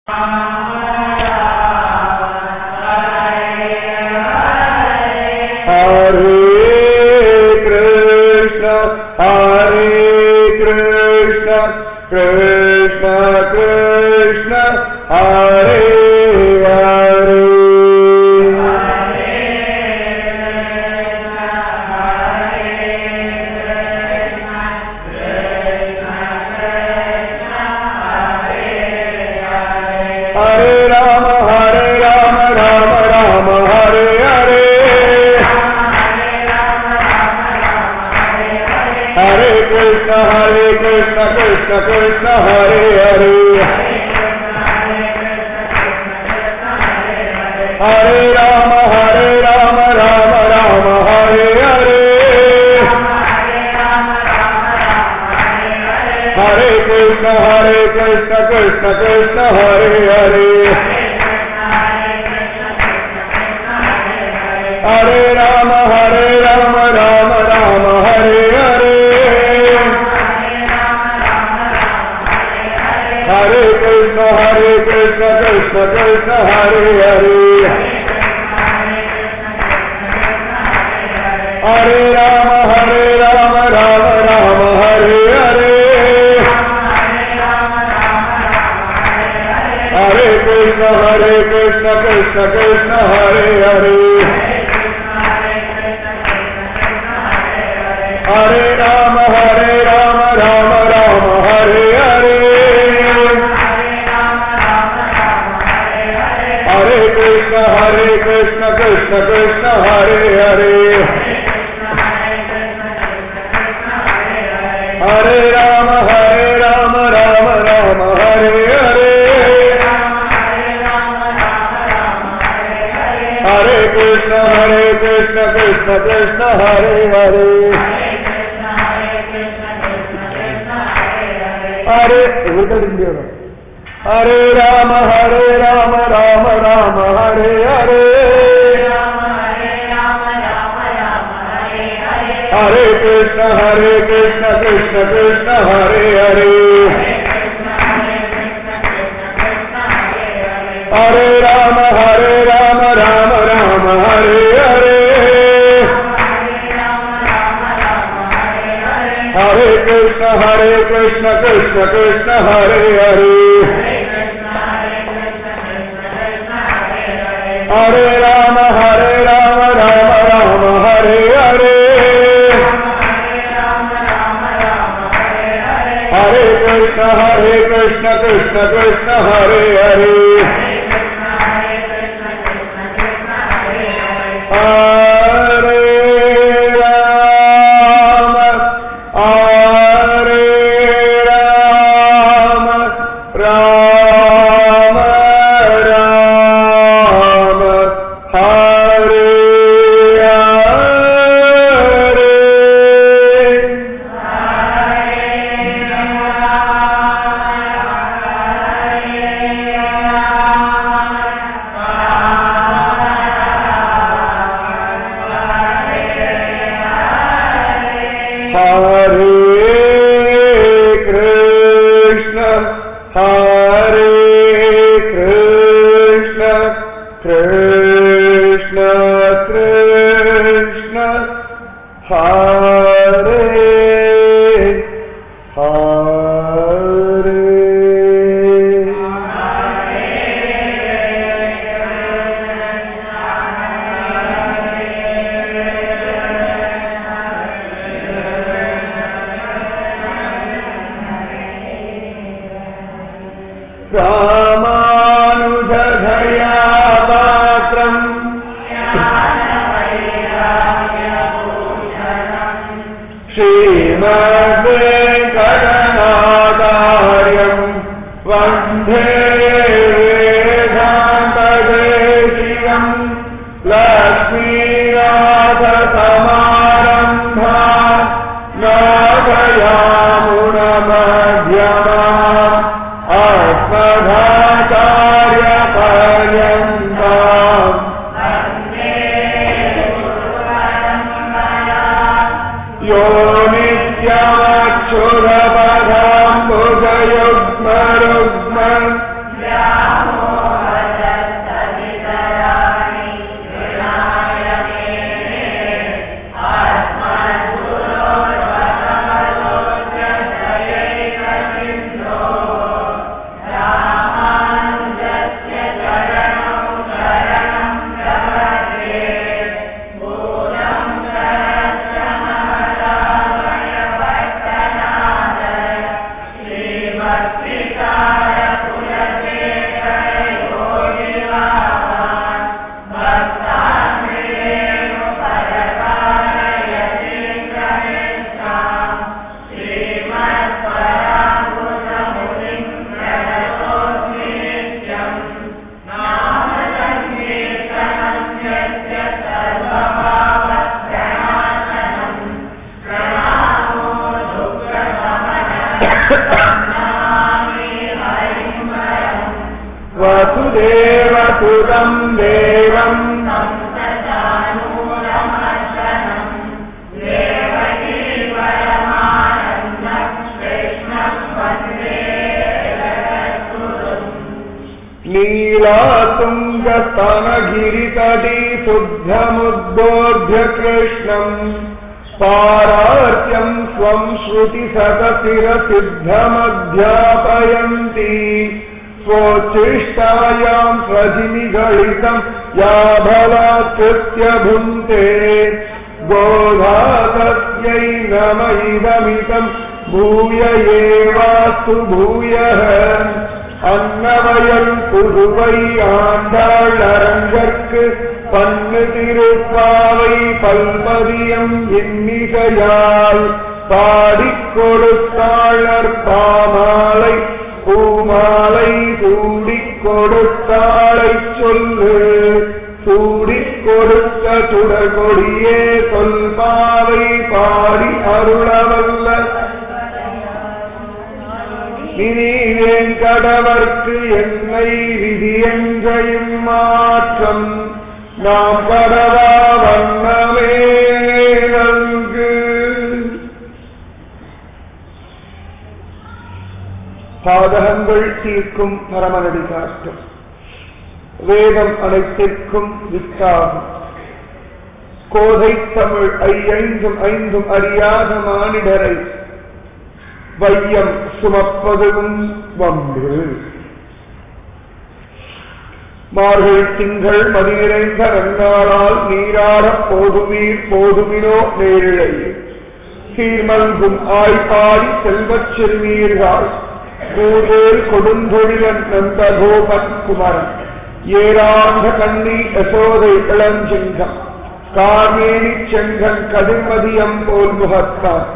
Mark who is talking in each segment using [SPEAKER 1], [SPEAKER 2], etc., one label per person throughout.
[SPEAKER 1] Hare Krishna, Hare Krishna, Krishna Krishna, Hare Hare. Hare Rama, Hare Rama, Rama Rama, Hare Hare. Hare Krishna, Hare Krishna, Krishna Krishna, Hare Hare. Hare Rama, Hare Rama, Rama Rama, Hare Hare. Hare Krishna, Hare Krishna, Krishna Krishna, Hare Hare. Hare Rama, Hare Rama, Rama Rama, Hare Hare. Hare Krishna, Hare Krishna, Krishna Krishna, Hare Hare. Hare Rama, Hare Rama, Rama Rama, Hare Hare. Hare Krishna, Hare Krishna, Krishna Krishna, Hare Hare. Hare Rama, Hare Rama, Rama Rama, Hare Hare. Hare Krishna, Hare Krishna, Krishna Krishna, Hare Hare. Hare Rama, Hare Rama, Rama Rama, Hare Hare. Hare Krishna, Hare Krishna, Krishna Krishna, Hare Hare. Hare இவர்கள் இங்கே வரும். Hare Rama, Hare Rama, Rama Rama, Hare Hare. Hare Krishna, Hare Krishna, Krishna Krishna, Hare Hare. Hare Rama, Hare Rama, Rama Rama, Hare Hare. Hare Krishna, Hare Krishna, Krishna Krishna, Hare Hare. Hare Rama, Hare Rama, Rama Rama, Hare Hare. Hare Krishna, Hare Krishna, Krishna Krishna, Hare Hare. Hare Rama, Hare Rama, Rama Rama, Hare Hare. Hare Krishna, Hare Krishna, Krishna Krishna, Hare रामानुजधया पात्रम् श्रीमद्वेङ्कटनादार्यम् वन्दे वेदान्तदेशिकम् लक्ष्मीनाथसमारम्भा नागयामुनमध्यमा अस्मदाचार्यपर्यन्ताम् यो नित्यमक्षुरपदाम्बुजयुग्मरुग्म वसुदेवसुतम् देवम् नीलातुङ्गस्तनगिरितटी शुद्धमुद्बोध्य कृष्णम् पारार्त्यम् स्वम् श्रुतिसतशिरसिद्धमध्यापयन्ति स्वोच्छिष्टायाम् स्वजिनिगलितम् या बलात्कृत्य भुङ्क्ते गोधातस्यै नम इदमिदम् भूय एवास्तु भूयः அன்னவயல் புதுவை ஆண்டாள் அரங்கற்கு பன்னு திருப்பாவை பல்பதியம் எண்ணிகையால் பாடிக் கொடுத்தாளர் பாமாலை பூமாலை சூடிக் கொடுத்தாளை சொல்லு சூடிக் கொடுத்த சுடர்கொடியே சொல்பாவை பாடி அருளவல்ல இனிவேன் கடவர்க்கு என்னை விதியங்கையும் மாற்றம் நாம் பரவா வண்ணமே நன்கு பாதகங்கள் தீர்க்கும் பரமனடி காட்டும் வேதம் அனைத்திற்கும் வித்தாகும் கோதை தமிழ் ஐயைந்தும் ஐந்தும் அறியாத மானிடரை வையம் சுமப்பதும் வம்பு மார்கள் திங்கள் மதி நிறைந்த ரங்காரால் நீராடப் போதுமீர் போதுமினோ நேரிழை சீர்மல்கும் ஆய்பாடி செல்வச் செல்வீர்கள் கூதேல் கொடுந்தொழிலன் நந்த கோபன் குமரன் ஏராந்த கண்ணி யசோதை இளஞ்செங்கம் கார்மேனி செங்கன் கதிர்மதியம் போல் முகத்தான்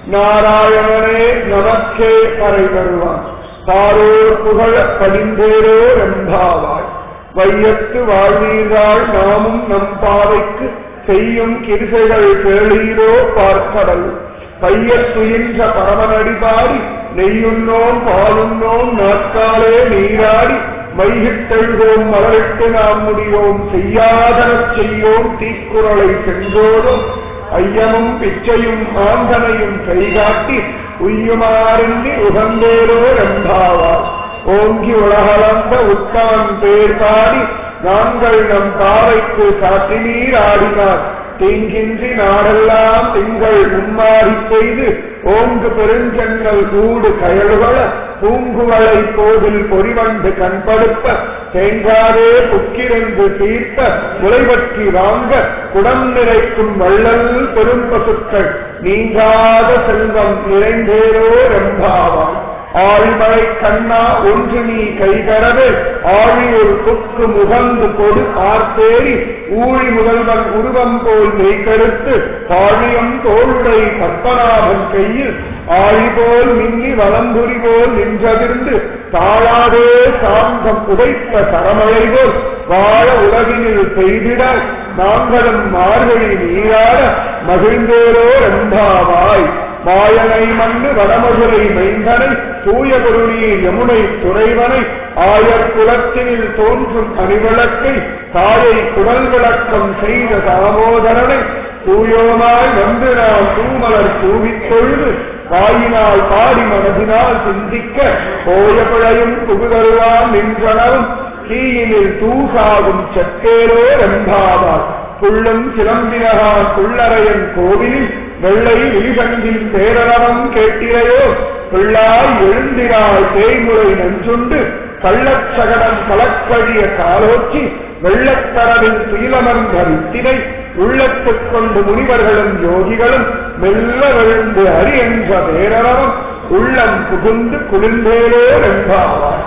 [SPEAKER 1] நாராயணனே நமக்கே பறை வருவான் பாரோர் புகழ படிந்தேரோ ரம்பாவாய் வையத்து வாழ்வீர்கள் நாமும் நம் பாவைக்கு செய்யும் கிருசைகள் கேளீரோ பார்க்கடல் பையத்துயின்ற பரமனடிபாடி நெய்யுண்ணோம் பாலுண்ணோம் நாட்காலே நீராடி மைகிட்டெழுவோம் மலரிட்டு நாம் முடியோம் செய்யாதனச் செய்யோம் தீக்குறளை சென்றோடும் ஐயமும் பிச்சையும் ஆந்தனையும் கைகாட்டி உய்யுமாறின்றி உகந்தேரோ ரம்பாவார் ஓங்கி உலகளந்த உத்தான் பேர் பாடி நாங்கள் நம் பாவைக்கு சாற்றி நீர் ஆடினார் தீங்கின்றி நாடெல்லாம் திங்கள் மும்மாறி செய்து ஓங்கு பெருஞ்செங்கல் கூடு கயல்கள பூங்குவளை கோவில் பொறிவண்டு கண்படுப்ப தேங்காதே புக்கிரென்று தீர்த்த முளைவற்றி வாங்க குடம் நிறைக்கும் வள்ளல் பெரும் பசுக்கள் நீங்காத செல்வம் நிறைந்தேரோ ரம்பாவான் ஆழ்மழை கண்ணா ஒன்று நீ கைகரவே ஆழி ஒரு கொக்கு முகந்து கொடு ஆர்த்தேறி ஊழி முதல்வன் உருவம் போல் மெய்கருத்து தாழியம் தோளுடை பத்மநாபன் கையில் ஆழி போல் மின்னி வலம்புரி போல் நின்றதிர்ந்து தாழாதே சாந்தம் உதைத்த சரமழை போல் வாழ உலகினில் பெய்திட நாங்களும் மார்கழி நீராட மகிழ்ந்தேரோ ரெண்டாவாய் மாயனை மண்டு வடமதுரை மைந்தனை தூய பொருளியை யமுனை துறைவனை ஆயர் குலத்தினில் தோன்றும் அணிவிளக்கை தாயை குடல் விளக்கம் செய்த தாமோதரனை தூயோமாய் வந்து நாம் தூமலர் தூவித் தொழுது வாயினால் பாடி மனதினால் சிந்திக்க போய பிழையும் புகுதருவான் நின்றனவும் தீயினில் தூசாகும் செக்கேரோ ரெம்பாவார் புள்ளும் சிலம்பினகான் புள்ளரையன் கோவிலில் வெள்ளை விழிகண்டில் பேரளவம் கேட்டிரையோ பிள்ளாய் எழுந்திராய் தேய்முறை நஞ்சுண்டு கள்ளச்சகடம் கலக்கழிய காலோச்சி வெள்ளத்தரவின் துயிலமர்ந்த வித்தினை உள்ளத்துக் கொண்டு முனிவர்களும் யோகிகளும் மெல்ல விழுந்து அறி என்ற பேரளவம் உள்ளம் புகுந்து குளிர்ந்தேரோ என்பாவார்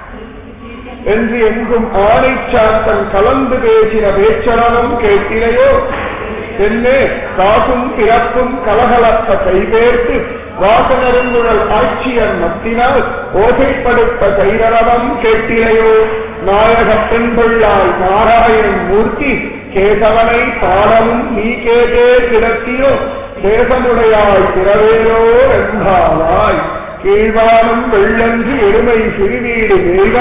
[SPEAKER 1] என்று எங்கும் ஆணை சாத்தன் கலந்து பேசின பேச்சரனும் கேட்டினையோ என்னே காசும் பிறப்பும் கலகலப்ப கைபேர்த்து வாசனருங்குழல் ஆட்சியர் மத்தினால் ஓசைப்படுத்த கைரவம் கேட்டினையோ நாயக பெண்பிள்ளாய் நாராயணன் மூர்த்தி கேசவனை பாடமும் நீ கேட்டே கிடத்தியோ தேசமுடையாய் பிறவேரோ என்பாவாய் கீழ்வானம் வெள்ளன்று எருமை சிறுவீடு மேய்வான்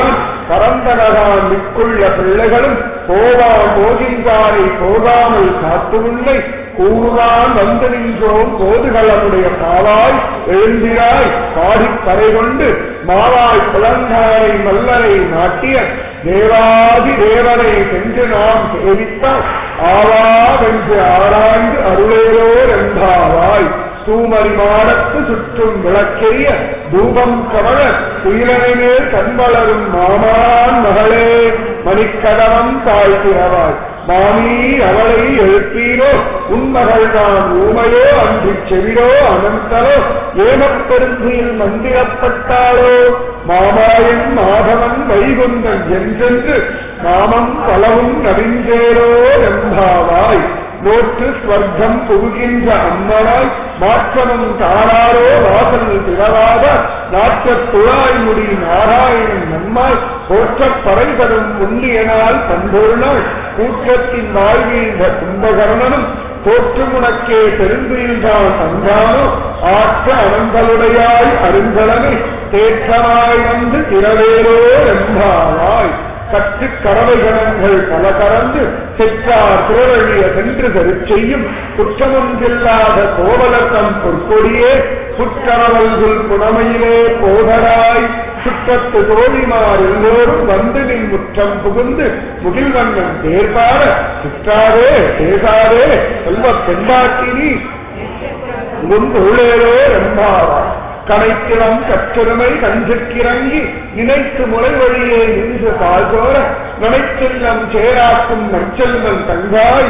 [SPEAKER 1] பரந்தனதான் மிக்குள்ள பிள்ளைகளும் போவா போகின்றாரை போகாமல் காத்து உன்னை கூறுவான் வந்து நின்றோம் போதுகளமுடைய காவாய் எழுந்திராய் பாடிக் கரை கொண்டு மாவாய் புலங்காரை மல்லரை நாட்டிய தேவாதி தேவனை சென்று நாம் சேவித்தால் ஆவாவென்று ஆராய்ந்து அருளேரோர் என்பாவாய் தூமறி மாடத்து சுற்றும் விளக்கெரிய தூபம் கமழ துயிலனை மேல் கண்வளரும் மாமான் மகளே மணிக்கதவம் தாழ்த்தினவாய் மாமி அவளை எழுப்பீரோ உன்மகள் தான் ஊமையோ அன்று செவிரோ அனந்தரோ ஏமப்பெருந்தியில் மந்திரப்பட்டாளோ மாமாயன் மாதவன் வைகுந்தன் என்றென்று நாமம் பலவும் நவிஞ்சேரோ என்பாவாய் நோற்று ஸ்வர்க்கம் புகுகின்ற அம்மனாய் மாற்றமும் தானாரோ வாசல் திறவாத நாற்றத் துழாய் முடி நாராயணன் நம்மால் போற்றப் பறை தரும் புண்ணியனால் பண்பொருளால் கூற்றத்தின் வாழ்வீழ்ந்த கும்பகர்ணனும் தோற்று உனக்கே பெருந்தீழ்ந்தான் தந்தானோ ஆற்ற அனந்தலுடையாய் அருங்கலனை தேற்றமாய் வந்து திரவேரோ என்பாவாய் கற்று கறவைகணங்கள் பல கறந்து செற்றார் புறவழிய சென்று செய்யும் குற்றமொன்றில்லாத கோவலத்தம் பொற்கொடியே புற்றரவல்குள் புனமையிலே போதராய் சுற்றத்து தோழிமார் எல்லோரும் வந்து நின் முற்றம் புகுந்து முகில்வண்ணன் தேர்பார சுற்றாதே பேசாதே செல்வ பெண்டாட்டினி முன்பொருளேரோ என்பாவாய் கடைக்கிளம் கற்றெருமை கஞ்சிற்கிறங்கி நினைத்து முறை வழியே நின்று தாழ்கோர நினைச்செல்லம் சேராக்கும் நற்செல்வன் தங்காய்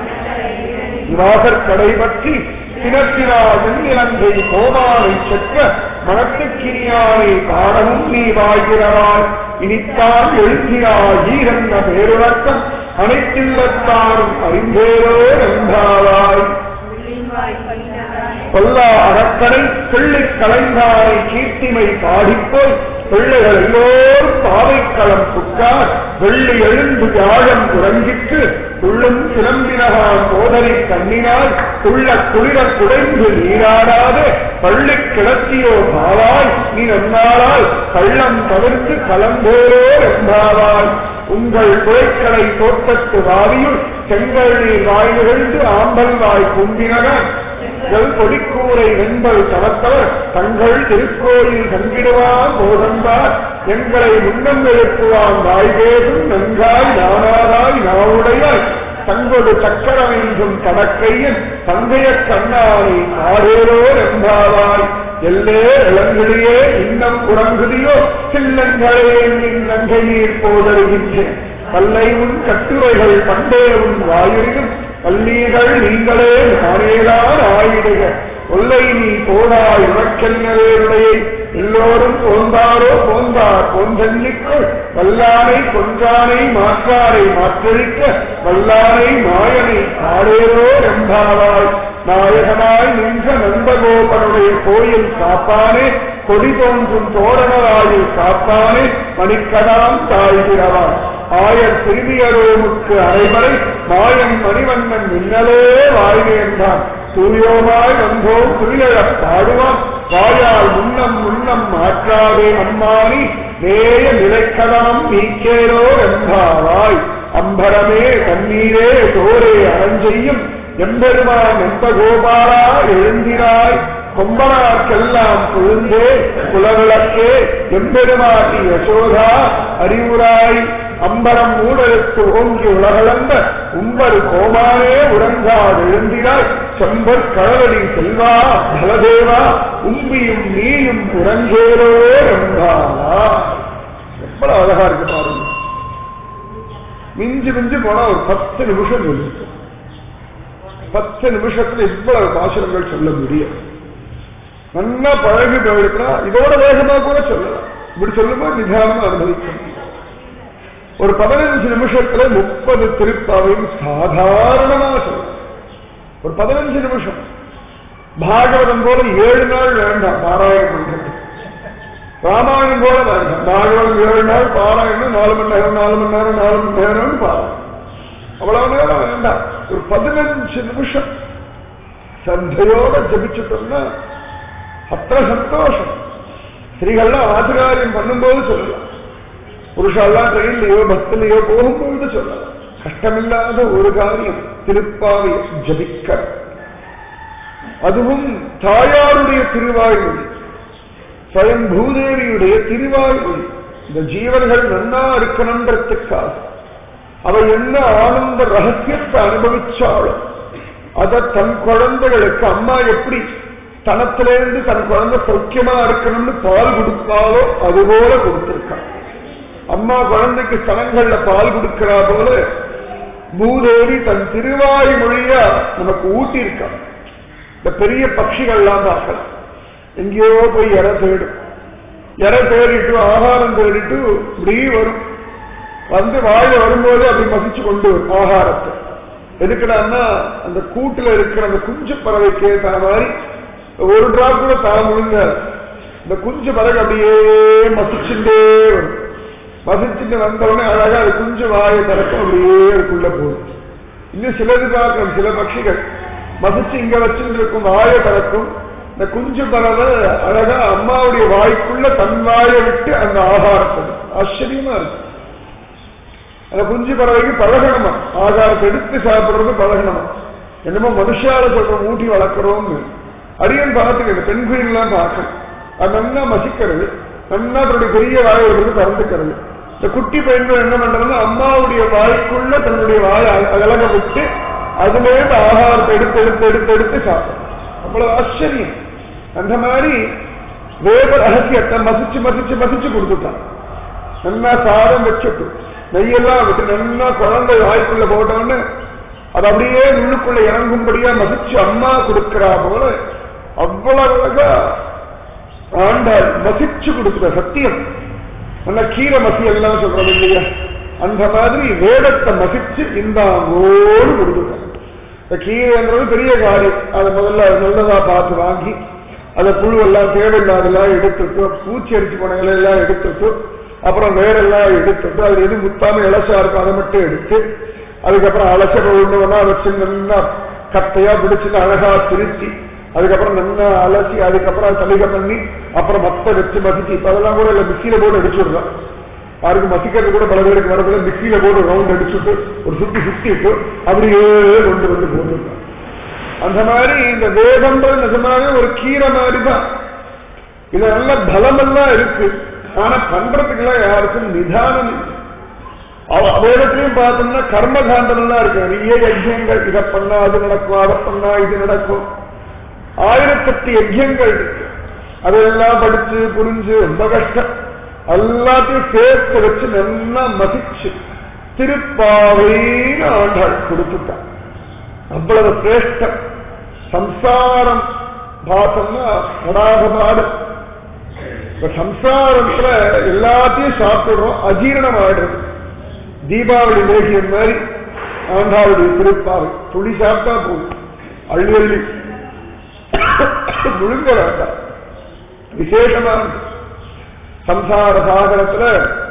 [SPEAKER 1] வாசற் கடை பற்றி சினத்தினா வெண்ணிலங்கை கோமானை செற்ற மனத்துக்கினியானை காணவும் நீ வாழ்கிறவாய் இனித்தான் எழுந்தினாய் ஈரன்ன பேருணக்கம் அனைத்தில்லத்தாரும் அறிந்தேரோ என்றாவாய் கொல்லா அறக்கடை பிள்ளை கலைந்தாரை கீர்த்திமை பாடிப்போய் பிள்ளைகள் எல்லோரும் பாவைக்களம் புக்கார் வெள்ளி எழுந்து யாழம் உறங்கிட்டு உள்ளும் சிலம்பினகான் போதனை கண்ணினால் உள்ள குளிர குடைந்து நீராடாது பள்ளி கிளத்தியோ பாவாய் நீ நன்னாளால் கள்ளம் தவிர்த்து கலந்தோரோ என்பாவாய் உங்கள் குழைக்கடை தோட்டத்து வாரியுள் செங்கல் நீர் வாய் நிகழ்ந்து ஆம்பல் வாய் கும்பினகன் எங்கள் கொடிக்கூரை வெண்பல் தவத்தவர் தங்கள் திருக்கோயில் தங்கிடுவான் போதந்தார் எங்களை முன்னம் எழுப்புவான் வாய்வேதும் நன்றாய் நானாராய் நாவுடையாய் தங்கொடு சக்கரம் என்றும் தடக்கையன் தந்தைய கண்ணானை ஆடேரோ என்பாவாய் எல்லே இளங்கிலேயே இன்னம் உறங்குதியோ சில்லங்களே நின் நங்கை நீர் போதருகின்றேன் பல்லை உன் கட்டுரைகள் பண்டே உன் வாயுரிலும் பள்ளீர்கள் நீங்களே நானேதான் ஆயிடுக கொல்லை நீ போதாய் உனக்கென்னவேருடையை எல்லோரும் போந்தாரோ போந்தார் போன்றெண்ணிக்குள் வல்லானை கொன்றானை மாற்றாரை மாற்றழிக்க வல்லானை மாயனை ஆடேரோ என்பாவாய் நாயகனாய் நின்ற நந்தகோபனுடைய கோயில் காப்பானே கொடி தோன்றும் தோரணராயில் காப்பானே மணிக்கடாம் தாழ்கிறவான் ஆயர் திருவியரோமுக்கு அரைவரை மாயன் மணிவண்ணன் மின்னலே வாழ்வு என்றான் தூயோமாய் வந்தோம் துரியழப் பாடுவான் வாயால் முன்னம் முன்னம் மாற்றாதே அம்மானி நேய நிலைக்கதனம் நீக்கேரோ என்பாவாய் அம்பரமே கண்ணீரே தோரே அரஞ்செய்யும் எம்பெருமான் எந்த கோபாலா எழுந்திராய் கொம்பனார்க்கெல்லாம் கொழுந்தே குலவிளக்கே எம்பெருமாட்டி யசோதா அறிவுராய் அம்பரம் ஊடலுக்கு ஓங்கி உலகளந்த உம்பர் கோமானே உறங்காது எழுந்தினாய் செம்பர் கழவடி செல்வா பலதேவா உம்பியும் நீயும் உறங்கேரோ என்றாரா எவ்வளவு அழகா இருக்கு பாருங்க மிஞ்சி மிஞ்சி போனா ஒரு பத்து நிமிஷம் இருக்கு பத்து நிமிஷத்துல இவ்வளவு பாசனங்கள் சொல்ல முடியும் நல்லா பழகி போயிருக்கிறா இதோட வேகமா கூட சொல்லலாம் இப்படி சொல்லும்போது நிதானமா அனுபவிக்க முடியும் ஒரு பதினஞ்சு நிமிஷத்துல முப்பது திருப்பாவையும் சாதாரணமா சொல்லலாம் ஒரு பதினஞ்சு நிமிஷம் பாகவதம் போல ஏழு நாள் வேண்டாம் பாராயணம் பண்றது ராமாயணம் போல வேண்டாம் பாகவதம் ஏழு நாள் பாராயணம் நாலு மணி நேரம் நாலு மணி நேரம் நாலு மணி நேரம் பாராயணம் அவ்வளவு நேரம் வேண்டாம் ஒரு பதினஞ்சு நிமிஷம் சந்தையோட ஜபிச்சுட்டோம்னா அத்தனை சந்தோஷம் ஸ்ரீகள்லாம் ஆதிகாரியம் பண்ணும்போது சொல்லலாம் புருஷாலாம் ட்ரெயின்லயோ பஸ்லயோ போகும்பொழுது சொல்லலாம் கஷ்டமில்லாத ஒரு காரியம் திருப்பாவை ஜபிக்க அதுவும் தாயாருடைய திருவாய்மொழி ஸ்வயம் பூதேவியுடைய திருவாய்மொழி இந்த ஜீவன்கள் நன்னா இருக்கணுன்றதுக்காக அவ என்ன ஆனந்த ரகசியத்தை அனுபவிச்சாலும் அத தன் குழந்தைகளுக்கு அம்மா எப்படி தனத்திலேருந்து தன் குழந்தை சௌக்கியமா இருக்கணும்னு பால் கொடுப்பாலோ அதுபோல கொடுத்திருக்கான் அம்மா குழந்தைக்கு ஸ்தலங்கள்ல பால் கொடுக்கிறா போல பூதேவி தன் திருவாய் மொழியா நமக்கு ஊட்டியிருக்கான் இந்த பெரிய பட்சிகள்லாம் பார்க்கலாம் எங்கேயோ போய் இற தேடும் இற தேடிட்டு ஆகாரம் தேடிட்டு இப்படி வரும் வந்து வாயில வரும்போது அப்படி மசிச்சு கொண்டு வரும் ஆகாரத்தை எதுக்குடான்னா அந்த கூட்டுல இருக்கிற அந்த குஞ்சு பறவைக்கு ஏற்ற மாதிரி ஒரு டிராப் கூட தர முடிஞ்ச இந்த குஞ்சு பறவை அப்படியே மசிச்சுட்டே வரும் மசிச்சுட்டு வந்தவுடனே அழகா அது குஞ்சு வாயை திறக்கும் அப்படியே அதுக்குள்ள போகும் இன்னும் சிலது பார்க்கணும் சில பட்சிகள் மசிச்சு இங்க வச்சுட்டு இருக்கும் வாயை திறக்கும் இந்த குஞ்சு பறவை அழகா அம்மாவுடைய வாய்க்குள்ள தன் வாயை விட்டு அந்த ஆகாரத்தை ஆச்சரியமா இருக்கு அந்த குஞ்சு பறவைக்கு பழகணுமா ஆகாரத்தை எடுத்து சாப்பிடுறது பழகணுமா என்னமோ மனுஷால சொல்றோம் ஊட்டி வளர்க்கிறோம்னு அரியன் பார்த்துக்கிறது பெண்குயில் எல்லாம் பார்க்கணும் அது நல்லா மசிக்கிறது நல்லா தன்னுடைய பெரிய வாயை விடுறது திறந்துக்கிறது இந்த குட்டி பெண்கள் என்ன பண்றதுன்னா அம்மாவுடைய வாய்க்குள்ள தன்னுடைய வாயை அகலக விட்டு அதுலேருந்து ஆகாரத்தை எடுத்து எடுத்து எடுத்து எடுத்து சாப்பிடும் அவ்வளவு ஆச்சரியம் அந்த மாதிரி வேத ரகசியத்தை மசிச்சு மசிச்சு மசிச்சு கொடுத்துட்டான் நல்லா சாதம் வச்சுட்டு நெய்யெல்லாம் விட்டு நல்லா குழந்தை வாய்க்குள்ள போட்டோன்னு அது அப்படியே உள்ளுக்குள்ள இறங்கும்படியா மசிச்சு அம்மா கொடுக்கிறா போல அவ்வளவு அழகா ஆண்டாள் மசிச்சு கொடுக்கிற சத்தியம் நல்ல கீரை மசி எல்லாம் சொல்றது இல்லையா அந்த மாதிரி வேதத்தை மசிச்சு இந்த ஓடு கொடுத்துட்டான் இந்த கீரைன்றது பெரிய காரியம் அதை முதல்ல நல்லதா பார்த்து வாங்கி அதை புழுவெல்லாம் தேவையில்லாதெல்லாம் எடுத்துட்டு பூச்சி அடிச்சு போன இலையெல்லாம் எடுத்துட்டு அப்புறம் வேறெல்லாம் எடுத்துட்டு அது எது முத்தாம இலசா இருக்கும் அதை மட்டும் எடுத்து அதுக்கப்புறம் அலச ஒண்ணு ஒண்ணா வச்சு நல்லா கத்தையா பிடிச்சுன்னு அழகா திருத்தி அதுக்கப்புறம் நல்லா அலசி அதுக்கப்புறம் சலுகை பண்ணி அப்புறம் மத்த வச்சு மசிச்சு இப்ப அதெல்லாம் கூட இல்ல மிக்சியில போட்டு அடிச்சு விடுறோம் யாருக்கு மசிக்கிறது கூட பல பேருக்கு வரதுல மிக்சியில போட்டு ரவுண்ட் அடிச்சுட்டு ஒரு சுத்தி சுத்திட்டு அப்படியே கொண்டு வந்து போட்டுருக்காங்க அந்த மாதிரி இந்த வேதம்ன்றது நிஜமாவே ஒரு கீரை மாதிரி தான் இது நல்ல பலமெல்லாம் இருக்கு ஆனா பண்றதுக்கெல்லாம் யாருக்கும் நிதானம் இல்லை வேதத்திலையும் பார்த்தோம்னா கர்மகாண்டம் எல்லாம் இருக்கு நிறைய யஜ்யங்கள் இதை பண்ணா அது நடக்கும் அதை பண்ணா இது நடக்கும் ஆயிரத்தெட்டு யஜ்யங்கள் இருக்கு அதெல்லாம் படிச்சு புரிஞ்சு ரொம்ப கஷ்டம் எல்லாத்தையும் சேர்த்து வச்சு நல்லா மதிச்சு திருப்பாவைன்னு ஆண்டாள் கொடுத்துட்டான் அவ்வளவு சிரேஷ்டம் சம்சாரம் பார்த்தோம்னா படாத பாடு இப்ப சம்சாரத்துல எல்லாத்தையும் சாப்பிடுறோம் அஜீரணம் ஆயிடுறது தீபாவளி லேகியம் மாதிரி ஆண்டாளுடைய திருப்பாவை துளி சாப்பிட்டா போகும் அள்ளி அள்ளி முழுங்க வேண்டாம் விசேஷமான சம்சார சாகரத்துல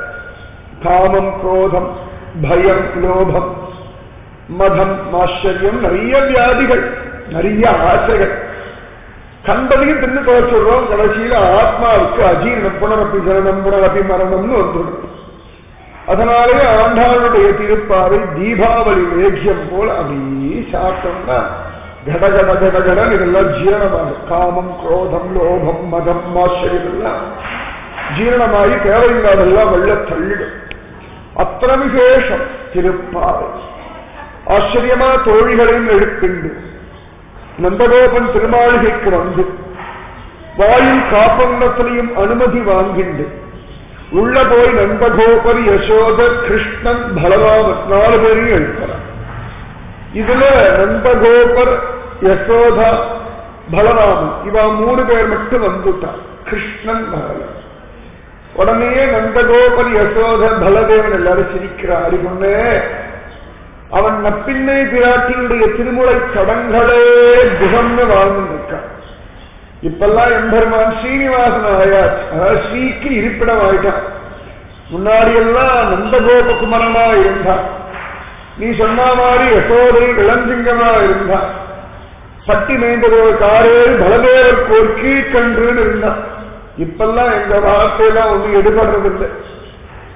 [SPEAKER 1] காமம் குரோதம் பயம் லோபம் மதம் ஆச்சரியம் நிறைய வியாதிகள் நிறைய ஆசைகள் கண்டதையும் தின்னு துவச்சுடுறோம் கடைசியில ஆத்மாவுக்கு அஜீர்ணம் புனரப்பி ஜனனம் புனரப்பி மரணம்னு வந்துடும் அதனாலே ஆண்டாளுடைய திருப்பாவை தீபாவளி லேகியம் போல அப்படியே சாப்பிட்டோம்னா கடகட கடகடன் இதெல்லாம் ஜீரணமாக காமம் குரோதம் லோபம் மதம் ஆச்சரியம் எல்லாம் ஜீரணமாகி தேவையில்லாதெல்லாம் வெள்ள தள்ளிடும் அத்தனை விசேஷம் திருப்பாவை ஆச்சரியமா தோழிகளையும் எழுப்பிண்டு நந்தகோபன் திருமாளிகைக்கு வந்து வாயில் காப்பங்கத்திலையும் அனுமதி வாங்கிண்டு உள்ள போய் நந்தகோபர் யசோத கிருஷ்ணன் பலராமன் நாலு பேரையும் எழுப்புறார் இதுல நந்தகோபர் யசோதா பலராமன் இவா மூணு பேர் மட்டும் வந்துட்டார் கிருஷ்ணன் பலராமன் உடனே நந்தகோபர் யசோத பலதேவன் எல்லாரும் சிரிக்கிறார் அறிவுண்ணே அவன் நப்பின்னை பிராட்டியுடைய திருமுறை சடங்களே குகம்னு வாழ்ந்துருக்கான் இப்பெல்லாம் எம்பெருமான் ஸ்ரீனிவாசன் ஆயாச்சு அதாவது ஸ்ரீக்கு இருப்பிடம் ஆயிட்டான் முன்னாடி எல்லாம் நந்தகோப குமரனா இருந்தான் நீ சொன்ன மாதிரி யசோதை இளஞ்சிங்கமா இருந்தான் பட்டி மேய்ந்ததோர் காரேறு பலதேவர் ஒரு கீழ்கன்றுன்னு இருந்தான் இப்பெல்லாம் எங்க வார்த்தையெல்லாம் ஒண்ணு எடுபடுறதில்லை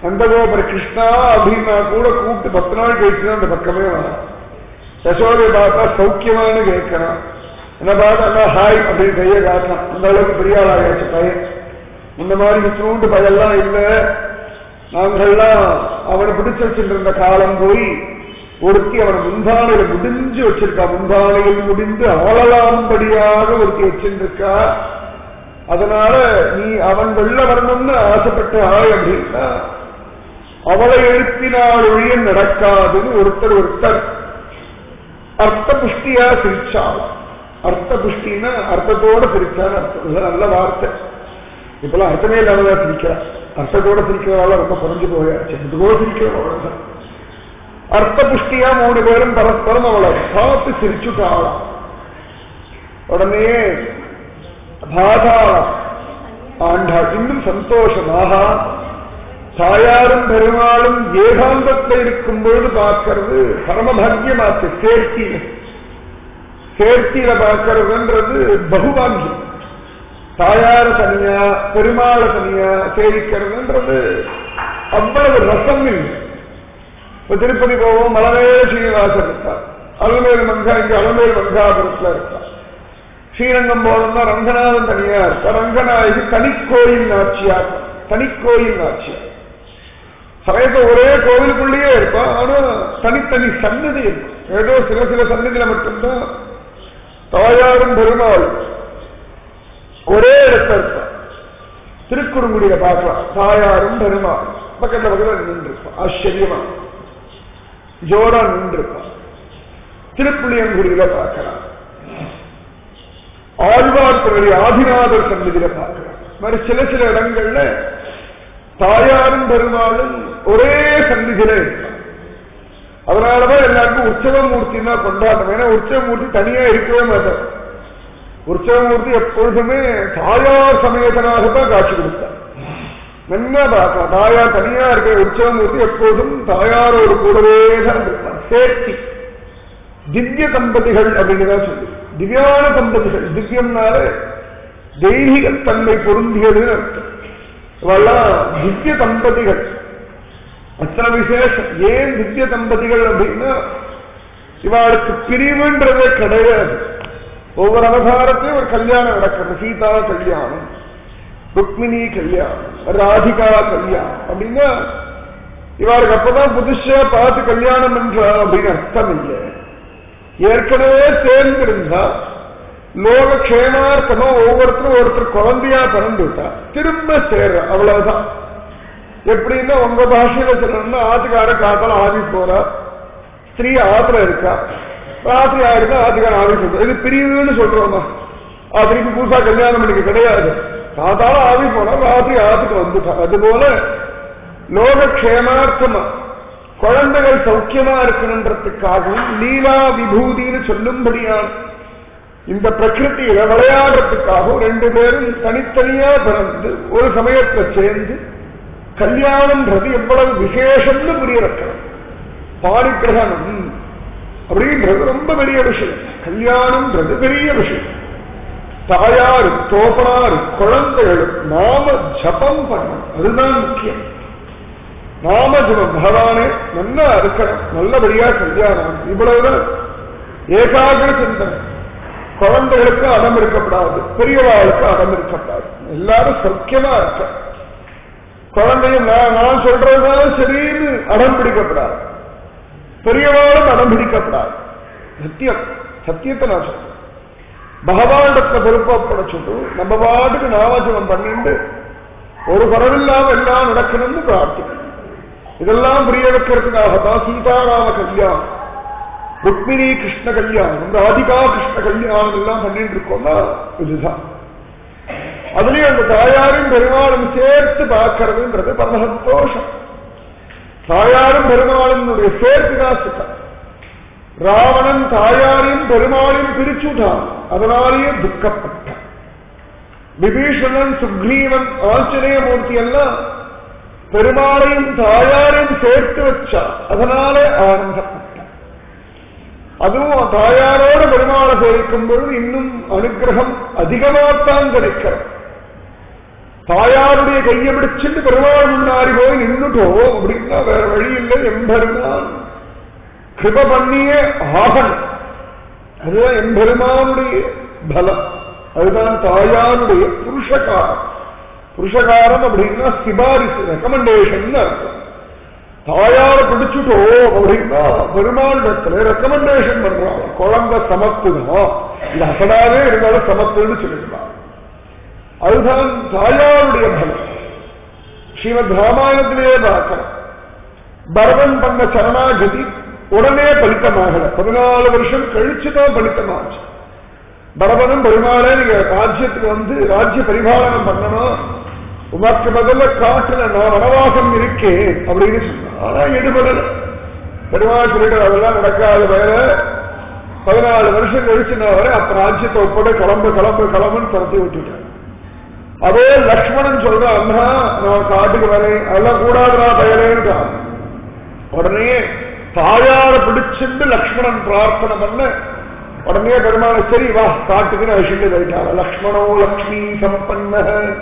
[SPEAKER 1] நந்தகோபுர கிருஷ்ணா அப்படின்னா கூட கூப்பிட்டு பத்து நாள் கழிச்சு தான் அந்த பக்கமே வரான் யசோதை பார்த்தா சௌக்கியமானு கேட்கறான் என்ன பார்த்தா அண்ணா ஹாய் அப்படின்னு கையை காட்டான் அந்த அளவுக்கு பெரிய ஆளாயாச்சு பையன் இந்த மாதிரி விஷ்ணுண்டு பயெல்லாம் இல்லை நாங்கள்லாம் அவனை பிடிச்சு வச்சுட்டு இருந்த காலம் போய் ஒருத்தி அவனை முந்தானையில முடிஞ்சு வச்சிருக்கா முந்தானையில் முடிந்து ஆளலாம்படியாக ஒருத்தி வச்சிருக்கா அதனால நீ அவன் வெள்ள வரணும்னு ஆசைப்பட்ட ஆய் அப்படின்னா அவளை எழுப்பினால் ஒழிய நடக்காதுன்னு ஒருத்தர் ஒருத்தர் அர்த்த புஷ்டியா சிரிச்சாள் அர்த்த புஷ்டின்னா அர்த்தத்தோட சிரிச்சான்னு அர்த்தம் இது நல்ல வார்த்தை இப்பெல்லாம் அர்த்தமே இல்லாமதா சிரிக்கிறா அர்த்தத்தோட சிரிக்கிறதால ரொம்ப குறைஞ்சு போயாச்சு இதுக்கோ சிரிக்கிறோம் அவ்வளவுதான் அர்த்த புஷ்டியா மூணு பேரும் பரஸ்பரம் அவளை பார்த்து சிரிச்சுட்டாளாம் உடனே பாதாளம் ஆண்டாள் இன்னும் சந்தோஷமாக தாயாரும் பெருமாளும் ஏகாந்தத்தில் இருக்கும் பொழுது பார்க்கறது பரமபாகியமாச்சு சேர்த்தியில சேர்த்தியில பார்க்கறதுன்றது பகுபாகியம் தாயார தனியா பெருமாள தனியா சேவிக்கிறதுன்றது அவ்வளவு ரசம் இல்லை இப்ப திருப்பதி போவோம் மலமேல ஸ்ரீனிவாசர் இருக்கார் அலமேல் மங்கா இங்க அலமேல் மங்காபுரத்துல இருக்கார் ஸ்ரீரங்கம் போனோம்னா ரங்கநாதன் தனியா இருக்கார் ரங்கநாயகி தனிக்கோயில் நாச்சியார் தனிக்கோயில் நாச்சியார் சமயத்தை ஒரே கோவிலுக்குள்ளேயே இருப்பா ஆனா தனித்தனி சன்னதி இருக்கும் ஏதோ சில சில சன்னதியில மட்டும்தான் தாயாரும் பெருமாள் ஒரே இடத்துல இருப்பா திருக்குறுங்குடியில பார்க்கலாம் தாயாரும் பெருமாள் பக்கத்துல பக்கத்துல நின்று இருப்பான் ஆச்சரியமா ஜோரா நின்று இருப்பான் திருப்புளியங்குடியில பார்க்கலாம் ஆழ்வார்த்தவழி ஆதிநாதர் சன்னதியில பார்க்கலாம் மாதிரி சில சில இடங்கள்ல தாயாரும் பெருமாளும் ஒரே சந்நிதியில இருப்பாங்க அதனாலதான் எல்லாருக்கும் உற்சவமூர்த்தின்னா கொண்டாட்டம் ஏன்னா உற்சவமூர்த்தி தனியா இருக்கவே மாட்டார் உற்சவமூர்த்தி எப்பொழுதுமே தாயார் சமேதனாகத்தான் காட்சி கொடுத்தார் நல்லா பார்க்கலாம் தாயார் தனியா இருக்கிற உற்சவமூர்த்தி எப்போதும் தாயாரோடு கூடவே தான் இருப்பார் சேர்த்தி திவ்ய தம்பதிகள் அப்படின்னு தான் சொல்லி திவ்யான தம்பதிகள் திவ்யம்னால தெய்வீக தன்மை பொருந்தியதுன்னு அர்த்தம் இவெல்லாம் திவ்ய தம்பதிகள் அத்தனை விசேஷம் ஏன் திவ்ய தம்பதிகள் அப்படின்னா இவாளுக்கு பிரிவுன்றதே கிடையாது ஒவ்வொரு அவதாரத்தையும் ஒரு கல்யாணம் நடக்கிறது சீதா கல்யாணம் ருக்மிணி கல்யாணம் ராதிகா கல்யாணம் அப்படின்னா இவாளுக்கு அப்பதான் புதுசா பார்த்து கல்யாணம் என்றா அப்படின்னு அர்த்தம் இல்லை ஏற்கனவே சேர்ந்திருந்தா லோக க்ஷேமார்த்தமா ஒவ்வொருத்தரும் ஒருத்தர் குழந்தையா பிறந்துட்டா திரும்ப சேர அவ்வளவுதான் எப்படின்னா உங்க பாஷையில சொல்லணும்னா ஆத்துக்கார காத்தால ஆபீஸ் போறா ஸ்திரீ ஆத்துல இருக்கா ராத்திரி ஆயிருந்தா ஆத்துக்கார ஆபீஸ் போறா இது பிரிவுன்னு சொல்றோமா ஆத்திரிக்கு புதுசா கல்யாணம் பண்ணிக்க கிடையாது காத்தால ஆபீஸ் போனா ராத்திரி ஆத்துக்கு வந்துட்டா அதுபோல லோக க்ஷேமார்த்தமா குழந்தைகள் சௌக்கியமா இருக்கணுன்றதுக்காகவும் லீலா விபூதின்னு சொல்லும்படியான இந்த பிரகிருத்தியில விளையாடுறதுக்காகவும் ரெண்டு பேரும் தனித்தனியா பிறந்து ஒரு சமயத்துல சேர்ந்து கல்யாணம்ன்றது எவ்வளவு விசேஷம்னு புரிய வைக்கணும் பாரிகிரகணம் அப்படின்றது ரொம்ப பெரிய விஷயம் கல்யாணம்ன்றது பெரிய விஷயம் தாயாரு தோப்பனாரு குழந்தைகளும் நாம ஜபம் பண்ணணும் அதுதான் முக்கியம் நாம ஜபம் பகவானே நல்லா இருக்கணும் நல்லபடியா கல்யாணம் இவ்வளவுதான் ஏகாகிர சிந்தனை குழந்தைகளுக்கு அடம் இருக்கப்படாது பெரியவாளுக்கு அடம் இருக்கப்படாது எல்லாரும் சௌக்கியமா இருக்க குழந்தையும் நான் நான் சொல்றதுனால சரின்னு அடம் பிடிக்கப்படாது பெரியவாளும் அடம் பிடிக்கப்படாது சத்தியம் சத்தியத்தை நான் சொல்றேன் பகவானிடத்துல பொறுப்பப்பட சொல்லு நம்ம பாட்டுக்கு நாமஜபம் பண்ணிட்டு ஒரு குறவில்லாம எல்லாம் நடக்கணும்னு பிரார்த்திக்கணும் இதெல்லாம் புரிய வைக்கிறதுக்காகத்தான் சீதாராம கல்யாணம் ருக்மிணி கிருஷ்ண கல்யாணம் ராதிகா கிருஷ்ண கல்யாணம் எல்லாம் பண்ணிட்டு இருக்கோம்னா இதுதான் அதுலயும் அந்த தாயாரும் பெருமாளும் சேர்த்து பார்க்கறதுன்றது பரம சந்தோஷம் தாயாரும் பெருமாளும் சேர்த்துதான் சுத்தம் ராவணன் தாயாரையும் பெருமாளையும் பிரிச்சுட்டான் அதனாலேயே துக்கப்பட்டான் விபீஷணன் சுக்ரீவன் ஆஞ்சநேயமூர்த்தி எல்லாம் பெருமாளையும் தாயாரையும் சேர்த்து வச்சா அதனாலே ஆனந்தப்பட்டான் அதுவும் தாயாரோட பெருமாளை சேவிக்கும் பொழுது இன்னும் அனுகிரகம் அதிகமாகத்தான் கிடைக்கிறது தாயாருடைய கையை பிடிச்சிட்டு பெருமாள் முன்னாடி போய் நின்னுட்டோம் அப்படின்னா வேற வழி இல்லை எம்பெருமான் கிருப பண்ணியே ஆகணும் அதுதான் எம்பெருமானுடைய பலம் அதுதான் தாயாருடைய புருஷகாரம் புருஷகாரம் அப்படின்னா சிபாரிசு ரெக்கமெண்டேஷன் அர்த்தம் தாயார பிடிச்சுட்டோ அப்படின்னா பெருமாண்டத்துல ரெக்கமெண்டேஷன் பண்றாங்க குழந்தை சமத்துதான் இது அசடாவே இருந்தாலும் சமத்துன்னு சொல்லிடலாம் அதுதான் தாயாருடைய பலம் ஸ்ரீமத் ராமாயணத்திலேயே பார்க்கிறோம் பரதன் பண்ண சரணாகதி உடனே பலித்தமாகல பதினாலு வருஷம் கழிச்சுதான் பலித்தமாச்சு பரதனும் பெருமாளே நீங்க ராஜ்யத்துக்கு வந்து ராஜ்ய பரிபாலனம் பண்ணணும் உமக்கு முதல்ல காட்டுல நான் வனவாசம் இருக்கேன் அப்படின்னு சொன்னான் ஆனா ஈடுபடல பெருமாள் சொல்லிட்டு அதெல்லாம் நடக்காத வேற பதினாலு வருஷம் கழிச்சு நான் வரேன் அப்ப ராஜ்யத்தை ஒப்பட கிளம்பு கிளம்பு கிளம்புன்னு துரத்தி விட்டுட்டேன் அதே லக்ஷ்மணன் சொல்றான் அண்ணா நான் காட்டுக்கு வரேன் அதெல்லாம் கூடாதுடா பயலேன்றான் உடனே தாயார பிடிச்சிட்டு லக்ஷ்மணன் பிரார்த்தனை பண்ண உடனே பெருமாள் சரி வா காட்டுக்கு அழிச்சுட்டு போயிட்டாங்க லக்ஷ்மணோ லக்ஷ்மி சம்பன்ன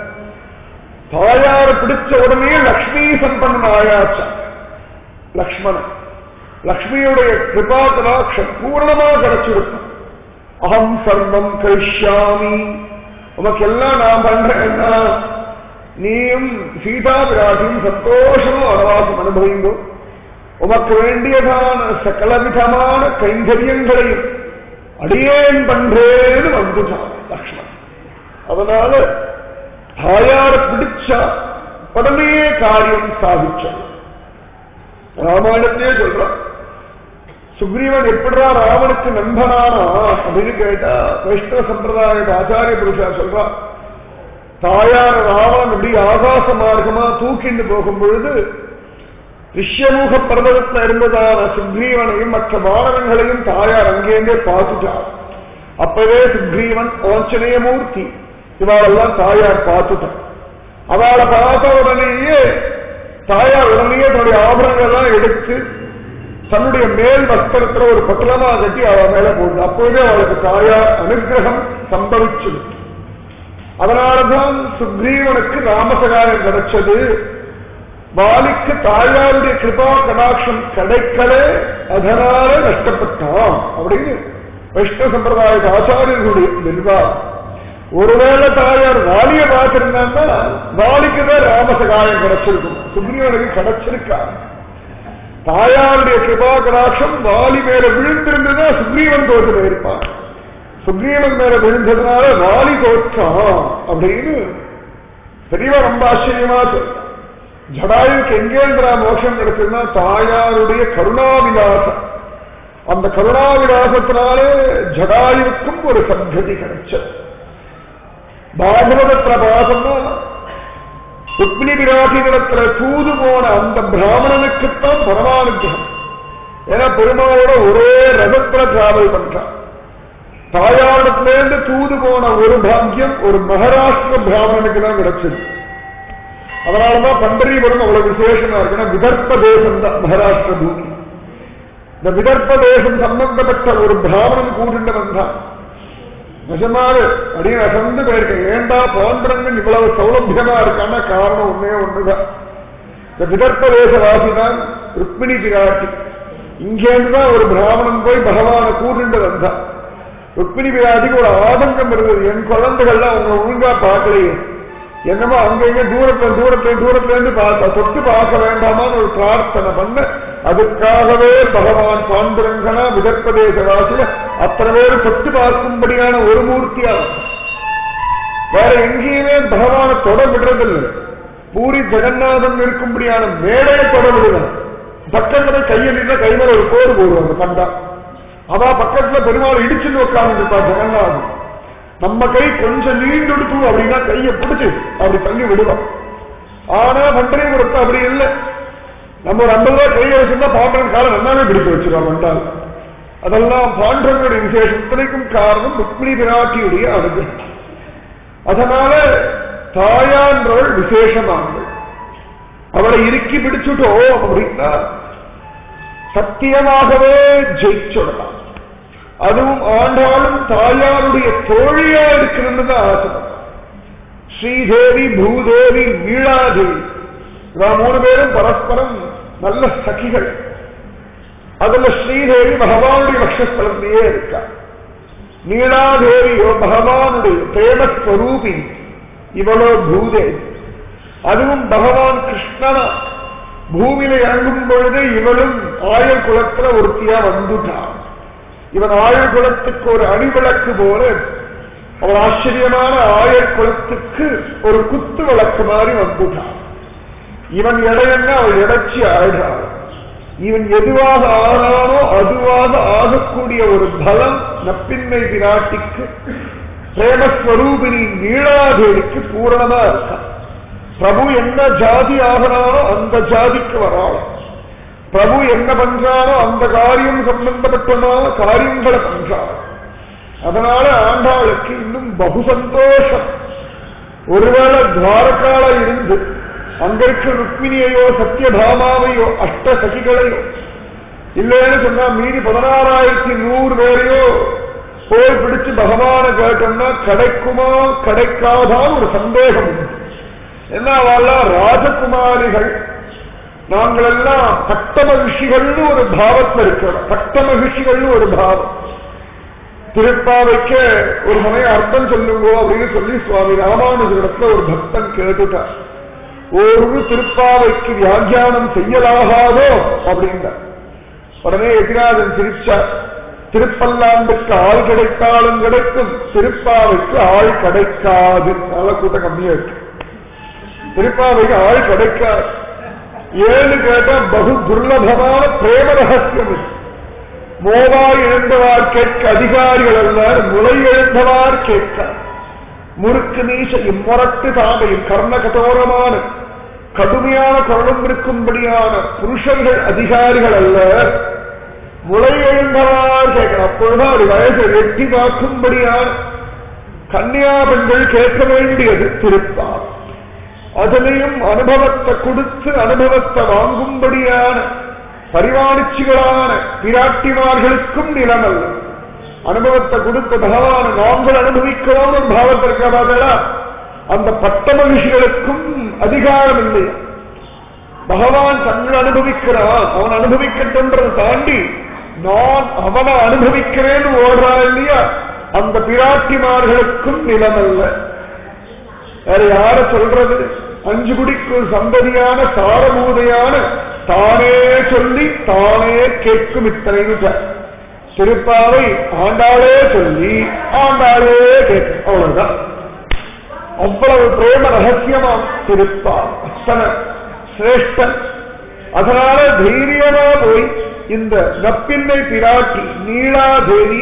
[SPEAKER 1] தாயார பிடிச்ச உடனே லக்ஷ்மி சம்பன்னன் ஆயாச்சா லக்ஷ்மணன் லக்ஷ்மியுடைய கிருபா கடாட்சம் பூர்ணமா கிடைச்சிருக்கும் அகம் சர்வம் கழிஷ்யாமி உமக்கு எல்லாம் நான் பண்றேன்னா நீயும் சீதா பிராட்டியும் சந்தோஷமா வனவாசம் அனுபவிங்கோ உமக்கு வேண்டியதான சகலவிதமான கைங்கரியங்களையும் அடியேன் பண்றேன்னு வந்துட்டான் லக்ஷ்மணன் அதனால தாயார பிடிச்சா உடனே காரியம் சாதிச்சான் ராமாயணத்திலே சொல்றான் சுக்ரீவன் எப்படிடா ராவனுக்கு நண்பனானா அப்படின்னு கேட்டா வைஷ்ணவ சம்பிரதாயத்தை ஆச்சாரிய புருஷா சொல்றான் தாயார் ராவணன் இப்படி ஆகாச மார்க்கமா தூக்கிண்டு போகும் பொழுது ரிஷ்யமுக பர்வதத்துல இருந்ததான சுக்ரீவனையும் மற்ற மாணவர்களையும் தாயார் அங்கேருந்தே பார்த்துட்டார் அப்பவே சுக்ரீவன் ஆஞ்சநேயமூர்த்தி இவாளெல்லாம் தாயார் பார்த்துட்டார் அவளை பார்த்த உடனேயே தாயார் உடனேயே தன்னுடைய ஆபரணங்கள் எல்லாம் எடுத்து தன்னுடைய மேல் வஸ்திரத்துல ஒரு பட்டலமா கட்டி அவ மேல போடுது அப்போதே அவளுக்கு தாயார் அனுகிரகம் சம்பவிச்சு அதனாலதான் சுக்ரீவனுக்கு ராமசகாயம் கிடைச்சது வாலிக்கு தாயாருடைய கிருபா கடாட்சம் கிடைக்கலே அதனால நஷ்டப்பட்டான் அப்படின்னு வைஷ்ணவ சம்பிரதாய ஆச்சாரியர்களுடைய நிர்வாகம் ஒருவேளை தாயார் வாலிய பார்த்திருந்தாங்கன்னா வாலிக்கு தான் ராமசகாயம் கிடைச்சிருக்கும் சுக்ரீவனுக்கு கிடைச்சிருக்கா தாயாருடைய கிருபா கடாட்சம் வாலி மேல விழுந்திருந்ததா சுக்ரீவன் தோற்று போயிருப்பான் சுக்ரீவன் மேல விழுந்ததுனால வாலி தோற்றான் அப்படின்னு பெரியவா ரொம்ப ஆச்சரியமா சொல்ற ஜடாயுக்கு எங்கேந்திரா மோட்சம் கிடைச்சதுன்னா தாயாருடைய கருணாவிலாசம் அந்த கருணாவிலாசத்தினாலே ஜடாயுக்கும் ஒரு சங்கதி கிடைச்சது பாகவதத்துல பாசம்னா ருக்மிணி விராட்டினிடத்துல தூது போன அந்த பிராமணனுக்குத்தான் பரமானுகிரகம் ஏன்னா பெருமாளோட ஒரே ரதத்துல டிராவல் பண்றான் தாயாரிடத்திலேருந்து தூது போன ஒரு பாக்கியம் ஒரு மகாராஷ்டிர பிராமணனுக்கு தான் கிடைச்சது அதனாலதான் பண்டரிபுரம் அவ்வளவு விசேஷமா இருக்குன்னா விதர்ப்ப தேசம் தான் மகாராஷ்டிர பூமி இந்த விதர்ப்ப தேசம் சம்பந்தப்பட்ட ஒரு பிராமணன் கூட்டிட்டு வந்தான் நிஜமாவே அப்படின்னு அசந்து போயிருக்கேன் ஏண்டா பாண்டரங்கன் இவ்வளவு சௌலபியமா இருக்கான்னா காரணம் ஒன்னே ஒண்ணுதான் இந்த விதர்ப்ப தேசவாசி தான் ருக்மிணி பிராட்டி இங்கேருந்துதான் ஒரு பிராமணன் போய் பகவானை கூட்டிட்டு வந்தான் ருக்மிணி பிராட்டிக்கு ஒரு ஆதங்கம் இருந்தது என் குழந்தைகள்லாம் உங்களை ஒழுங்கா பார்க்கலையே என்னமோ அங்கங்க தூரத்துல தூரத்துல தூரத்துல இருந்து பார்த்தா தொட்டு பார்க்க வேண்டாமான்னு ஒரு பிரார்த்தனை பண்ண அதுக்காகவே பகவான் பாண்டுரங்கனா விதர்ப்பதேசவாசிய அத்தனை பேர் தொட்டு பார்க்கும்படியான ஒரு மூர்த்தியா வேற எங்கேயுமே பகவானை தொட விடுறதில்லை பூரி ஜெகநாதன் இருக்கும்படியான மேடையை தொட விடுவேன் பக்கத்துல கையில் நின்ற கையில ஒரு கோடு போடுவாங்க கண்டா அவ பக்கத்துல பெருமாள் இடிச்சுன்னு உட்கார்ந்து இருப்பா ஜெகநாதன் நம்ம கை கொஞ்சம் நீண்டெடுத்து அப்படின்னா கையை பிடிச்சு அப்படி தள்ளி விடுவோம் ஆனா பண்டரிபுரத்து அப்படி இல்லை நம்ம ஒரு ஐம்பது ரூபாய் கையை வச்சிருந்தா பாண்டவன் காலம் நல்லாவே பிடித்து வச்சிருவோம் வந்தால் அதெல்லாம் பாண்டவனுடைய விசேஷம் இத்தனைக்கும் காரணம் ருக்மிணி பிராட்டியுடைய அனுகிரகம் அதனால தாயான்றவள் விசேஷமானவள் அவளை இறுக்கி பிடிச்சுட்டோம் அப்படின்னா சத்தியமாகவே ஜெயிச்சுடலாம் அதுவும் ஆண்டாளும் தாயாருடைய தோழியா இருக்கணும்னு தான் ஆசைப்படுறான் ஸ்ரீதேவி பூதேவி நீளாதேவி இவா மூணு பேரும் பரஸ்பரம் நல்ல சகிகள் அதுல ஸ்ரீதேவி பகவானுடைய வக்ஷஸ்தலத்திலேயே இருக்கா நீளாதேவியோ பகவானுடைய பிரேமஸ்வரூபி இவளோ பூதேவி அதுவும் பகவான் கிருஷ்ணனா பூமியில இறங்கும் பொழுது இவளும் ஆயர் குலத்துல ஒருத்தியா வந்துட்டான் இவன் ஆயர் குலத்துக்கு ஒரு அணிவிளக்கு போல அவள் ஆச்சரியமான ஆயர் குலத்துக்கு ஒரு குத்து விளக்கு மாதிரி வந்துட்டான் இவன் எடையன்னா அவள் எடைச்சி ஆழ்றாள் இவன் எதுவாக ஆனானோ அதுவாக ஆகக்கூடிய ஒரு பலம் நப்பின்மை பிராட்டிக்கு பிரேமஸ்வரூபினி நீளாதேவிக்கு பூரணமா இருக்கான் பிரபு என்ன ஜாதி ஆகிறானோ அந்த ஜாதிக்கு வராளோ பிரபு என்ன பண்றானோ அந்த காரியம் சம்பந்தப்பட்டமான காரியங்களை பண்றான் அதனால ஆண்டாளுக்கு இன்னும் பகு சந்தோஷம் ஒருவேளை துவாரகால இருந்து அங்க இருக்க ருக்மிணியையோ சத்யபாமாவையோ அஷ்ட சகிகளையோ இல்லைன்னு சொன்னா மீறி பதினாறாயிரத்தி நூறு பேரையோ போய் பிடிச்சு பகவான கேட்டோம்னா கிடைக்குமா கிடைக்காதான் ஒரு சந்தேகம் உண்டு என்ன அவெல்லாம் ராஜகுமாரிகள் நாங்கள் எல்லாம் பட்ட மகிழ்ச்சிகள்னு ஒரு பாவத்தில் இருக்கிறோம் பட்ட மகிழ்ச்சிகள்னு ஒரு பாவம் திருப்பாவைக்க ஒரு சமயம் அர்த்தம் சொல்லுங்கோ அப்படின்னு சொல்லி சுவாமி ராமானுஜரிடத்துல ஒரு பக்தன் கேட்டுட்டார் ஒரு திருப்பாவைக்கு வியாக்கியானம் செய்யலாகாதோ அப்படின்றார் உடனே எதிராஜன் சிரிச்சார் திருப்பல்லாண்டுக்கு ஆள் கிடைத்தாலும் கிடைக்கும் திருப்பாவைக்கு ஆள் கிடைக்காது நல்ல கூட்டம் கம்மியா இருக்கு திருப்பாவைக்கு ஆள் கிடைக்காது ஏன்னு கேட்டா பகு துர்லபமான பிரேம ரகசியம் இது மோவாய் எழுந்தவார் கேட்க அதிகாரிகள் அல்ல முளை எழுந்தவார் கேட்க முறுக்கு மீச இம்முரட்டு தாமையும் கர்ண கதோரமான கடுமையான குரலும் இருக்கும்படியான புருஷர்கள் அதிகாரிகள் அல்ல முளை எழுந்தவார் கேட்க அப்பொழுதுதான் ஒரு வயசை எட்டி பார்க்கும்படியான கன்னியா பெண்கள் கேட்க வேண்டியது திருப்பார் அதிலையும் அனுபவத்தை கொடுத்து அனுபவத்தை வாங்கும்படியான பரிவாணிச்சிகளான பிராட்டிமார்களுக்கும் நிலமல்ல அனுபவத்தை கொடுத்த பகவான் நாங்கள் அனுபவிக்கிறோம் ஒரு பாவத்திற்கு பார்த்தா அந்த பட்ட மகிழ்ச்சிகளுக்கும் அதிகாரம் இல்லை பகவான் தங்கள் அனுபவிக்கிறான் அவன் அனுபவிக்கட்டும்ன்றதை தாண்டி நான் அவனை அனுபவிக்கிறேன்னு ஓடுறா இல்லையா அந்த பிராட்டிமார்களுக்கும் நிலமல்ல வேற யார சொல்றது அஞ்சு குடிக்கு சந்ததியான சாரமூதையான தானே சொல்லி தானே கேட்கும் இத்தனை திருப்பாவை ஆண்டாளே சொல்லி ஆண்டாளே கேட்கும் அவ்வளவுதான் அவ்வளவு பிரேம ரகசியமா திருப்பா அத்தனை சிரேஷ்டன் அதனால தைரியமா போய் இந்த நப்பின்னை பிராட்டி நீளாதேவிய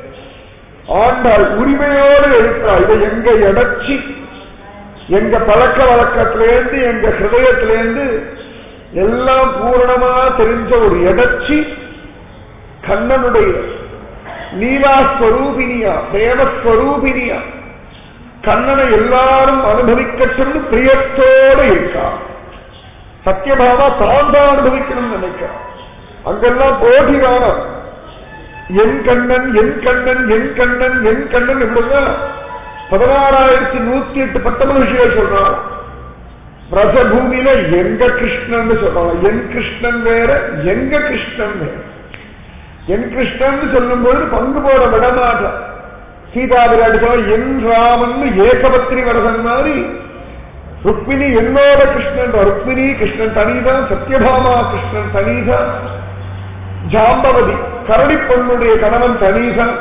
[SPEAKER 1] ஆண்டாள் உரிமையோடு எழுத்தாள் இதை எங்க எடச்சி எங்க பழக்க வழக்கத்திலேருந்து எங்க ஹிருதயத்திலேருந்து எல்லாம் பூரணமா தெரிஞ்ச ஒரு எடச்சி கண்ணனுடைய லீலாஸ்வரூபினியா தேவஸ்வரூபினியா கண்ணனை எல்லாரும் அனுபவிக்கட்டும்னு பிரியத்தோடு இருக்கா சத்தியபாமா தான் தான் அனுபவிக்கணும்னு நினைக்கிறான் அங்கெல்லாம் போட்டி காணும் என் கண்ணன் என் கண்ணன் என் கண்ணன் என் கண்ணன் இப்படிதான் பதினாறாயிரத்தி நூத்தி எட்டு பத்தொன்பது சொல்றான் பிரசபூமியில எங்க கிருஷ்ணன் சொல்றாங்க என் கிருஷ்ணன் வேற எங்க கிருஷ்ணன் வேற என் கிருஷ்ணன் சொல்லும்போது பங்கு போட விடமாட்டான் சீதா விராட்டி சொல்ல என் ராமன் ஏகபத்திரி வரதன் மாதிரி ருக்மிணி என்னோட கிருஷ்ணன் ருக்மிணி கிருஷ்ணன் தனிதான் சத்யபாமா கிருஷ்ணன் தனிதான் ஜாம்பவதி கரடி பொண்ணுடைய கணவன் தனிதான்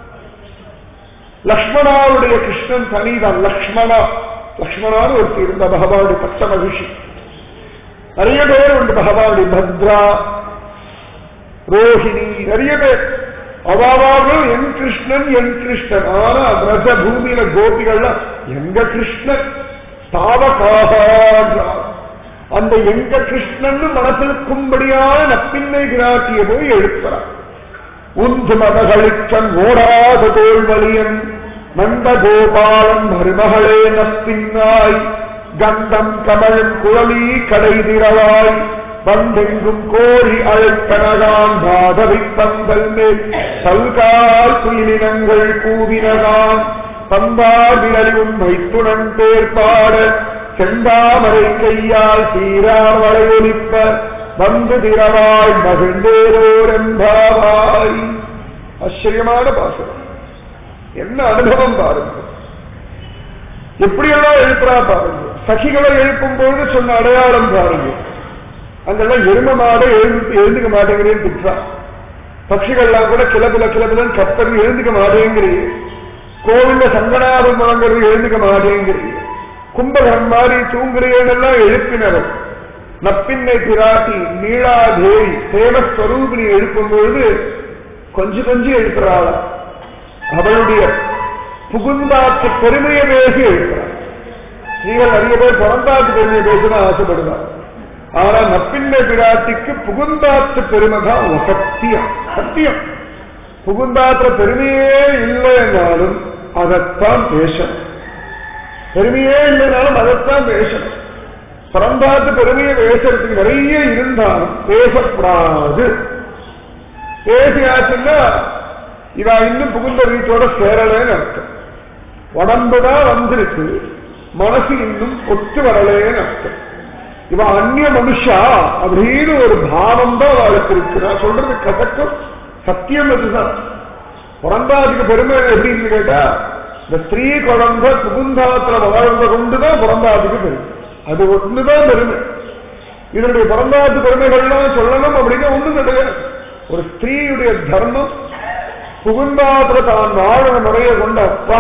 [SPEAKER 1] லக்ஷ்மணாவுடைய கிருஷ்ணன் தனிதான் லக்ஷ்மணா லக்ஷ்மணான்னு ஒருத்தர் இருந்த பகவானுடைய பச்ச மகிழ்ச்சி நிறைய பேர் உண்டு பகவானுடைய பத்ரா ரோஹிணி நிறைய பேர் அவாவாலும் என் கிருஷ்ணன் என் கிருஷ்ணன் ஆனா ரஜ பூமியில கோபிகள்லாம் எங்க கிருஷ்ணன் தாவகாக அந்த எங்க கிருஷ்ணன் மனசிற்கும்படியான நப்பின்னை விராட்டிய போய் எழுப்புறான் உந்து மதகளிச்சன் ஓடாத தோல்வலியன் நந்த கோபாலன் மருமகளே நப்பின்னாய் கந்தம் கமழும் குழலி கடைதிரவாய் வந்தெங்கும் கோரி அழைத்தனகான் மாதவி பந்தல் மேல் பல்கால் குயிலினங்கள் கூவினகான் பந்தாடியும் மைத்துணன் பேர்பாட செந்தாமரை கையால் சீரார் வளையொலிப்ப வந்து திரவாய் மகிழ்ந்தேரோரெம்பாவாய் ஆச்சரியமான பாசனம் என்ன அனுபவம் பாருங்க எப்படியெல்லாம் எழுப்புறா பாருங்க சகிகளை எழுப்பும் பொழுது சொன்ன அடையாளம் பாருங்க அங்கெல்லாம் எரும மாடு எழுந்து எழுந்துக்க மாட்டேங்கிறேன்னு திட்டா பட்சிகள்லாம் கூட கிளப்புல கிளப்புலன்னு கத்தர் எழுந்துக்க மாட்டேங்கிறீங்க கோவில்ல சங்கநாதம் முழங்குறது எழுந்துக்க மாட்டேங்கிறீங்க கும்பகரம் மாதிரி தூங்குறேன்னெல்லாம் எழுப்பினவர் நப்பின்னை பிராட்டி நீளாதேவி தேவஸ்வரூபிணி எழுப்பும் பொழுது கொஞ்சம் கொஞ்சம் எழுப்புறாளா அவளுடைய புகுந்தாத்து பெருமையை பேசி எழுப்புறாள் நீங்கள் நிறைய பேர் பிறந்தாத்து பெருமையை பேசணும் ஆசைப்படுவார் ஆனா நப்பின்னை பிராட்டிக்கு புகுந்தாத்து பெருமை தான் ஒரு சத்தியம் சத்தியம் புகுந்தாத்துல பெருமையே இல்லைன்னாலும் அதைத்தான் பேசணும் பெருமையே இல்லைனாலும் அதைத்தான் பேசணும் பிறந்தாத்து பெருமையை பேசுறதுக்கு நிறைய இருந்தாலும் பேசக்கூடாது பேசியாச்சுன்னா இவா இன்னும் புகுந்த வீட்டோட சேரலேன்னு அர்த்தம் உடம்புதான் வந்திருக்கு மனசு இன்னும் ஒத்து வரலேன்னு அர்த்தம் இவ அந்நிய மனுஷா அப்படின்னு ஒரு பாவம் தான் அவளுக்கு இருக்கு நான் சொல்றது கசக்கம் சத்தியம் அதுதான் பிறந்தாதுக்கு பெருமை எப்படின்னு கேட்டா இந்த ஸ்திரீ குழந்தை புகுந்தாத்துல வாழ்ந்த கொண்டுதான் பிறந்தாதுக்கு பெருமை அது ஒண்ணுதான் பெருமை இதனுடைய பிறந்தாத்து பெருமைகள்லாம் சொல்லணும் அப்படின்னா ஒண்ணும் கிடையாது ஒரு ஸ்திரீயுடைய தர்மம் புகுந்தாத்துல தான் வாழ முறைய கொண்ட அப்பா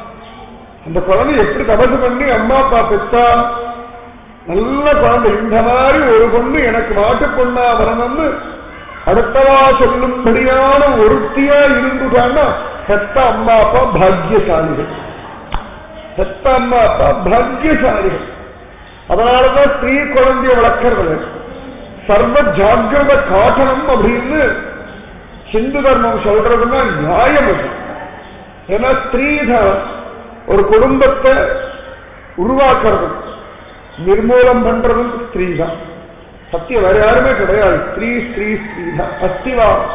[SPEAKER 1] அந்த குழந்தை எப்படி தபசு பண்ணி அம்மா அப்பா பெற்றா நல்ல குழந்தை இந்த மாதிரி ஒரு பொண்ணு எனக்கு மாட்டு பொண்ணா வரணும்னு அடுத்தவா சொல்லும்படியான ஒருத்தியா இருந்துட்டான்னா செத்த அம்மா அப்பா பாக்கியசாலிகள் செத்த அம்மா அப்பா பாக்கியசாலிகள் அதனாலதான் ஸ்திரீ குழந்தைய வளர்க்கறது சர்வ ஜாகிரத காட்டணும் அப்படின்னு ஹிந்து தர்மம் சொல்றதுன்னா நியாயம் அது ஏன்னா ஸ்திரீதான் ஒரு குடும்பத்தை உருவாக்குறது நிர்மூலம் பண்றதும் ஸ்திரீ தான் சத்தியம் வேற யாருமே கிடையாது ஸ்திரீ ஸ்திரீ ஸ்திரீ தான் அஸ்திவாரம்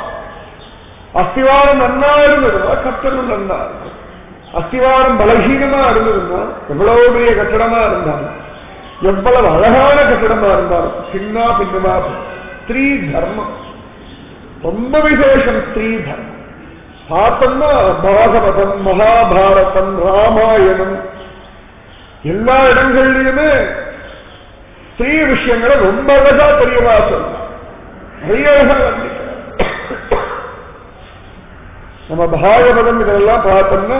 [SPEAKER 1] அஸ்திவாரம் நன்னா இருந்ததுன்னா கட்டணம் நன்னா இருக்கும் அஸ்திவாரம் பலகீனமா இருந்ததுன்னா எவ்வளவு பெரிய கட்டடமா இருந்தாலும் எவ்வளவு அழகான கட்டடமா இருந்தாலும் சின்ன பின்னமா ஸ்திரீ தர்மம் ரொம்ப விசேஷம் ஸ்திரீ தர்மம் பார்த்தோம்னா பாகவதம் மகாபாரதம் ராமாயணம் எல்லா இடங்கள்லயுமே ஸ்திரீ விஷயங்களை ரொம்ப அழகா தெரியவா சொல்லலாம் நிறைய அழகா வர்ணிக்கிறார். நம்ம பாகவதம் இதெல்லாம் பார்த்தோம்னா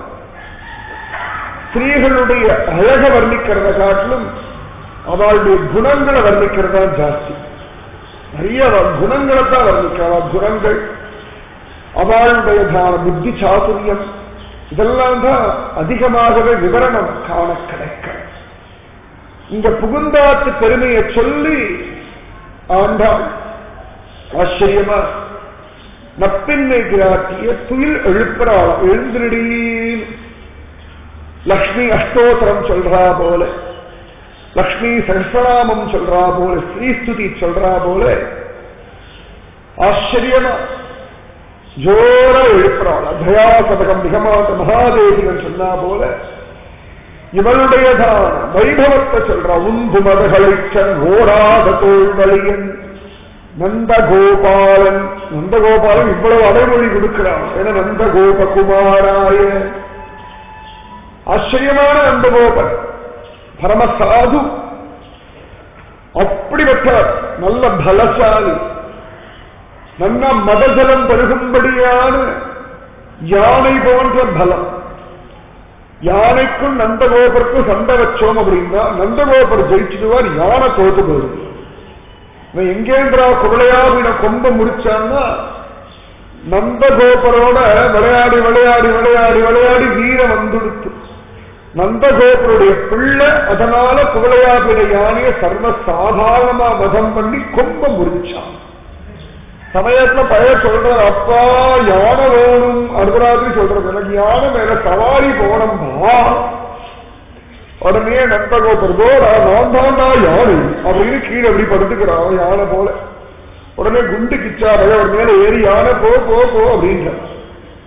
[SPEAKER 1] ஸ்திரீகளுடைய அழக வர்ணிக்கிறத காட்டிலும் அவளுடைய குணங்களை வர்ணிக்கிறதா ஜாஸ்தி நிறைய அவ குணங்களை தான் வர்ணிக்கிறா குணங்கள் அவளுடைய தான புத்தி சாதுரியம் இதெல்லாம் தான் அதிகமாகவே விவரணம் காண கிடைக்கும் இந்த புகுந்தாத்து பெருமையை சொல்லி ஆண்டாள் ஆச்சரியமா நப்பின்னை கிராட்டிய துயில் எழுப்புறாள் எழுந்திரடீன் லக்ஷ்மி அஷ்டோத்திரம் சொல்றா போல லக்ஷ்மி சகசிரநாமம் சொல்றா போல ஸ்ரீஸ்துதி சொல்றா போல ஆச்சரியமா ஜோர எழுப்புறாள் அபயா சதகம் மிகமாட்ட மகாதேவிகன் சொன்னா போல இவளுடையதான வைபவத்தை சொல்றா உந்து மதகளைச்சன் ஓராத தோல்வழியன் நந்தகோபாலன் நந்தகோபாலன் இவ்வளவு அடைமொழி கொடுக்கிறான் என நந்தகோபகுமாராய ஆச்சரியமான நந்தகோபன் பரமசாது அப்படிப்பட்டவர் நல்ல பலசாலி நல்ல மதஜலம் பருகும்படியான யானை போன்ற பலம் யானைக்கும் நந்தகோபருக்கும் சண்டை வச்சோம் அப்படின்னா நந்தகோபர் ஜெயிச்சிடுவார் யானை தோத்து போயிடும் இவன் எங்கேந்திரா குவளையாவின கொம்ப முடிச்சான்னா நந்தகோபரோட விளையாடி விளையாடி விளையாடி விளையாடி வீரம் வந்துடுத்து நந்தகோபருடைய பிள்ளை அதனால குவளையாபிட யானைய சர்வ சாதாரணமா வதம் பண்ணி கொம்ப முறிச்சான் சமயத்துல பழைய சொல்ற அப்பா யானை வேணும் அர்த்தராத்திரி சொல்றது எனக்கு யானை மேல சவாரி போனோம்பா உடனே நந்தகோபர் போடா நான் தாண்டா யானை அப்படின்னு கீழே அப்படி படுத்துக்கிறான் யானை போல உடனே குண்டு கிச்சா பய ஒரு மேல ஏறி யானை போ போ போ அப்படின்ற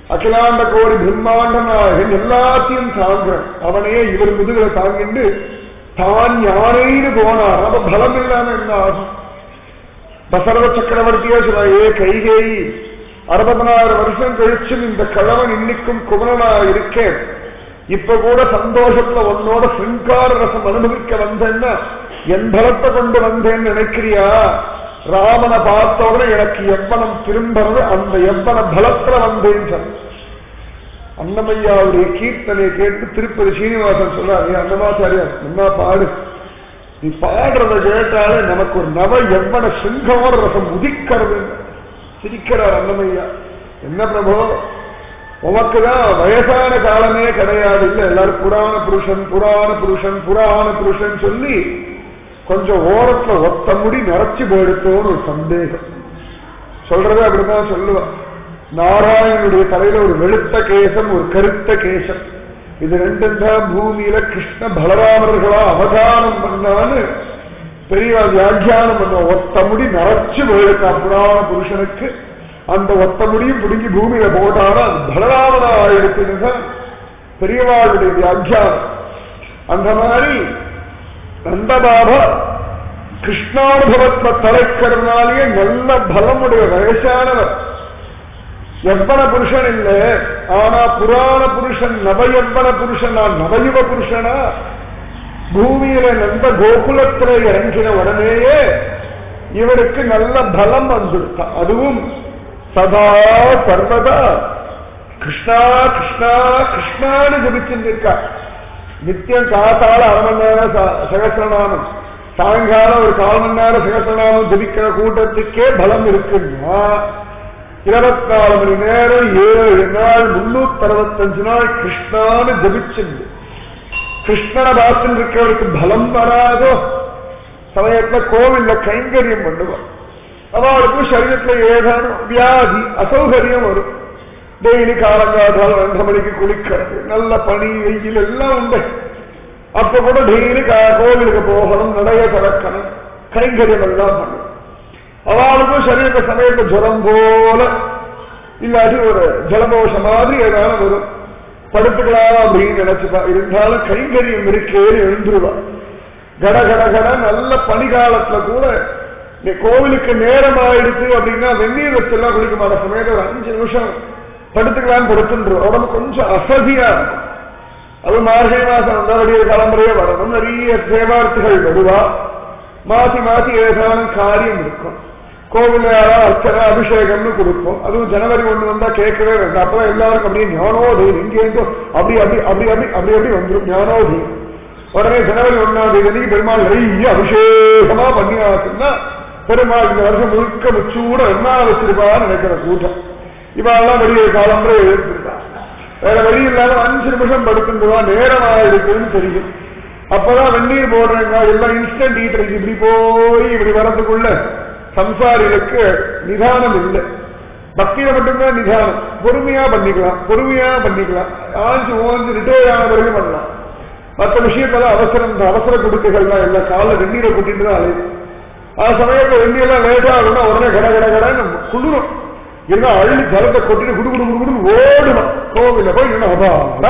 [SPEAKER 1] அகிலாண்ட கோடி பிரம்மாண்ட நாயகன் எல்லாத்தையும் தாங்குறான் அவனையே இவர் முதுகலை தாங்கிண்டு தான் யானைன்னு போனார் அப்ப பலம் இல்லாம என்ன ஆகும் தசரத சக்கரவர்த்தியே சொல்ற ஏ கைகேயி அறுபதனாயிரம் வருஷம் கழிச்சும் இந்த கிழவன் இன்னைக்கும் குமரனா இருக்கேன் இப்ப கூட சந்தோஷத்துல உன்னோட சிங்கார ரசம் அனுபவிக்க வந்தேன்னா என் பலத்தை கொண்டு வந்தேன்னு நினைக்கிறியா ராமனை பார்த்த உடனே எனக்கு எவ்வனம் திரும்பறது அந்த எவ்வன பலத்துல வந்தேன் சொன்ன. அன்னமையாவுடைய கீர்த்தனை கேட்டு திருப்பதி சீனிவாசன் சொல்றாரு அன்னமாச்சாரியா என்ன பாடு நீ பாடுறத கேட்டாலே நமக்கு ஒரு நவ எவ்வன சிங்கமோட ரசம் உதிக்கிறது சிரிக்கிறார் அன்னமையா என்ன பிரபு உமக்குதான் வயசான காலமே கிடையாது இல்ல எல்லாரும் புராண புருஷன் புராண புருஷன் புராண புருஷன் சொல்லி கொஞ்சம் ஓரத்துல ஒத்த முடி நிறைச்சு போயிடுத்தோன்னு ஒரு சந்தேகம் சொல்றதே அப்படிதான் சொல்லுவான் நாராயணனுடைய தலையில ஒரு வெளுத்த கேசம் ஒரு கருத்த கேசம் இது ரெண்டும் தான் பூமியில கிருஷ்ண பலராமர்களா அவதானம் பண்ணான்னு பெரிய வியாக்கியானம் பண்ண ஒத்த முடி நிறைச்சு போயிருக்கான் புராண புருஷனுக்கு அந்த ஒத்த முடியும் பிடுங்கி பூமியில போட்டாலும் அது பலராமனா ஆயிடுச்சுன்னு தான் பெரியவாளுடைய வியாக்கியானம் அந்த மாதிரி நந்தபாபா கிருஷ்ணானுபவத்தை தலைக்கிறதுனாலேயே நல்ல பலமுடைய வயசானவர் எவ்வன புருஷன் இல்ல ஆனா புராண புருஷன் நவயவ்வன புருஷனா நவயுவ புருஷனா பூமியில நந்த கோகுலத்துல இறங்கின உடனேயே இவருக்கு நல்ல பலம் வந்துடுத்தான் அதுவும் சதா சர்வதா கிருஷ்ணா கிருஷ்ணா கிருஷ்ணான்னு ஜபிச்சுருக்கா நித்தியம் காத்தால அரை மணி நேரம் ச- சகஸ்ரநாமம் சாயங்காலம் ஒரு கால் மணி நேரம் சகஸ்ரநாமம் ஜபிக்கிற கூட்டத்துக்கே பலம் இருக்குன்னா இருபத்தி நாலு மணி நேரம் ஏழு நாள் முன்னூத்தி அறுபத்தஞ்சு நாள் கிருஷ்ணான்னு ஜபிச்சுண்டு கிருஷ்ணனை பார்த்துட்டு இருக்கிறவருக்கு பலம் வராதோ சமயத்துல கோவில்ல கைங்கரியம் பண்ணுவான் அவளுக்கும் சரீரத்துல ஏதானும் வியாதி அசௌகரியம் வரும் டெய்லி காலங்காதால் ரெண்டரை மணிக்கு குளிக்கிறது நல்ல பனி வெயில் எல்லாம் உண்டு அப்ப கூட டெய்லி கா- கோவிலுக்கு போகணும் நடைய திறக்கணும் கைங்கரியம் எல்லாம் பண்ணணும் அவளுக்கும் சரீர சமயத்து ஜுரம் போல இல்லாட்டி ஒரு ஜலதோஷம் மாதிரி ஏதாவது வரும் படுத்துக்கலாம் அப்படின்னு நினைச்சுப்பா இருந்தாலும் கைங்கரியம் இருக்கேன்னு எழுந்துருவா கட கட கட நல்ல பனிகாலத்துல கூட நீ கோவிலுக்கு நேரம் ஆயிடுச்சு அப்படின்னா வெந்நீர் வச்செல்லாம் குளிக்க மாட்ட சமயத்துல ஒரு அஞ்சு நிமிஷம் படுத்துக்கலாம்னு படுத்துன்றோம் உடம்பு கொஞ்சம் அசதியா இருக்கும் அது மார்கழி மாசம் வந்தா வெளியே கிளம்புறையே வரணும் நிறைய சேவார்த்திகள் வருவா மாத்தி மாத்தி ஏதானும் காரியம் இருக்கும் கோவில் யாரா அர்ச்சனை அபிஷேகம்னு கொடுப்போம் அதுவும் ஜனவரி ஒண்ணு வந்தா கேட்கவே வேண்டாம் அப்பதான் எல்லாருக்கும் அப்படியே ஞானோதயம் இங்கேருந்து அப்படி அப்படி அப்படி அப்படி அப்படி அப்படி வந்துடும் ஞானோதயம் உடனே ஜனவரி ஒன்னாம் தேதி அன்னைக்கு பெருமாள் நிறைய அபிஷேகமா பண்ணியாச்சுன்னா பெருமாள் இந்த வருஷம் முழுக்க முச்சூட என்ன வச்சிருப்பான்னு நினைக்கிற கூட்டம் இவெல்லாம் வெளியே காலம்பரை எழுந்திருக்கா வேற வழி இல்லாம அஞ்சு நிமிஷம் படுத்துட்டுவா நேரம் ஆயிருக்குன்னு தெரியும் அப்பதான் வெந்நீர் போடுறேங்க எல்லாம் இன்ஸ்டன்ட் ஹீட்டர் இப்படி போய் இப்படி வரதுக்குள்ள சம்சாரிகளுக்கு நிதானம் இல்லை பக்தியில மட்டும்தான் நிதானம் பொறுமையா பண்ணிக்கலாம் பொறுமையா பண்ணிக்கலாம் ஆஞ்சு ஓஞ்சு ரிட்டையர் ஆன பிறகு பண்ணலாம் மற்ற விஷயத்தெல்லாம் அவசரம் இந்த அவசர குடுக்கைகள்லாம் எல்லாம் காலைல வெந்நீரை கூட்டிட்டு தான் அலையும் ஆ சமயத்துல வெந்நீர்லாம் லேட்டா ஆகும்னா உடனே கட கட கடன்னு குளிரும் இருந்தா அள்ளி ஜலத்தை கொட்டிட்டு குடு குடு குடு குடு ஓடுவோம் கோவில போய் இன்னும் அபாடா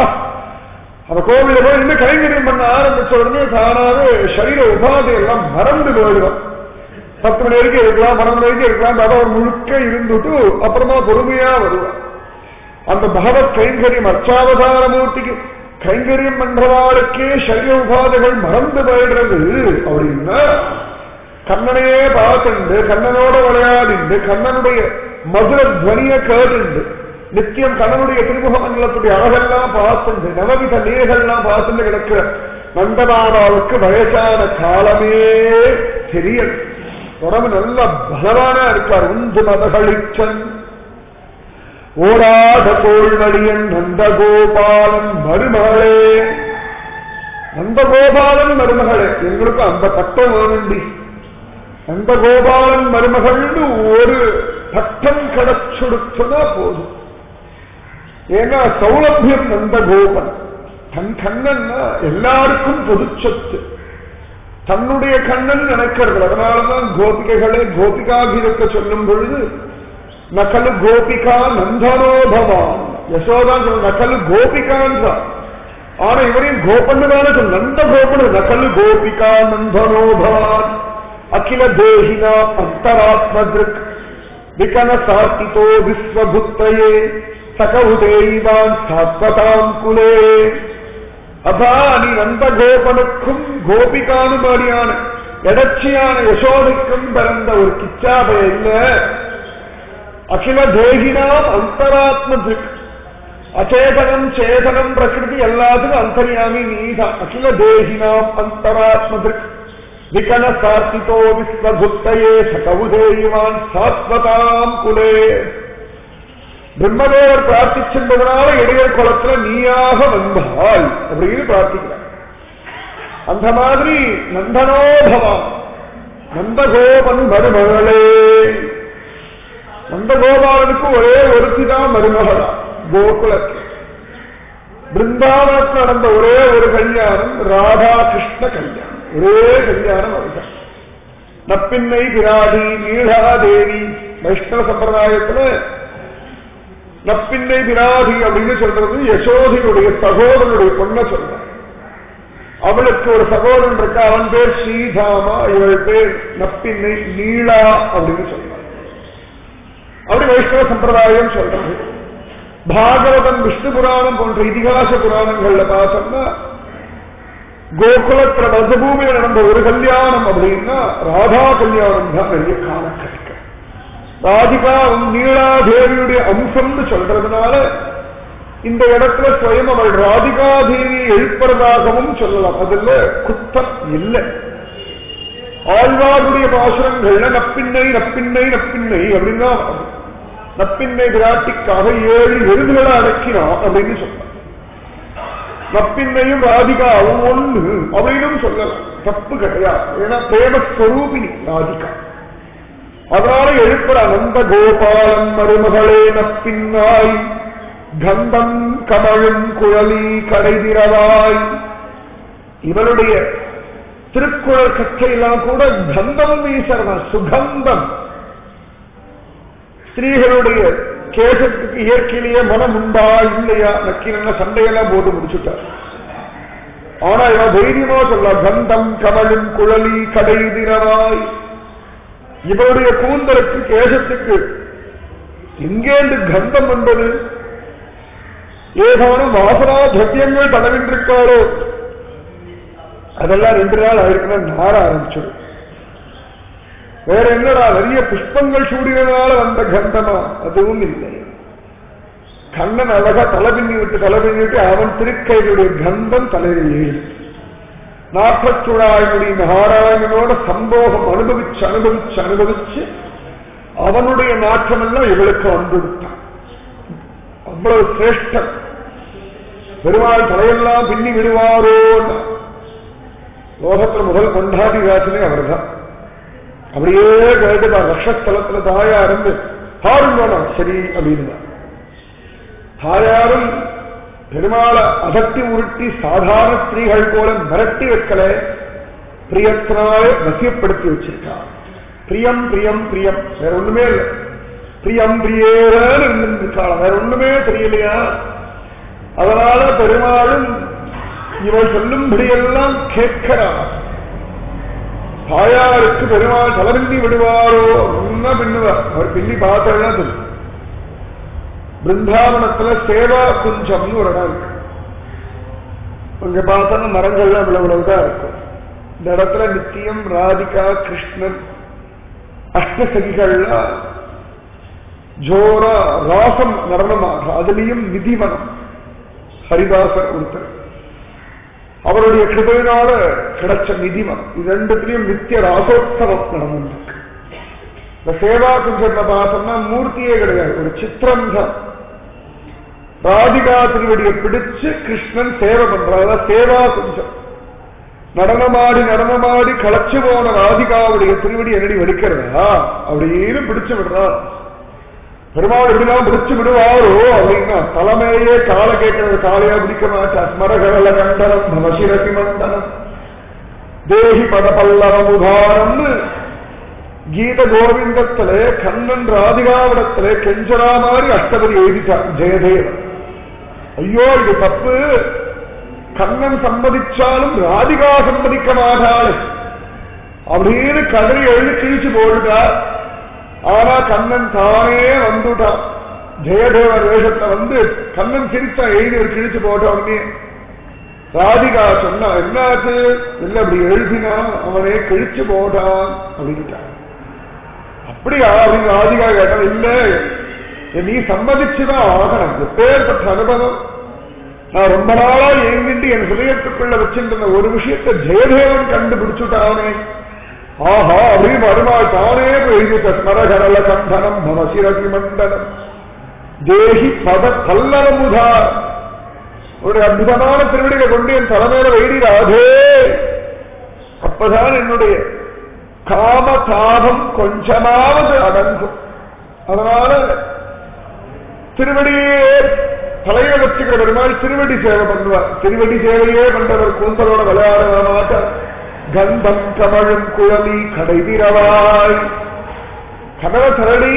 [SPEAKER 1] அந்த கோவில போய் இன்னும் கைங்கரியம் பண்ண ஆரம்பிச்ச உடனே தானாவே சரீர உபாதை எல்லாம் மறந்து போயிடுவோம் பத்து மணி வரைக்கும் இருக்கலாம் பன்னெண்டு மணி வரைக்கும் இருக்கலாம் பாபா ஒரு முழுக்க இருந்துட்டு அப்புறமா பொறுமையா வருவான் அந்த பகவத் கைங்கரியம் அர்ச்சாவதார மூர்த்திக்கு கைங்கரியம் பண்றவாளுக்கே சரீர உபாதைகள் மறந்து போயிடுறது அப்படின்னா கண்ணனையே பார்த்துண்டு கண்ணனோட விளையாடிண்டு கண்ணனுடைய மதுர துவனிய கேட்டுண்டு நித்தியம் கண்ணனுடைய திருமுக மண்டலத்துடைய அழகெல்லாம் பார்த்துண்டு நவவித நீர்கள்லாம் பார்த்துட்டு கிடக்கிற நந்தமாதாவுக்கு வயசான காலமே தெரியல உடம்பு நல்ல பலவானா இருக்கார் உந்து மதகளிச்சன் ஓடாத தோல்வழியன் நந்தகோபாலன் மருமகளே நந்தகோபாலன் மருமகளே எங்களுக்கு அந்த பட்டம் வேணுண்டி நந்தகோபாலன் மருமகள்னு ஒரு பட்டம் கிடைச்சுடுச்சுனா போதும் ஏன்னா சௌலபியம் நந்தகோபன் தன் கண்ணன்னா எல்லாருக்கும் பொதுச்சொத்து தன்னுடைய கண்ணன் நினைக்கிறது அதனாலதான் கோபிகைகளே கோபிகாபிரக்க சொல்லும் பொழுது நகலு கோபிகா நந்தனோபவான் யசோதான் சொல்ல நக்கல்லு கோபிகான்றா ஆனா இவரையும் கோபன்னு தானே சொல்ல நந்த கோபன் நக்கல்லு கோபிகா நந்தனோ பவான் அகில தேகினா அந்தராத்மதிருக் விகன சாத்திதோ விஸ்வபுத்தயே சகவுதேவான் சாத்வதாம் குலே அப்பா நீ நந்த கோபனுக்கும் கோபிகானுமாரியான எடர்ச்சியான யசோதைக்கும் பிறந்த ஒரு கிச்சாபை இல்ல அகில தேகினாம் அந்தராத்ம திக் அச்சேதனம் சேதனம் பிரகிருதி எல்லாத்துக்கும் அந்தரியாமி நீதான் அகில தேகினாம் அந்தராத்ம திக் விகன சார்த்திதோ விஸ்வபுத்தையே சகவுதேயுவான் சாத்வதாம் குலே பிரம்மதேவர் பிரார்த்திச்சென்பதனால இடையர் குளத்துல நீயாக வந்தாய் அப்படின்னு பிரார்த்திக்கிறார் அந்த மாதிரி நந்தனோபவம் நந்தகோபன் மருமகளே நந்தகோபாலனுக்கு ஒரே ஒருத்தி தான் மருமகளா கோகுலத்தில் பிருந்தாவனத்தில் நடந்த ஒரே ஒரு கல்யாணம் ராதா கிருஷ்ண கல்யாணம் ஒரே கல்யாணம் அதுதான் நப்பின்னை பிராடி நீலாதேவி வைஷ்ணவ சம்பிரதாயத்துல நப்பின்னை பிராடி அப்படின்னு சொல்றது யசோதியுடைய சகோதரனுடைய பொண்ண சொல்ற அவளுக்கு ஒரு சகோதரன் இருக்கா அவன் பேர் ஸ்ரீதாமா இவள் பேர் நப்பின்னை நீளா அப்படின்னு சொல்றான் அப்படி வைஷ்ணவ சம்பிரதாயம் சொல்றது பாகவதம் விஷ்ணு புராணம் போன்ற இதிகாச புராணங்கள்ல பார்த்தோம்னா கோகுலத்துல வசபூமியில நடந்த ஒரு கல்யாணம் அப்படின்னா ராதா கல்யாணம் தான் நிறைய காண கிடைக்கும் ராதிகா நீலாதேவியுடைய அம்சம்னு சொல்றதுனால இந்த இடத்துல சுயம் அவள் ராதிகா தேவியை எழுப்புறதாகவும் சொல்லலாம் அதுல குத்தம் இல்லை ஆழ்வாருடைய பாசுரங்கள்ல நப்பின்னை நப்பின்னை நப்பின்னை அப்படின்னா நப்பின்னை விராட்டிக்காக ஏழு எருதுகளை அடக்கினான் அப்படின்னு சொல்லலாம் நப்பின்னையும் ராதிகாவும் ஒண்ணு அப்படின்னு சொல்லலாம் தப்பு கிடையாது ஏன்னா பிரேமஸ்வரூபிணி ராதிகா அதனால எழுப்புற அனந்த கோபாலன் மருமகளே நப்பின்னாய் கந்தம் கமழும் குழலி கடைதிரவாய் இவளுடைய திருக்குறள் கற்றையெல்லாம் கூட கந்தம் வீசறதா சுகந்தம் ஸ்திரீகளுடைய கேசத்துக்கு இயற்கையிலேயே மனம் உண்டா இல்லையா நக்கின சண்டையெல்லாம் போட்டு முடிச்சுட்டார் ஆனா இவன் தைரியமா சொல்ல கந்தம் கமலும் குழலி கடைதிரவாய் இவருடைய கூந்தலுக்கு கேசத்துக்கு எங்கேந்து கந்தம் என்பது ஏதானும் வாசனா திரவியங்கள் தடவின்றிருக்காரோ அதெல்லாம் ரெண்டு நாள் ஆயிருக்குன்னா நார ஆரம்பிச்சிடும் வேற என்னடா நிறைய புஷ்பங்கள் சூடியதுனால வந்த கந்தமா அதுவும் இல்லை கண்ணன் அழகா தலை பின்னி விட்டு தலை பின்னி விட்டு அவன் திருக்கைகளுடைய கந்தம் தலையில் ஏறி நாற்பச்சுழாயினுடைய நாராயணனோட சம்போகம் அனுபவிச்சு அனுபவிச்சு அனுபவிச்சு அவனுடைய நாற்றம் எல்லாம் இவளுக்கு வந்துவிட்டான் அவ்வளவு சிரேஷ்டம் பெருமாள் தலையெல்லாம் பின்னி விடுவாரோ லோகத்துல முதல் கொண்டாடி ராசினே அவர்தான் அப்படியே கேட்டுப்பா லட்சஸ்தலத்துல தாயா இருந்து பாருங்க சரி அப்படின்னு தாயாரும் பெருமாளை அதட்டி உருட்டி சாதாரண ஸ்திரீகள் போல மிரட்டி வைக்கல பிரியத்தினாலே வசியப்படுத்தி வச்சிருக்கா பிரியம் பிரியம் பிரியம் வேற ஒண்ணுமே இல்லை பிரியம் பிரியேன்னு இருந்திருக்காள் வேற ஒண்ணுமே தெரியலையா அதனால பெருமாளும் இவள் சொல்லும்படியெல்லாம் கேட்கிறார் தாயாருக்கு பெருமாள் தலைபின்னி விடுவாரோ என்ன பின்னுவார் அவர் பின்னி பார்த்தா தெரியும் பிருந்தாவனத்துல சேவா குஞ்சம்னு ஒரு இடம் இருக்கு அங்க பார்த்தோம்னா மரங்கள்லாம் இவ்வளவு இவ்வளவுதான் இருக்கும் இந்த இடத்துல நித்தியம் ராதிகா கிருஷ்ணன் அஷ்டசகிகள்லாம் ஜோரா ராசம் நடனமாக அதுலயும் நிதிமனம் ஹரிதாசர் ஒருத்தர் அவருடைய கிருபையினால கிடைச்ச நிதிமனம் இது ரெண்டுத்திலையும் நித்திய ராசோத்சவம் நடந்திருக்கு இந்த சேவா குஞ்சத்தை பார்த்தோம்னா மூர்த்தியே கிடையாது ஒரு சித்திரம் தான் ராதிகா திருவடியை பிடிச்சு கிருஷ்ணன் சேவை பண்றாங்க சேவா குஞ்சம் நடனமாடி நடனமாடி களைச்சு போன ராதிகாவுடைய திருவடி என்னடி வெடிக்கிறதா அப்படின்னு பிடிச்சு விடுறா பெருமாள் இப்படிலாம் பிடிச்சு விடுவாரோ அப்படின்னா தலைமையே காலை கேட்கறது காலையா பிடிக்க மாட்டா ஸ்மரகரல கண்டனம் பவசிரசி மண்டனம் தேகி பத பல்லவம் உதாரம்னு கீத கோவிந்தத்திலே கண்ணன் ராதிகாவிடத்திலே கெஞ்சரா மாதிரி அஷ்டபதி எழுதிட்டார் ஜெயதேவன் ஐயோ இது தப்பு கண்ணன் சம்மதிச்சாலும் ராதிகா சம்மதிக்க மாட்டாள் அப்படின்னு கதறி எழுதி கிழிச்சு போடுட்டார் ஆனா கண்ணன் தானே வந்துட்டான் ஜெயதேவர் வேஷத்தை வந்து கண்ணன் சிரிச்சா எழுதி ஒரு கிழிச்சு போட்ட உடனே ராதிகா சொன்னா என்னாச்சு இல்ல அப்படி எழுதினா அவனே கிழிச்சு போட்டான் அப்படின்ட்டான் அப்படியா அப்படின்னு ராதிகா கேட்டான் இல்ல நீ சம்மதிச்சுதான் ஆகணும் எப்பேற்பட்ட அனுபவம் நான் ரொம்ப நாளா ஏங்கிட்டு என் ஹிருதயத்துக்குள்ள வச்சிருந்த ஒரு விஷயத்தை ஜெயதேவன் கண்டுபிடிச்சுட்டானே ஆஹா அப்படின்னு மறுநாள் தானே எழுதிட்ட ஸ்மரகரல கந்தனம் மனசிரகி மண்டலம் தேகி பத பல்லவமுதா ஒரு அற்புதமான திருவடிகளை கொண்டு என் தலைமையில வைடிராதே அப்பதான் என்னுடைய காம தாபம் கொஞ்சமாவது அடங்கும் அதனால திருவடியே தலையில வச்சுக்கிற பெருமாள் திருவடி சேவை பண்ணுவார் திருவடி சேவையே பண்றவர் கூந்தலோட விளையாட மாட்டார் கந்தம் கமழும் குழலி கடைதிரவாய் கதவை தரடி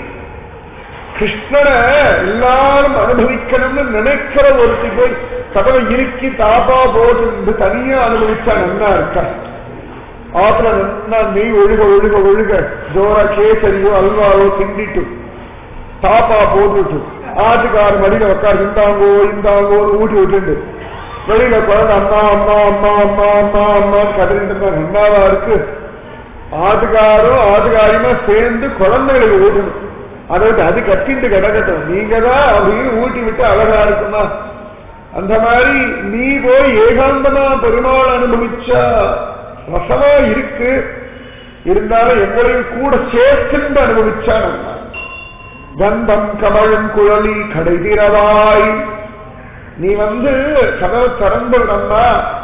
[SPEAKER 1] கிருஷ்ணனை எல்லாரும் அனுபவிக்கணும்னு நினைக்கிற ஒருத்தி போய் கதவை இறுக்கி தாப்பா போட்டு தனியா அனுபவிச்சா நல்லா இருக்கா ஆத்துல நல்லா நெய் ஒழுக ஒழுக ஒழுக ஜோரா கேசரியோ அல்வாவோ கிண்டிட்டு தாப்பா போட்டுட்டு ஆட்டுக்கார மடியில உட்கார் இந்தாங்கோ இந்தாங்கோ ஊட்டி விட்டுண்டு வெளியில குழந்தை அம்மா அம்மா அம்மா அம்மா அம்மா அம்மான்னு கதறிட்டு இருந்தா நன்னாவா இருக்கு ஆட்டுக்காரும் ஆட்டுக்காரியுமா சேர்ந்து குழந்தைகளுக்கு ஊட்டணும் அதாவது அது கட்டிட்டு கிடக்கட்டும் நீங்க தான் அப்படின்னு ஊட்டி விட்டு அழகா இருக்குமா அந்த மாதிரி நீ போய் ஏகாந்தமா பெருமாள் அனுபவிச்சா ரசமா இருக்கு இருந்தாலும் எங்களையும் கூட சேர்த்து அனுபவிச்சா நம்ம கந்தம் கமழும் குழலி கடைதிரவாய் நீ வந்து கதவை திறந்துடனா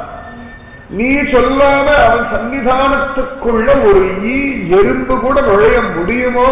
[SPEAKER 1] நீ சொல்லாம அவன் சன்னிதானத்துக்குள்ள ஒரு ஈ எறும்பு கூட நுழைய முடியுமோ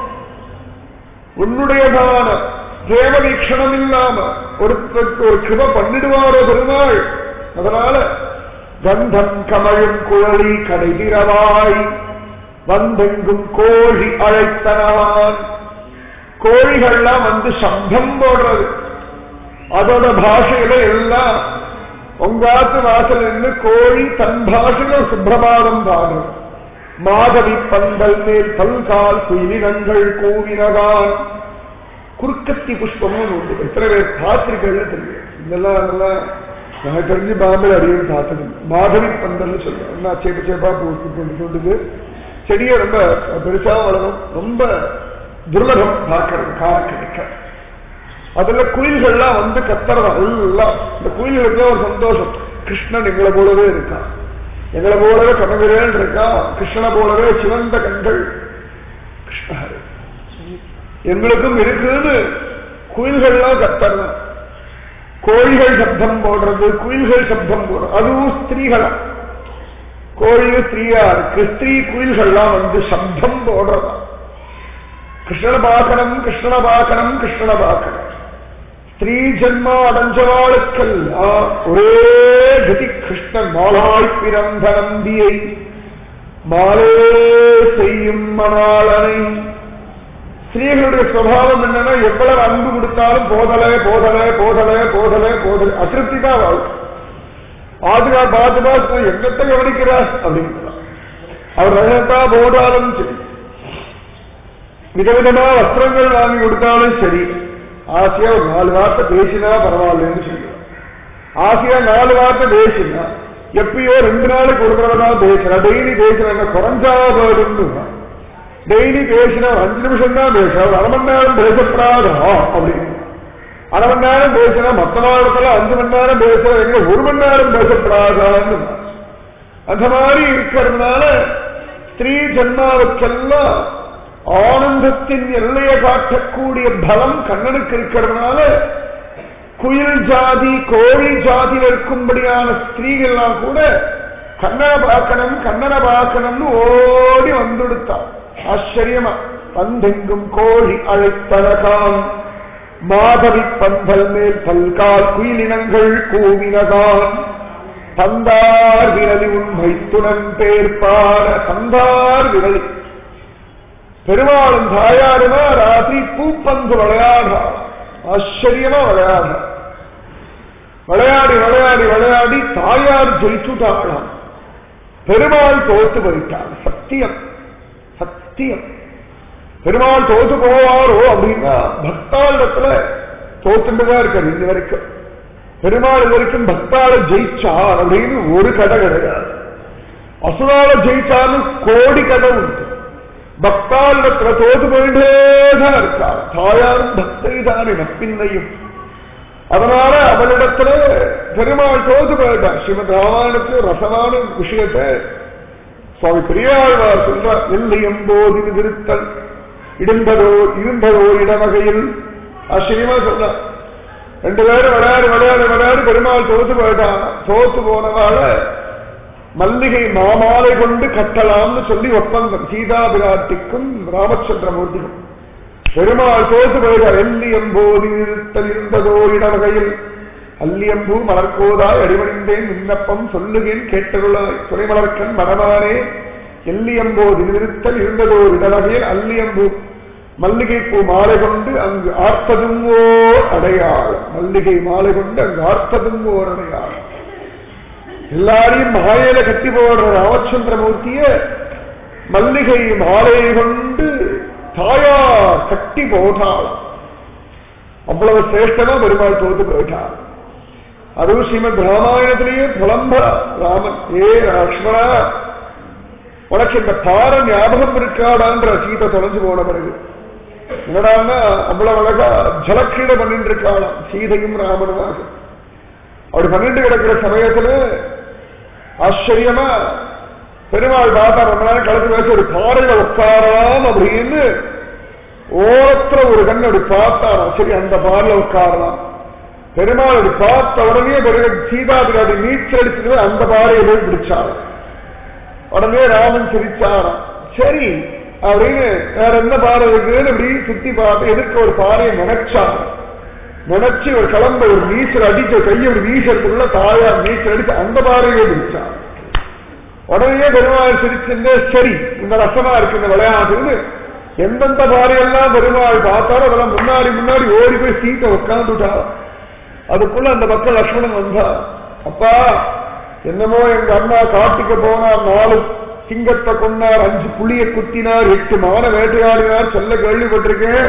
[SPEAKER 1] உன்னுடையதான தேவ வீக்ஷணம் இல்லாம ஒருத்தருக்கு ஒரு கிருப பண்ணிடுவாரோ பெருமாள் அதனால கந்தம் கமழும் குழலி கடைதிரவாய் வந்தெங்கும் கோழி அழைத்தனவான் கோழிகள்லாம் வந்து சப்தம் போடுறது அதோட பாஷையில எல்லாம் உங்காத்து வாசல் நின்று கோழி தன் பாஷையில சுப்பிரபாதம் பாடும் மாதவி பந்தல் மேல் பல்கால் குயிலினங்கள் கூவினதான் குறுக்கத்தி புஷ்பமும் உண்டு எத்தனை பேர் பார்த்திருக்கேன்னு தெரியும் இதெல்லாம் அதெல்லாம் எனக்கு தெரிஞ்சு பாம்பல் அடியும் பார்த்தது மாதவி பந்தல்னு சொல்லுவேன் என்ன சேப்பு சேப்பா பூத்து கொண்டு கொண்டுது செடியை ரொம்ப பெருசா வளரும் ரொம்ப துர்லபம் பார்க்கறது கார கிடைக்க அதுல குயில்கள்லாம் வந்து கத்துறதா எல்லாம் இந்த குயில்களுக்கு ஒரு சந்தோஷம் கிருஷ்ணன் எங்களை போலவே இருக்கான் எங்களை போலவே கனவிரேன் இருக்கா கிருஷ்ணனை போலவே சிவந்த கண்கள் கிருஷ்ணஹரி எங்களுக்கும் இருக்குன்னு குயில்கள்லாம் கத்துறது கோழிகள் சப்தம் போடுறது குயில்கள் சப்தம் போடுறது அதுவும் ஸ்திரீகளா கோழியும் ஸ்திரீயா இருக்கு ஸ்திரீ குயில்கள்லாம் வந்து சப்தம் போடுறதா கிருஷ்ணனை பார்க்கணும் கிருஷ்ணனை பார்க்கணும் கிருஷ்ணனை பார்க்கணும் ஸ்திரீ ஜென்மா அடைஞ்சவாளுக்கெல்லாம் ஒரே கதி கிருஷ்ணன் மாலாய் பிறந்த நம்பியை மாலே செய்யும் மணாளனை ஸ்திரீகளுடைய சுவாவம் என்னன்னா எவ்வளவு அன்பு கொடுத்தாலும் போதலை போதலை போதலை போதலை போதலை அதிருப்தி தான் வாழ்க்கை ஆதுகா பாதுகா எங்கத்தை கவனிக்கிறார் அப்படின்னு அவர் ரகத்தா போதாலும் சரி விதவிதமா வஸ்திரங்கள் வாங்கி கொடுத்தாலும் சரி ஆசையா ஒரு நாலு வார்த்தை பேசினா பரவாயில்லன்னு சொல்லுவார் ஆசையா நாலு வார்த்தை பேசினா எப்பயோ ரெண்டு நாளைக்கு ஒரு தடவை தான் பேசுறா டெய்லி பேசுறேன் குறைஞ்சா போயிருந்து டெய்லி பேசினா ஒரு அஞ்சு நிமிஷம் தான் பேசுறா ஒரு அரை மணி நேரம் பேசப்படாதா அப்படின்னு அரை மணி நேரம் பேசினா மத்த நாளத்துல அஞ்சு மணி நேரம் பேசுற எங்க ஒரு மணி நேரம் பேசப்படாதான்னு அந்த மாதிரி இருக்கிறதுனால ஸ்திரீ ஜன்மாவுக்கெல்லாம் ஆனந்தத்தின் எல்லையை காட்டக்கூடிய பலம் கண்ணனுக்கு இருக்கிறதுனால குயில் ஜாதி கோழி ஜாதியில் இருக்கும்படியான ஸ்திரீகள்லாம் கூட கண்ணனை பார்க்கணும் கண்ணனை பார்க்கணும்னு ஓடி வந்துடுத்தான் ஆச்சரியமா பந்தெங்கும் கோழி அழைத்தனகான் மாதவி பந்தல் மேல் பல்கால் குயிலினங்கள் கூவினதான் தந்தார் விரலி உண்மை துணன் பேர்பாட தந்தார் விரலி பெருமாளும் தாயாருமா ராத்திரி பூப்பந்து விளையாடுறா ஆச்சரியமா விளையாடுறா விளையாடி விளையாடி விளையாடி தாயார் ஜெயிச்சுட்டாங்களாம் பெருமாள் தோத்து போயிட்டார் சத்தியம் சத்தியம் பெருமாள் தோத்து போவாரோ அப்படின்னா பக்தாளிடத்துல தோத்துட்டுதான் இருக்காரு இது வரைக்கும் பெருமாள் இது வரைக்கும் பக்தாள ஜெயிச்சார் அப்படின்னு ஒரு கதை கிடையாது அசுரால ஜெயிச்சாலும் கோடி கதை உண்டு பக்தாளிடத்துல தோத்து போயிட்டேதான் இருக்கார் தாயாரும் பக்தை தான் நப்பின்னையும் அதனால அவளிடத்துல பெருமாள் தோத்து போயிட்டார் ஸ்ரீமத் ராமாயணத்துல ரசமான விஷயத்தை சுவாமி பெரியாழ்வார் சொல்றார் எல்லை எம்போது திருத்தல் இடும்பதோ இருந்ததோ இடவகையில் ஆச்சரியமா சொல்றார் ரெண்டு பேரும் விளையாடு விளையாடு விளையாடு பெருமாள் தோத்து போயிட்டான் தோத்து போனவால மல்லிகை மாமாலை கொண்டு கட்டலாம்னு சொல்லி ஒப்பந்தம் சீதா பிராட்டிக்கும் ராமச்சந்திரமூர்த்திக்கும் பெருமாள் தோத்து போயிட்டார் எல்லியம்போது இருத்தல் இருந்ததோ இடவகையில் அல்லியம்பூ மலர்கோதாய் அடிவணிந்தேன் விண்ணப்பம் சொல்லுகேன் கேட்டருளாய் துறைமலர்க்கன் மரமானே எல்லியம்போது நிறுத்தல் இருந்ததோர் இடவகையில் அல்லியம்பூ மல்லிகை பூ மாலை கொண்டு அங்கு ஆர்த்ததும் ஓர் அடையாளம் மல்லிகை மாலை கொண்டு அங்கு ஆர்த்ததும் ஓர் அடையாளம் எல்லாரையும் மாலையில கட்டி போடுற ராமச்சந்திரமூர்த்திய மல்லிகை மாலையை கொண்டு தாயார் கட்டி போட்டாளாம் அவ்வளவு சிரேஷ்டமா பெருமாள் தோத்து போயிட்டார் அதுவும் ஸ்ரீமத் ராமாயணத்திலேயே புலம்ப ராமன் ஏ லக்ஷ்மணா உனக்கு இந்த பார ஞாபகம் இருக்காடான்ற சீதை தொலைஞ்சு போன பிறகு என்னடான்னா அவ்வளவு அழகா ஜலக்கிரீட பண்ணிட்டு இருக்காளாம் சீதையும் ராமனுமாக அப்படி பண்ணிட்டு கிடக்கிற சமயத்துல ஆச்சரியமா பெருமாள் பார்த்தா ரொம்ப நேரம் கலந்து பேச ஒரு பாறையில உட்காரலாம் அப்படின்னு ஓரத்துல ஒரு கண் அப்படி பார்த்தாராம் சரி அந்த பாறையில உட்காரலாம் பெருமாள் அப்படி பார்த்த உடனே பிறகு சீதா பிராட்டி நீச்சல் அடிச்சுட்டு அந்த பாறையை போய் பிடிச்சாராம் உடனே ராமன் சிரிச்சாராம் சரி அப்படின்னு வேற என்ன பாறை இருக்குன்னு இப்படி சுத்தி பார்த்து எதுக்கு ஒரு பாறையை நினைச்சார் நினைச்சு ஒரு கிளம்ப ஒரு நீச்சல் அடிச்ச கையை ஒரு வீசறதுக்குள்ள தாயார் நீச்சல் அடிச்சு அந்த பாறையை பிடிச்சார் உடனே பெருமாள் சிரிச்சுட்டு சரி இந்த ரசமா இருக்கு இந்த விளையாட்டுன்னு எந்தெந்த பாறையெல்லாம் பெருமாள் பார்த்தாரோ அதெல்லாம் முன்னாடி முன்னாடி ஓடி போய் சீட்டை உட்காந்துட்டார் அதுக்குள்ள அந்த பக்கம் லக்ஷ்மணன் வந்தா அப்பா என்னமோ எங்க அண்ணா காட்டுக்கு போனார் நாலு சிங்கத்தை கொண்டார் அஞ்சு புளிய குத்தினார் எட்டு மான வேட்டையாடினார் சொல்ல கேள்விப்பட்டிருக்கேன்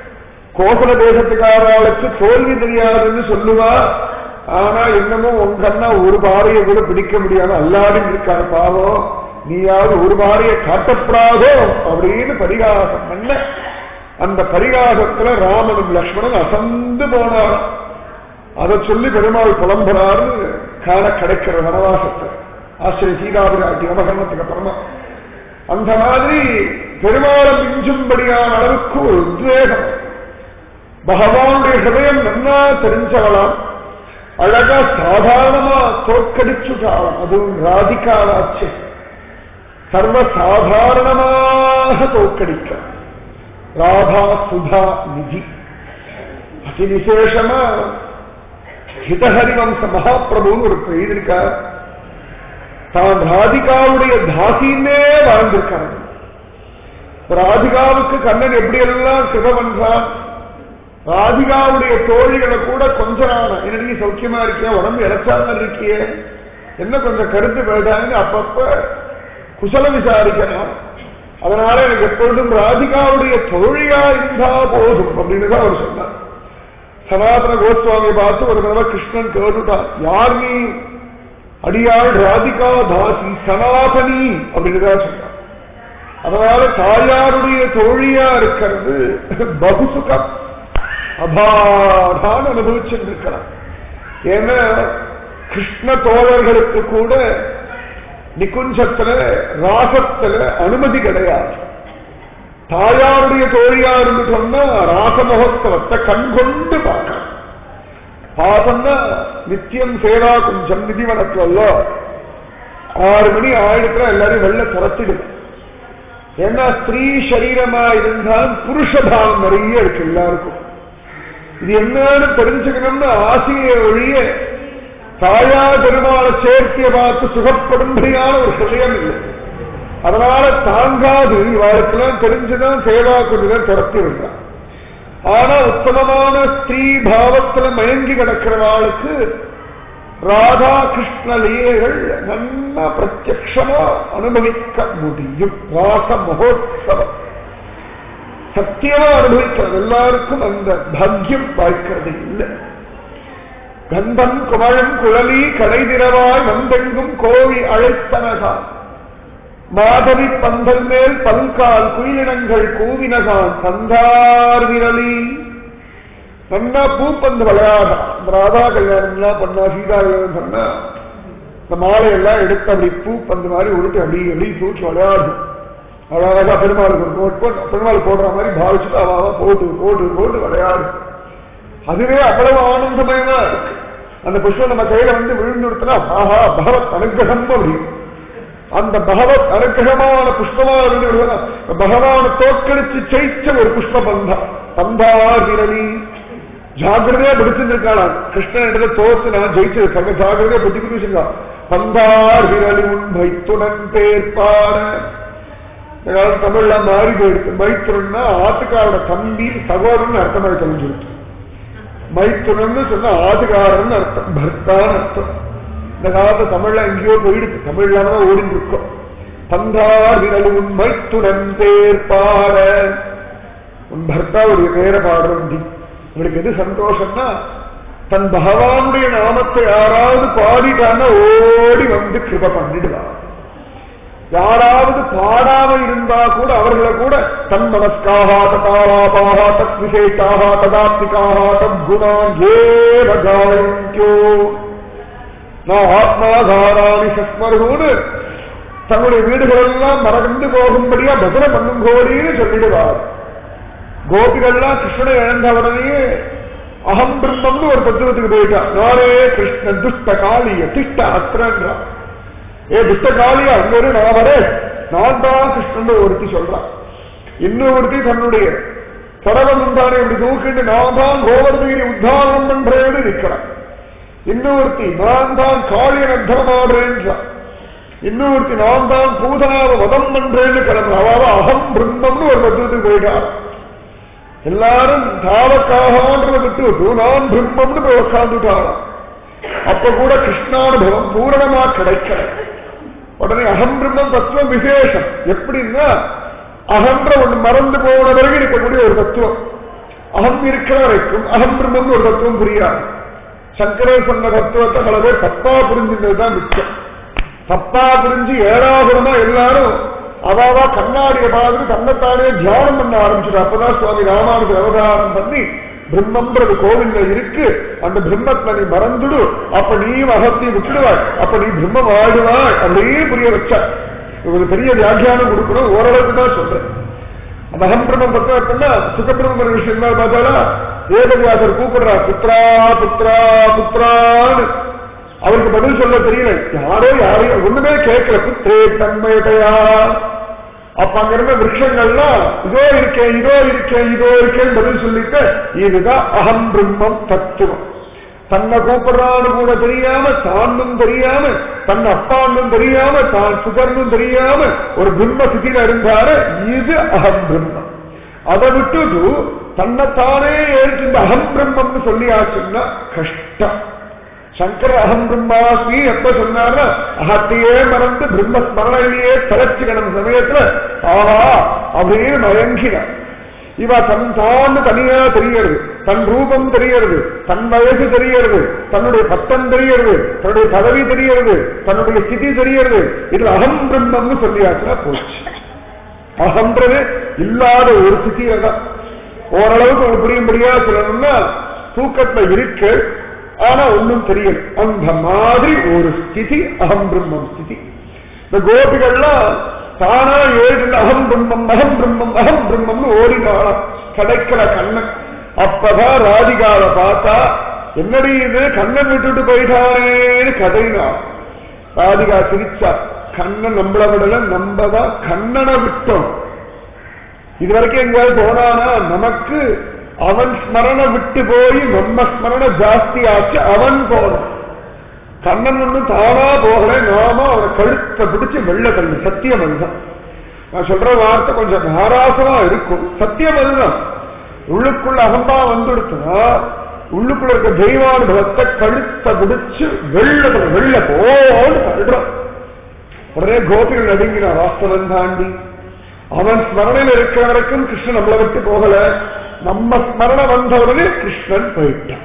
[SPEAKER 1] கோகுல தேசத்துக்காராளுக்கு தோல்வி தெரியாதுன்னு சொல்லுவா ஆனா என்னமோ உங்க அண்ணா ஒரு பாறையை கூட பிடிக்க முடியாம அல்லாடும் இருக்கார் பாவம் நீயாவது ஒரு பாறையை காட்டப்படாதோ அப்படின்னு பரிகாசம் பண்ண அந்த பரிகாசத்துல ராமனும் லக்ஷ்மணன் அசந்து போனார் அதை சொல்லி பெருமாள் புலம்புறாருன்னு காண கிடைக்கிற வனவாசத்தை ஆசிரிய சீதாபிராட்டி நவகரணத்துக்கு அப்புறமா அந்த மாதிரி பெருமாளை மிஞ்சும்படியான அளவுக்கு ஒரு உத்வேகம் பகவானுடைய ஹிருதயம் நன்னா தெரிஞ்சவளாம் அழகா சாதாரணமா தோற்கடிச்சுட்டாளாம் அதுவும் ராதிகாலாச்சு சர்வ சாதாரணமாக தோற்கடிக்க ராதா சுதா நிதி அதி விசேஷமா ஹிதஹரிவம்ச மகாபிரபுன்னு ஒரு எழுதியிருக்கார் தான் ராதிகாவுடைய தாசின்னே வாழ்ந்திருக்காங்க ராதிகாவுக்கு கண்ணன் எப்படி எல்லாம் கிருப பண்றான் ராதிகாவுடைய தோழிகளை கூட கொஞ்ச நாள் என்னடி சௌக்கியமா இருக்கியா உடம்பு இழைச்சாமல் இருக்கியே என்ன கொஞ்சம் கருத்து போயிட்டாங்கன்னு அப்பப்ப குசல விசாரிக்கணும் அதனால எனக்கு எப்பொழுதும் ராதிகாவுடைய தோழியா இருந்தா போதும் அப்படின்னு தான் அவர் சொன்னார் சனாதன கோஸ்வாமியை பார்த்து ஒரு தடவை கிருஷ்ணன் கேட்டுட்டான் யார் நீ அடியாள் ராதிகா தாசி சனாதனி அப்படின்னு தான் சொன்னார் அதனால தாயாருடைய தோழியா இருக்கிறது பகுசுகம் அபாடான அனுபவிச்சிருக்கலாம் ஏன்னா கிருஷ்ண தோழர்களுக்கு கூட நிகுஞ்சத்துல ராசத்துல அனுமதி கிடையாது தாயாருடைய தோழியா இருந்து சொன்னா ராச மகோத்சவத்தை கண்கொண்டு பார்க்கலாம் பாசம்னா நித்தியம் சேவா குஞ்சம் விதிவனத்துல ஆறு மணி ஆயிரத்துல எல்லாரையும் வெள்ள துரத்திடுது ஏன்னா ஸ்திரீ சரீரமா இருந்தாலும் புருஷ பாவம் நிறைய இருக்கு எல்லாருக்கும் இது என்னன்னு தெரிஞ்சுக்கணும்னு ஆசையை ஒழிய தாயா பெருமாளை சேர்த்திய பார்த்து சுகப்படும்படியான ஒரு ஹிருதயம் இல்லை அதனால தாங்காது இவாளுக்கெல்லாம் தெரிஞ்சுதான் சேவா கொண்டுதான் துரத்தி விடுறான் ஆனா உத்தமமான ஸ்திரீ பாவத்துல மயங்கி கிடக்கிறவாளுக்கு ராதா கிருஷ்ண லீலைகள் நல்லா பிரத்யக்ஷமா அனுபவிக்க முடியும் ராச மகோத்சவம் சத்தியமா அனுபவிக்கிறது எல்லாருக்கும் அந்த பாக்கியம் வாய்க்கிறது இல்லை கந்தம் குமழம் குழலி கடைதிரவாய் வந்தெங்கும் கோவி அழைத்தனகான் மாதவி பந்தல் மேல் பல்கால் குயிலினங்கள் கூவினகான் சந்தார் விரலி நன்னா பூப்பந்து விளையாடா இந்த ராதா கல்யாணம் எல்லாம் பண்ணா சீதா கல்யாணம் பண்ணா இந்த மாலையெல்லாம் எடுத்து அப்படி பூப்பந்து மாதிரி உருட்டி அப்படி அப்படி தூக்கி விளையாடும் அழகா பெருமாளுக்கு ஒரு கோட் போட்டு பெருமாள் போடுற மாதிரி பாவிச்சுட்டு அவாவா போட்டு போட்டு போட்டு விளையாடு அதுவே அவ்வளவு ஆனந்தமயமா இருக்கு அந்த புஷ்பம் நம்ம கையில வந்து விழுந்துடுத்துனா ஆஹா பகவத் அனுகிரகம் முடியும் அந்த பகவத் அனுகிரகமான புஷ்பமா இருந்து விடுவதா பகவான தோற்கடிச்சு ஜெயிச்ச ஒரு புஷ்ப பந்தா பந்தா விரலி ஜாகிரதையா பிடிச்சிருக்காளாம் கிருஷ்ணன் இடத்துல தோத்து நான் ஜெயிச்சிருக்காங்க ஜாகிரதையா புத்தி பிடிச்சிருக்கா பந்தார் விரலி உன் மைத்துடன் பேர்பாட இந்த காலம் தமிழ்ல மாறி போயிடுச்சு மைத்துரன்னா ஆத்துக்காரோட தம்பி சகோதரன் அர்த்தமாக தெரிஞ்சிருக்கு மைத்துனன்னு சொன்னா ஆதுகாரன் அர்த்தம் பர்த்தான்னு அர்த்தம் இந்த காலத்து தமிழ்ல எங்கேயோ போயிடுச்சு தமிழ்ல தான் ஓடிட்டு இருக்கோம் பந்தார் விரல் உன் மைத்துடன் பேர்பாட உன் பர்த்தாவுடைய பேரை பாடுறோம் உங்களுக்கு எது சந்தோஷம்னா தன் பகவானுடைய நாமத்தை யாராவது பாடிட்டான்னா ஓடி வந்து கிருப பண்ணிடுவார் யாராவது பாடாம இருந்தா கூட அவர்களை கூட தன் மனஸ்காக ததாலாபாக தத் விசேஷாக ததாத்மிகாக தத்குணான் ஏவ காயந்தியோ நான் ஆத்மாதாராணி சஸ்மருன்னு தன்னுடைய வீடுகளெல்லாம் மறந்து போகும்படியா பஜனை பண்ணும் கோடின்னு சொல்லிடுவார் கோபிகள்லாம் கிருஷ்ணனை இழந்த உடனேயே அகம் பிரம்மம்னு ஒரு தத்துவத்துக்கு போயிட்டான் நானே கிருஷ்ணன் துஷ்ட காளிய திஷ்ட அத்திரன்றான் ஏ துஷ்ட காளியா அங்க ஒரு நான் வரேன் நான் தான் கிருஷ்ணன் ஒருத்தி சொல்றான் இன்னொருத்தி தன்னுடைய சரவம் தானே இப்படி தூக்கிட்டு நான் தான் கோவர்தகிரி உத்தாரணம் பண்றேன்னு நிற்கிறான் இன்னொருத்தி நான் தான் காளிய நத்தனமாடுறேன்றான் இன்னொருத்தி நான் தான் பூதனாவை வதம் பண்றேன்னு கிளம்புற அவாவ அகம் பிரம்மம்னு ஒரு தத்துவத்துக்கு போயிட்டார் எல்லாரும் தாவக்காகன்றத விட்டு விட்டு நான் பிரம்மம்னு போய் உட்காந்துட்டாராம் அப்ப கூட கிருஷ்ணானுபவம் பூரணமா கிடைக்கல உடனே அகம் பிரம்மம் தத்துவம் விசேஷம் எப்படின்னா அகன்ற ஒண்ணு மறந்து போன பிறகு இருக்கக்கூடிய ஒரு தத்துவம் அகம் இருக்கிற வரைக்கும் அகம் பிரம்மம்னு ஒரு தத்துவம் புரியாது சங்கரர் சொன்ன தத்துவத்தை பல பேர் தப்பா புரிஞ்சுன்றது தான் மிச்சம் தப்பா புரிஞ்சு ஏழாபுரமா எல்லாரும் அவாவா கண்ணாடியை பார்த்து தன்னைத்தானே தியானம் பண்ண ஆரம்பிச்சிடும் அப்பதான் சுவாமி ராமானுஜர் அவதாரம் பண்ணி பிரம்மன்றது கோவில்ல இருக்கு அந்த பிரம்மத்துல நீ மறந்துடு அப்ப நீ அகத்தை விட்டுடுவாய் அப்ப நீ பிரம்மம் வாழுவாய் அப்படியே புரிய வச்ச ஒரு பெரிய வியாக்கியானம் கொடுக்கணும் ஓரளவுக்கு தான் சொல்றேன் அந்த அகம் பிரம்மம் பக்கம் அப்படின்னா சுகபிரம்ம விஷயம் தான் பார்த்தாலா வேதவியாசர் கூப்பிடுறா புத்ரா புத்ரா புத்ரான்னு அவருக்கு பதில் சொல்ல தெரியல யாரோ யாரையும் ஒண்ணுமே கேட்கல புத்திரே தன்மையதையா அப்ப அங்க இருந்த விரக்ஷங்கள்லாம் இதோ இருக்கேன் இதோ இருக்கேன் இதோ இருக்கேன் பதில் சொல்லிட்டு இதுதான் அகம் பிரம்மம் தத்துவம் தன்னை கூப்பிடுறான்னு கூட தெரியாம தானும் தெரியாம தன் அப்பான்னும் தெரியாம தான் சுகர்னும் தெரியாம ஒரு பிரம்ம சிதியில இருந்தாரு இது அகம் பிரம்மம் அதை விட்டுட்டு தன்னைத்தானே ஏற்று இந்த அகம் பிரம்மம்னு சொல்லியாச்சுன்னா கஷ்டம் சங்கர அகம் பிரம்மாஸ்மி எப்ப சொன்னார்னா அகத்தையே மறந்து பிரம்ம ஸ்மரணையிலேயே தலைச்சுக்கணும் சமயத்துல ஆஹா அப்படின்னு மயங்கினார் இவ தன் தான் தனியா தெரியறது தன் ரூபம் தெரியறது தன் வயசு தெரியறது தன்னுடைய பட்டம் தெரியறது தன்னுடைய பதவி தெரியறது தன்னுடைய ஸ்திதி தெரியறது இதுல அகம் பிரம்மம்னு சொல்லியாச்சுன்னா போச்சு அகன்றது இல்லாத ஒரு ஸ்திதியில தான் ஓரளவுக்கு ஒரு புரியும்படியா சொல்லணும்னா தூக்கத்துல இருக்கு ஆனா ஒன்னும் தெரியல அந்த மாதிரி ஒரு ஸ்திதி அகம் பிரம்மம் ஸ்திதி இந்த கோபிகள்லாம் தானா ஏழு அகம் பிரம்மம் அகம் பிரம்மம் அகம் பிரம்மம்னு ஓடினாலாம் கிடைக்கல கண்ணன் அப்பதான் ராதிகாவை பார்த்தா என்னடி இது கண்ணன் விட்டுட்டு போயிட்டானேன்னு கதைனா ராதிகா சிரிச்சா கண்ணன் நம்மள விடல நம்மதான் கண்ணனை விட்டோம் இது வரைக்கும் எங்கேயாவது போனானா நமக்கு அவன் ஸ்மரண விட்டு போய் நம்ம ஸ்மரண ஜாஸ்தி ஆச்சு அவன் போனான் கண்ணன் ஒன்றும் தானா போகல நாம அவனை கழுத்தை பிடிச்சு வெள்ள தள்ளி சத்தியம் அதுதான் நான் சொல்ற வார்த்தை கொஞ்சம் நாராசமா இருக்கும் சத்தியம் அதுதான் உள்ளுக்குள்ள அகம்பா வந்துடுச்சுன்னா உள்ளுக்குள்ள இருக்க தெய்வானுபவத்தை கழுத்த முடிச்சு வெள்ள வெள்ள போன்னு தள்ளுறான் உடனே கோபிகள் நடுங்கின வாஸ்தவன் தாண்டி அவன் ஸ்மரணையில் இருக்கிற வரைக்கும் கிருஷ்ணன் நம்மளை விட்டு போகல நம்ம ஸ்மரணம் வந்த உடனே கிருஷ்ணன் போயிட்டான்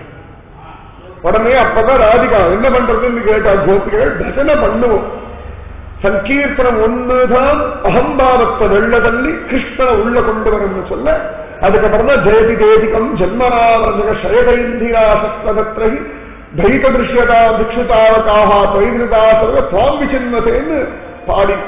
[SPEAKER 1] உடனே அப்பதான் ராதிகா என்ன பண்றதுன்னு கேட்டா கோபிகள் பஜனை பண்ணுவோம் சங்கீர்த்தனம் ஒண்ணுதான் அகம்பாவத்தை வெள்ள தள்ளி கிருஷ்ணனை உள்ள கொண்டு வரும்னு சொல்ல அதுக்கப்புறம் தான் ஜெயதி தேதிகம் ஜென்மனாவர்ஜக சயதைந்திரா சத்வதத்ரகி தைத திருஷ்யதா திக்ஷிதாவகாக பைதிருதா சர்வ சுவாமி சின்னதேன்னு பாடி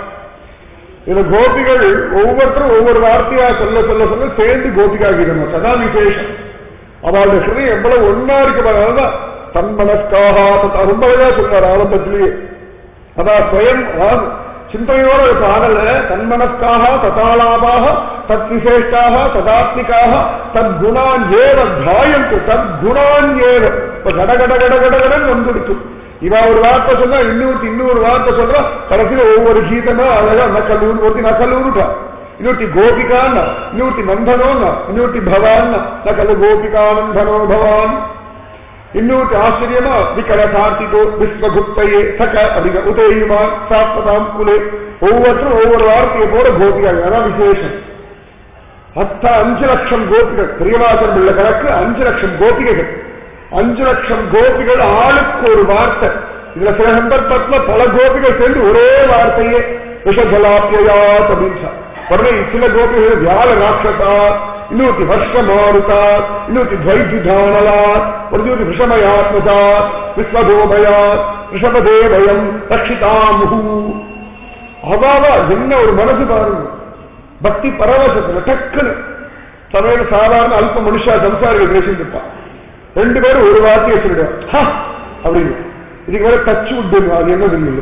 [SPEAKER 1] இது கோபிகள் ஒவ்வொருத்தரும் ஒவ்வொரு வார்த்தையா சொல்ல சொல்ல சொல்ல சேர்ந்து கோபிகா கீதம் சதா விசேஷம் அவளுடைய ஹிருதயம் எவ்வளவு ஒன்னா இருக்கு பாருங்க தன்மனஸ்காக ரொம்ப அழகா சொல்றார் ஆரம்பத்திலேயே அதான் ஸ்வயம் அதாவது சிந்தனையோட ஒரு பாடல தன்மனஸ்காக ததாலாபாக தத் விசேஷ்டாக ததாத்மிகாக தத்குணான் ஏவ தாயந்து தத்குணான் ஏவ இப்ப கட கட கட கட கடன் வந்துடுச்சு இவ ஒரு வார்த்தை சொன்னா இன்னொருத்தி இன்னொரு வார்த்தை சொல்றா கடைசியில ஒவ்வொரு கீதமா அழகா நக்கல்லூர் ஒருத்தி நக்கல்லூருட்டா இன்னொருத்தி கோபிகான்னா இன்னொருத்தி நந்தனோன்னா இன்னொருத்தி பவான்னா நக்கல்லு கோபிகானந்தனோ பவான் இன்னொரு ஆச்சரியமா விகல கார்த்திகோ விஸ்வகுப்தையே சக அப்படிங்க உதயுமான் சாஸ்வதாம் குலே ஒவ்வொருத்தரும் ஒவ்வொரு வார்த்தையை போல கோபிகள் அதான் விசேஷம் அத்த அஞ்சு லட்சம் கோபிகள் பிரியவாசன் உள்ள கணக்கு அஞ்சு லட்சம் கோபிகைகள் அஞ்சு லட்சம் கோபிகள் ஆளுக்கு ஒரு வார்த்தை இதுல சில சந்தர்ப்பத்துல பல கோபிகள் சேர்ந்து ஒரே வார்த்தையே விஷஜலாப்பியா அப்படின்னு உடனே சில கோபிகள் வியாழ ராட்சசா இன்னொருத்தி ஹர்ஷ மாருதா இன்னொருத்தி துவைஜுதானலா ஒரு விஷமயாத்மதா விஸ்வகோபயா ரிஷபதேவயம் ரட்சிதாமுகு அவாவா என்ன ஒரு மனசு பாருங்க பக்தி பரவசத்துல டக்குன்னு சமையல் சாதாரண அல்ப மனுஷா சம்சாரிகள் பேசிட்டு இருப்பான் ரெண்டு பேரும் ஒரு வார்த்தையை சொல்லிடுவான் அப்படின்னு இதுக்கு வேற டச் உட்டு அது என்ன இல்லை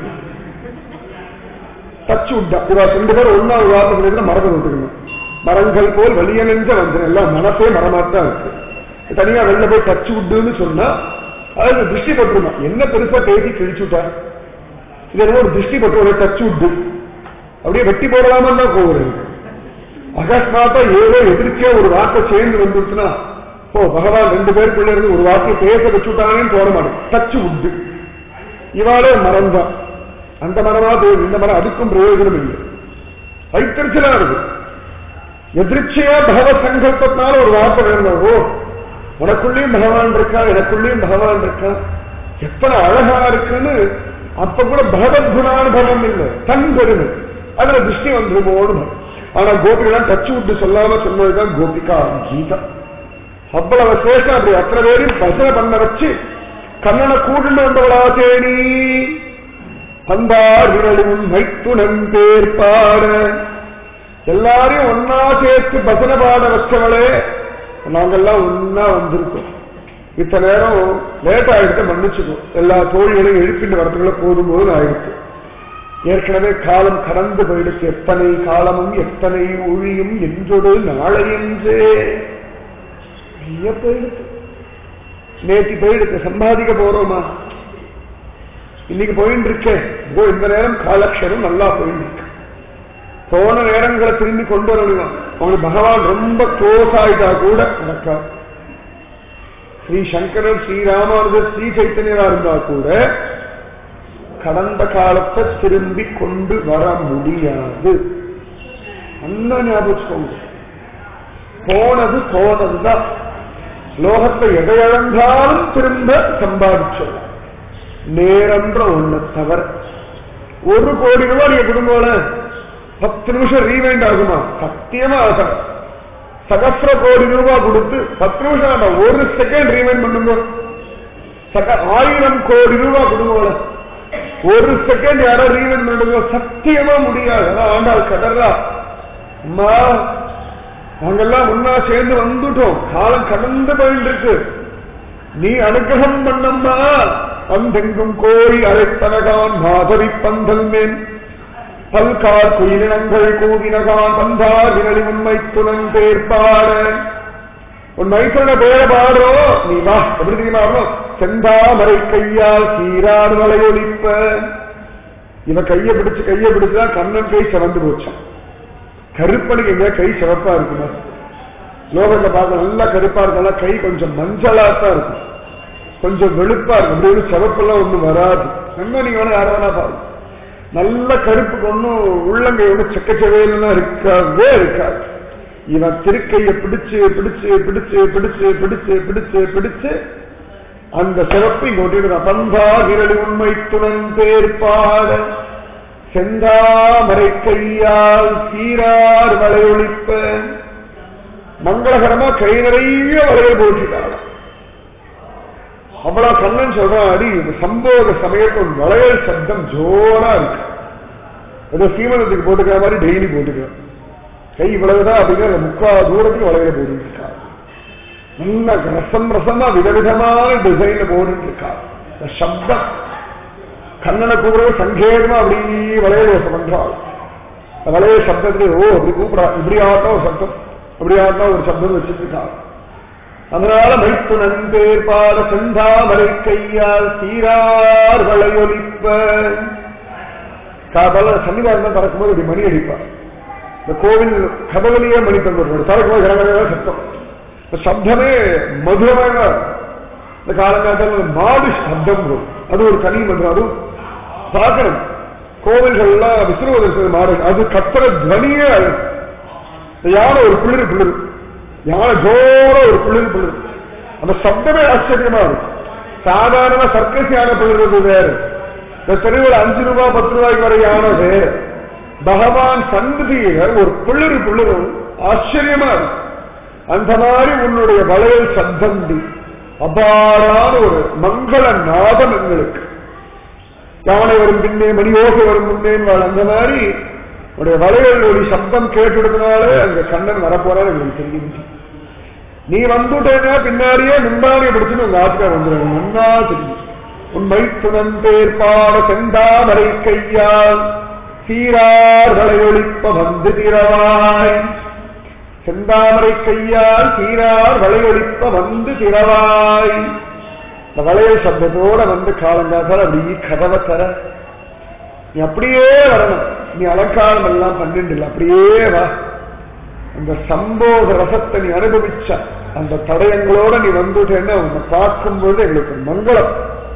[SPEAKER 1] டச் உட்டா இவா ரெண்டு பேரும் ஒன்னா ஒரு வார்த்தை சொல்லிட்டு மரத்தை விட்டுக்கணும் மரங்கள் போல் வலிய நெஞ்ச வந்து எல்லாம் மனசே மரமாத்தான் இருக்கு தனியா வெளில போய் டச் உட்டுன்னு சொன்னா அது திருஷ்டி பட்டுருமா என்ன பெருசா பேசி கிழிச்சுட்டா இது என்ன ஒரு திருஷ்டி பட்டு ஒரு டச் உட்டு அப்படியே வெட்டி போடலாமான்னு தான் கோவம் அகஸ்மாத்தா ஏதோ எதிர்க்கே ஒரு வார்த்தை சேர்ந்து வந்துருச்சுன்னா ஓ பகவான் ரெண்டு பேருக்குள்ள இருந்து ஒரு வார்த்தையை பேச வச்சுட்டானேன்னு தோண மாட்டேன் டச்சு உண்டு இவாளே மரம் தான் அந்த மரமா போய் இந்த மரம் அதுக்கும் பிரயோஜனம் இல்லை வைத்தறிச்சலா இருக்கு எதிர்ச்சியா பகவ சங்கல்பத்தினால ஒரு வார்த்தை வேணும் ஓ உனக்குள்ளேயும் பகவான் இருக்கா எனக்குள்ளேயும் பகவான் இருக்கா எத்தனை அழகா இருக்குன்னு அப்ப கூட பகவத் குணானுபவம் இல்லை தன் பெருமை அதுல திருஷ்டி வந்துருமோன்னு ஆனா கோபிகளாம் டச்சு விட்டு சொல்லாம சொன்னதுதான் கோபிகா கீதா அவ்வளவு சேஷம் அப்படி அத்தனை பேரும் பஜனை பண்ண வச்சு கண்ணனை கூட்டு வந்தவளா தேடி பந்தார் விரலும் மைத்துணன் பேர் பாட எல்லாரையும் ஒன்னா சேர்த்து பஜனை பாட வச்சவளே நாங்கெல்லாம் ஒன்னா வந்திருக்கோம் இத்தனை நேரம் லேட் ஆயிடுத்து மன்னிச்சுக்கோ எல்லா தோழிகளையும் எழுப்பிட்டு வரதுக்குள்ள போதும் போது ஆயிடுச்சு ஏற்கனவே காலம் கடந்து போயிடுச்சு எத்தனை காலமும் எத்தனை ஒழியும் என்றொரு நாளையென்றே நிறைய போயிடுச்சு நேற்று போயிடுச்சு சம்பாதிக்க போறோமா இன்னைக்கு போயிட்டு இருக்கேன் இதோ இந்த நேரம் காலக்ஷரம் நல்லா போயிட்டு இருக்கு போன நேரங்களை திரும்பி கொண்டு வரணும் அவங்களுக்கு பகவான் ரொம்ப க்ளோஸ் ஆயிட்டா கூட நடக்காது ஸ்ரீ சங்கரர் ஸ்ரீராமானுஜர் ஸ்ரீ சைத்தன்யரா இருந்தா கூட கடந்த காலத்தை திரும்பி கொண்டு வர முடியாது நல்லா ஞாபகம் போனது போனதுதான் லோகத்தை எதை இழந்தாலும் திரும்ப சம்பாதிச்சோம் நேரன்ற ஒண்ணு தவிர ஒரு கோடி ரூபாய் நீங்க கொடுங்கோல பத்து நிமிஷம் ரீவைண்ட் ஆகுமா சத்தியமா ஆகும் சகசிர கோடி ரூபாய் கொடுத்து பத்து நிமிஷம் வேண்டாம் ஒரு செகண்ட் ரீவைண்ட் பண்ணுங்க சக ஆயிரம் கோடி ரூபாய் கொடுங்கோல ஒரு செகண்ட் யாரோ ரீவைண்ட் பண்ணுங்க சத்தியமா முடியாது அதான் ஆண்டாள் கடறா அம்மா நாங்கெல்லாம் ஒன்னா சேர்ந்து வந்துட்டோம் காலம் கடந்து போயிட்டு இருக்கு நீ அனுகிரகம் பண்ணம்மா அந்தெங்கும் கோழி அழைத்தனகான் மாதவி பந்தல் மேல் பல்கார் குயிலினங்கள் கூவினகான் பந்தார் விரலி உண்மை துணன் பேர்பாட உன் மைசன பேர பாடுறோ நீ வா எப்படி தெரியுமா வரணும் செந்தாமரை கையால் சீராடு வலையொலிப்ப இவ கைய பிடிச்சு கைய பிடிச்சுதான் கண்ணன் கை சிவந்து போச்சான் கருப்பனுக்கு எங்க கை சிவப்பா இருக்குமா லோகத்தை பார்க்க நல்லா கருப்பா இருக்கலாம் கை கொஞ்சம் மஞ்சளா தான் இருக்கும் கொஞ்சம் வெளுப்பா இருக்கும் அப்படி ஒரு சிவப்பெல்லாம் ஒண்ணும் வராது என்ன நீங்க வேணா யார வேணா பாருங்க நல்ல கருப்புக்கு ஒன்றும் உள்ளங்கையோட செக்கச்சவையிலாம் இருக்கவே இருக்காது இவன் திருக்கையை பிடிச்சு பிடிச்சு பிடிச்சு பிடிச்சு பிடிச்சு பிடிச்சு பிடிச்சு அந்த சிறப்பு இங்க ஒட்டிட்டு பந்தா விரலி உண்மை துணன் பேர்பாட செந்தாமரை கையால் சீரார் வளையொழிப்ப மங்களகரமா கை நிறைய வளையல் போட்டிட்டாளாம் அவ்வளவு கண்ணன் சொல்றான் அடி இந்த சம்போக சமயத்தில் வளையல் சப்தம் ஜோரா இருக்கு ஏதோ சீமனத்துக்கு போட்டுக்கிற மாதிரி டெய்லி போட்டுக்கிறோம் கை இவ்வளவுதான் அப்படிங்கிற முக்கால் தூரத்துக்கு வளையல போட்டுட்டு இருக்கா நல்ல ரசம் ரசமா விதவிதமான டிசைன்ல போட்டுட்டு இருக்கா இந்த சப்தம் கண்ணனை கூப்பிட சங்கேதமா அப்படி வளையல் யோசனை பண்றாள் அந்த வளைய சப்தத்துல ஓ அப்படி கூப்பிடா இப்படி ஆட்டா ஒரு சப்தம் அப்படி ஆட்டா ஒரு சப்தம் வச்சுட்டு இருக்கா அதனால மைத்துனன் பேர்பாட செந்தாமரை கையால் சீரார் வளையொலிப்ப காபால சன்னிதானம் திறக்கும்போது இப்படி மணி அடிப்பார் இந்த கோவில் கதவுலயே மணி தந்து திறக்கும்போது கடகடகா சத்தம் இந்த சப்தமே மதுரமாக இந்த காலங்காலத்தில் மாடு சப்தம் வரும் அது ஒரு தனி மந்திரம் அதுவும் பார்க்கணும் கோவில்கள்லாம் விஷ்ணுவதற்கு மாடு அது கத்திர துவனியே இந்த யானை ஒரு குளிர் குளிர் யானை ஜோர ஒரு குளிர் குளிர் அந்த சப்தமே ஆச்சரியமா இருக்கும் சாதாரண சர்க்கஸ் யானை பிள்ளைறது வேறு இந்த தெருவில் அஞ்சு ரூபாய் பத்து ரூபாய்க்கு வரை யானை வேறு பகவான் சந்ததியில ஒரு குளிர் குளிரும் ஆச்சரியமா இருக்கும் அந்த மாதிரி உன்னுடைய வளையல் சத்தந்தி அபாரான ஒரு மங்கள நாதம் எங்களுக்கு யானை வரும் பின்னே மணி ஓசை வரும் முன்னேன் அந்த மாதிரி உடைய வளையல் ஒரு சப்தம் கேட்டுடுறதுனால அங்க கண்ணன் வரப்போறான்னு எங்களுக்கு தெரியும் நீ வந்துட்டேன்னா பின்னாடியே முந்தானியை பிடிச்சுன்னு உங்க ஆத்மா வந்துடும் நன்னா தெரியும் உண்மை துணன் பேர்பாட செந்தாமரை கையால் சீரார் வளையொழிப்ப வந்து திரவாய் செந்தாமரை கையால் சீரார் வளையொழிப்ப வந்து திரவாய் இந்த வளையல் சப்தத்தோட வந்து காலங்காத்தால் அப்படி கதவை தர நீ அப்படியே வரணும் நீ அலங்காரம் எல்லாம் பண்ணிட்டு இல்லை அப்படியே வா அந்த சம்போக ரசத்தை நீ அனுபவிச்ச அந்த தடயங்களோட நீ வந்துட்டேன்னு உன்னை பார்க்கும்போது எங்களுக்கு மங்களம்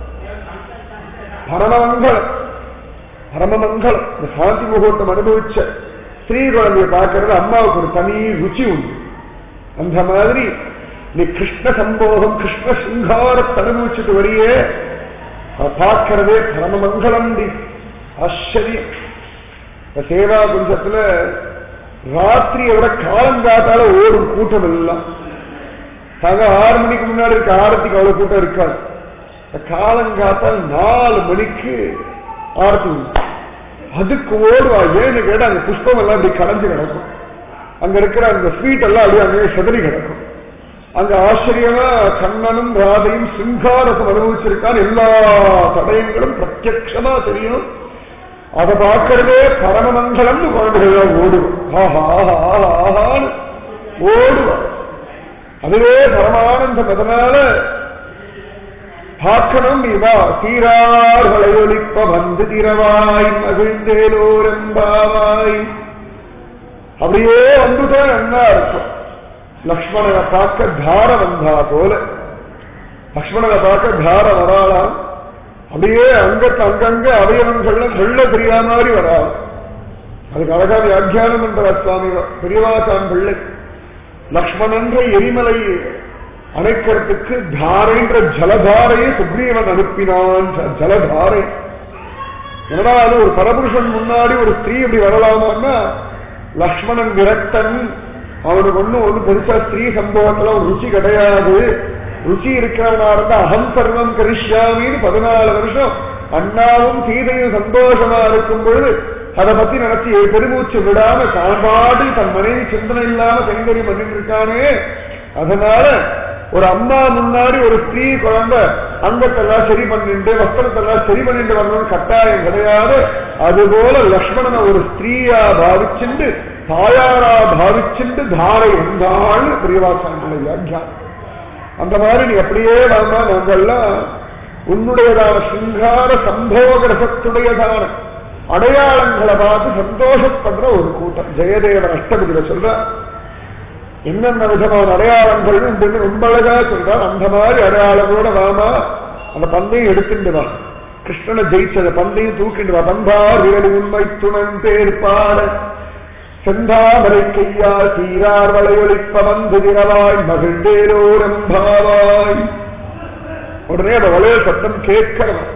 [SPEAKER 1] பரமமங்கலம் பரமமங்கலம் இந்த சாந்தி முகூர்த்தம் அனுபவிச்ச ஸ்ரீ குழந்தைய பார்க்கறது அம்மாவுக்கு ஒரு தனி ருச்சி உண்டு அந்த மாதிரி நீ கிருஷ்ண சம்போகம் கிருஷ்ண சிங்காரத்தை அனுபவிச்சுட்டு வரியே பார்க்கறதே பரமமங்கலம் டி ஆச்சரியம் இந்த சேவா குஞ்சத்துல ராத்திரியை விட காலங்காத்தால ஓடும் கூட்டம் எல்லாம் தங்க ஆறு மணிக்கு முன்னாடி இருக்க ஆரத்திக்கு அவ்வளவு கூட்டம் இருக்காது காலங்காத்தால் நாலு மணிக்கு ஆரத்தி உண்டு அதுக்கு ஓடுவா ஏன்னு கேட்டா அங்க புஷ்பம் எல்லாம் அப்படி கலைஞ்சு கிடக்கும் அங்க இருக்கிற அந்த ஸ்வீட் எல்லாம் அப்படியே அங்கே செதறி கிடக்கும் அங்க ஆச்சரியமா கண்ணனும் ராதையும் சிங்காரசம் அனுபவிச்சிருக்கான் எல்லா தடயங்களும் பிரத்யட்சமா தெரியும் அதை பார்க்கறதே பரமமங்கலம்னு குழந்தைகள் ஓடுவோம் ஆஹா ஆஹா ஆஹான்னு ஓடுவோம் அதுவே பரமானந்தம் அதனால பார்க்கணும் இவா சீரார் வளையொலிப்ப வந்து திரவாய் மகிழ்ந்தேலோரம்பாவாய் அப்படியே வந்துதான் நல்லா இருக்கும் லக்ஷ்மணனை பார்க்க தார வந்தா போல லக்ஷ்மணனை பார்க்க தார வராளாம் அப்படியே அங்கத்து அங்கங்க அவயவங்கள்ல வெள்ள தெரியா மாதிரி வராது அதுக்கு அழகா வியாக்கியானம் என்ற சுவாமி பெரியவாசான் பிள்ளை லக்ஷ்மணன்ற எரிமலை அணைக்கிறதுக்கு தாரைன்ற ஜலதாரையை சுக்ரீவன் அனுப்பினான் ஜலதாரை என்னடா அது ஒரு பரபுருஷன் முன்னாடி ஒரு ஸ்திரீ இப்படி வரலாமான்னா லக்ஷ்மணன் விரக்தன் அவனுக்கு ஒண்ணும் ஒண்ணு பெருசா ஸ்திரீ சம்பவத்துல ஒரு ருச்சி கிடையாது ருச்சி இருக்கிறவனா இருந்தா அகம் சர்வம் கரிஷ்யாமின்னு பதினாலு வருஷம் அண்ணாவும் சீதையும் சந்தோஷமா இருக்கும் பொழுது அதை பத்தி நினைச்சு பெருமூச்சு விடாம சாம்பாடு தன் மனைவி சிந்தனை இல்லாம கைங்கரியம் பண்ணிட்டு இருக்கானே அதனால ஒரு அம்மா முன்னாடி ஒரு ஸ்திரீ குழந்தை அங்கத்தெல்லாம் சரி பண்ணிட்டு வஸ்திரத்தெல்லாம் சரி பண்ணிட்டு வரணும்னு கட்டாயம் கிடையாது அதுபோல லக்ஷ்மணனை ஒரு ஸ்திரீயா பாவிச்சுண்டு தாயாரா பாவிச்சுண்டு தாரை வந்தாள் பிரியவாசனுடைய வியாக்கியானம் அந்த மாதிரி நீ அப்படியே வாமா நாங்கள்லாம் உன்னுடையதான சிங்கார சம்போக ரசத்துடையதான அடையாளங்களை பார்த்து சந்தோஷப்படுற ஒரு கூட்டம் ஜெயதேவன் அஷ்டபதியில சொல்ற என்னென்ன விதமான அடையாளங்கள் என்று ரொம்ப அழகா சொல்றார் அந்த மாதிரி அடையாளங்களோட வாமா அந்த பந்தையும் எடுத்துட்டு வா கிருஷ்ணனை ஜெயிச்சத பந்தையும் தூக்கிட்டு வா பந்தார் விரல் உண்மை துணன் பேர் பாட செந்தாமரை கையா சீரார் வளையொலிப்ப வந்து திரவாய் மகிழ்ந்தேரோரம்பாவாய் உடனே அந்த வளையல் சத்தம் கேட்கிறவன்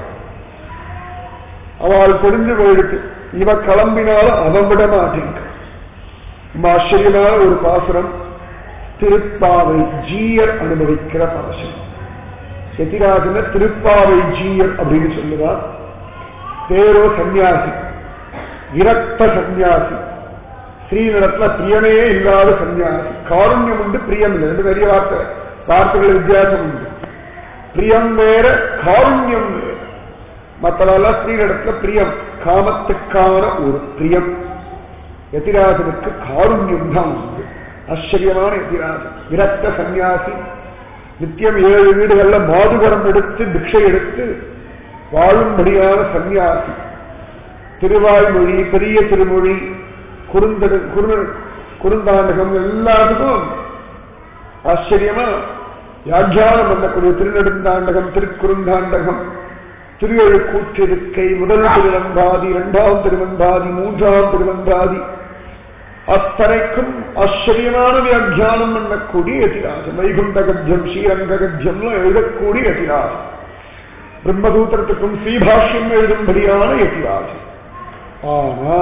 [SPEAKER 1] அவள் தெரிஞ்சு போயிடுச்சு இவ கிளம்பினாலும் அவன் விட மாட்டேங்க ரொம்ப ஆச்சரியமான ஒரு பாசுரம் திருப்பாவை ஜீயர் அனுபவிக்கிற பாசுரம் எதிராஜன திருப்பாவை ஜீயர் அப்படின்னு சொல்லுவார் பேரோ சந்நியாசி விரக்த சந்நியாசி ஸ்ரீனிடத்துல பிரியமே இல்லாத சந்நியாசி காருண்யம் உண்டு பிரியம் இல்லை ரெண்டு பெரிய வார்த்தை வார்த்தைகள் வித்தியாசம் உண்டு பிரியம் வேற காருண்யம் வேற மற்றவெல்லாம் ஸ்ரீனிடத்துல பிரியம் காமத்துக்கான ஒரு பிரியம் எதிராஜனுக்கு காருண்யம் தான் உண்டு ஆச்சரியமான எதிராஜன் விரக்த சந்நியாசி நித்தியம் ஏழு வீடுகள்ல மாதுகரம் எடுத்து பிக்ஷை எடுத்து வாழும்படியான சந்நியாசி திருவாய்மொழி பெரிய திருமொழி குறுந்தடு குறு குறுந்தாண்டகம் எல்லாத்துக்கும் ஆச்சரியமா வியாக்கியானம் பண்ணக்கூடிய திருநெடுந்தாண்டகம் திருக்குறுந்தாண்டகம் திருவழுக்கூற்றிருக்கை முதல் திருவந்தாதி இரண்டாம் திருவந்தாதி மூன்றாம் திருவந்தாதி அத்தனைக்கும் ஆச்சரியமான வியாக்கியானம் பண்ணக்கூடிய எதிராஜம் வைகுண்ட கத்தியம் ஸ்ரீரங்க கத்தியம்லாம் எழுதக்கூடிய எதிராஜம் பிரம்மசூத்திரத்துக்கும் ஸ்ரீபாஷ்யம் எழுதும்படியான எதிராஜம் ஆனா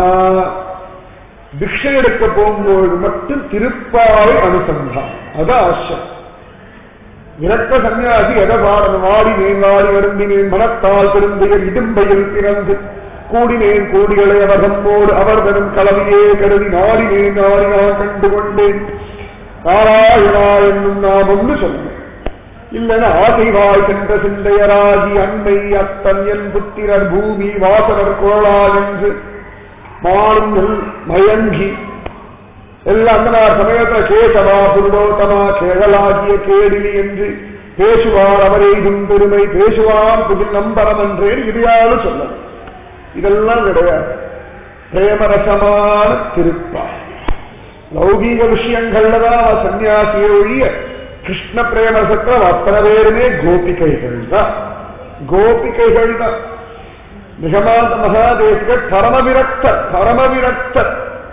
[SPEAKER 1] பிக்ஷை எடுக்க போகும்போது மட்டும் திருப்பாவை அனுசந்தான் அது ஆச்சம் விரத்த சன்னியாசி எதை பாடணும் வாடி மேங்காடி வருந்தினேன் மனத்தால் பெருந்தையர் இடும்பையில் பிறந்து கூடினேன் கோடிகளை அவர்தம்மோடு அவர் தரும் கலவையே கருதி நாடினேன் நாடி நான் கண்டு கொண்டேன் நாராயணா என்னும் நாம் ஒன்று சொன்னேன் இல்லைன்னா ஆசைவாய் சென்ற சிந்தையராகி அன்னை அத்தன் என் புத்திரர் பூமி வாசனர் குழலா என்று மானும் மயங்கி எல்லாம் அந்த சமயத்துல கேசவா புருடோத்தமா கேகலாகிய கேடினி என்று பேசுவார் அவரைதும் பெருமை பேசுவான் புதில் நம்பரம் என்றேன் இதையாவது சொல்லணும் இதெல்லாம் கிடையாது பிரேமரசமான திருப்பா லௌகீக விஷயங்கள்ல தான் சன்னியாசியை ஒழிய கிருஷ்ண பிரேமரசத்தை அத்தனை பேருமே கோபிகைகள் தான் கோபிகைகள் தான் நிகமாந்த மகாதேசிகள் பரமவிரக்தர் பரமவிரக்தர்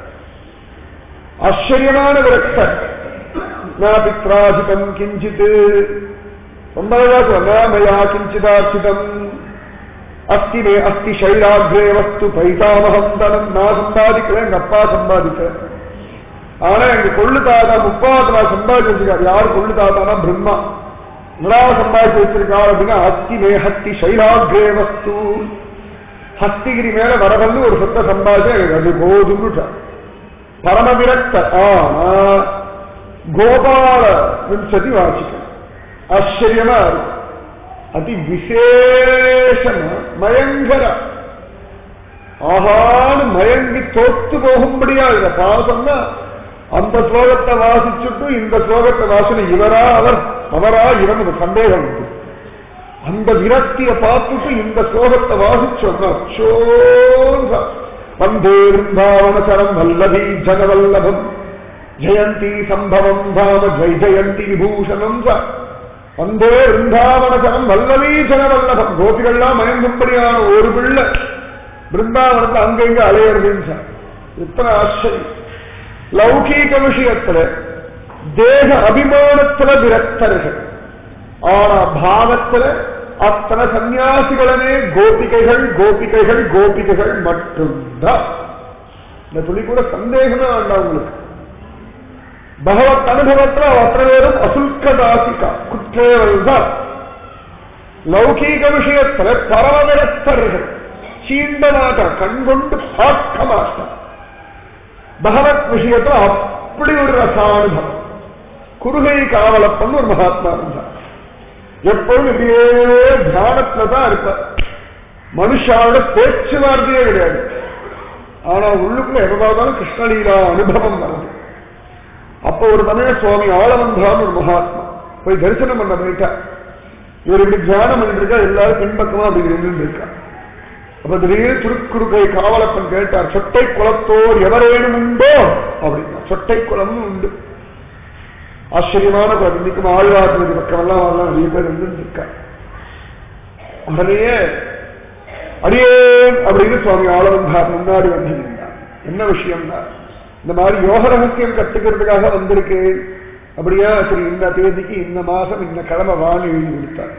[SPEAKER 1] ஆச்சரியமான விரக்தர் நான் பித்ராஜிதம் கிஞ்சித் ரொம்ப மயா கிஞ்சிதார்ச்சிதம் அஸ்தி மே அஸ்தி சைலாகிரே வஸ்து பைசாமகம் தனம் நான் சம்பாதிக்கிறேன் எங்க அப்பா சம்பாதிக்கிறேன் ஆனா எங்க கொள்ளு தாத்தா முப்பாவது நாள் சம்பாதிச்சு வச்சிருக்காரு யார் கொள்ளு தாத்தானா பிரம்மா என்னடா சம்பாதிச்சு வச்சிருக்காரு அப்படின்னா அஸ்தி மே ஹஸ்தி சைலாகிரே வஸ்து ஹஸ்திகிரி மேல வரவந்து ஒரு சொத்தை சம்பாதிச்சு எனக்கு அது போதும்னு பரமவிரக்த ஆனா கோபால விம்சதி வாசிக்கணும் ஆச்சரியமா இருக்கும் அதி விசேஷமா மயங்கர ஆகான்னு மயங்கி தோத்து போகும்படியா இத பாசம்னா அந்த ஸ்லோகத்தை வாசிச்சுட்டு இந்த ஸ்லோகத்தை வாசனை இவரா அவர் அவரா இவன் ஒரு சந்தேகம் உண்டு அந்த விரக்தியை பார்த்துட்டு இந்த ஸ்லோகத்தை வாசிச்சோம்னா சோங்க வந்தே பிருந்தாவனசரம் வல்லவி ஜனவல்லபம் ஜெயந்தி சம்பவம் தாம ஜெய் ஜெயந்தி விபூஷணம் ச வந்தே பிருந்தாவனசரம் வல்லவி ஜனவல்லபம் கோபிகள்லாம் மயங்கும்படியான ஒரு பிள்ளை பிருந்தாவனத்தை அங்கங்க அலையிறதுன்னு சார் இத்தனை ஆச்சரியம் லௌகீக விஷயத்துல தேக அபிமானத்துல விரக்தர்கள் ஆனா பாவத்துல அத்தனை சன்னியாசிகளே கோபிகைகள் கோபிகைகள் கோபிகைகள் மட்டும்தான் இந்த துளி கூட சந்தேகமே வேண்டாம் உங்களுக்கு பகவத் அனுபவத்துல அத்தனை பேரும் அசுல்கதாசிகா குற்றேவல் தான் லௌகீக விஷயத்துல பரமவிரத்தர்கள் சீண்ட மாட்டா கண்கொண்டு பார்க்க மாட்டா பகவத் விஷயத்துல அப்படி ஒரு ரசானுபவம் குருகை காவலப்பன் ஒரு மகாத்மா இருந்தார் எப்பொழுதும் இப்படியே தியானத்துல தான் இருப்பார் மனுஷாவோட பேச்சுவார்த்தையே கிடையாது ஆனா உள்ளுக்குள்ள எதை பார்த்தாலும் கிருஷ்ணலீலா அனுபவம் வருது அப்ப ஒரு தமிழ சுவாமி ஆளவந்தான் ஒரு மகாத்மா போய் தரிசனம் பண்ண போயிட்டா இவர் இப்படி தியானம் பண்ணிட்டு இருக்கா எல்லாரும் பின்பக்கமா அப்படி நின்று இருக்கா அப்ப திடீர்னு திருக்குறுகை காவலப்பன் கேட்டார் சொட்டை குளத்தோர் எவரேனும் உண்டோ அப்படின்னா சொட்டை குளம்னு உண்டு ஆச்சரியமான குழந்தை இன்னைக்கும் ஆழ்வார்த்தி பக்கமெல்லாம் வரலாம் நிறைய பேர் இருந்து இருக்கா உடனேயே அடியேன் அப்படின்னு சுவாமி ஆளவந்தார் முன்னாடி வந்து நின்றார் என்ன விஷயம்னா இந்த மாதிரி யோக ரகசியம் கத்துக்கிறதுக்காக வந்திருக்கேன் அப்படியா சரி இந்த தேதிக்கு இந்த மாசம் இந்த கிழமை வாணி எழுதி கொடுத்தார்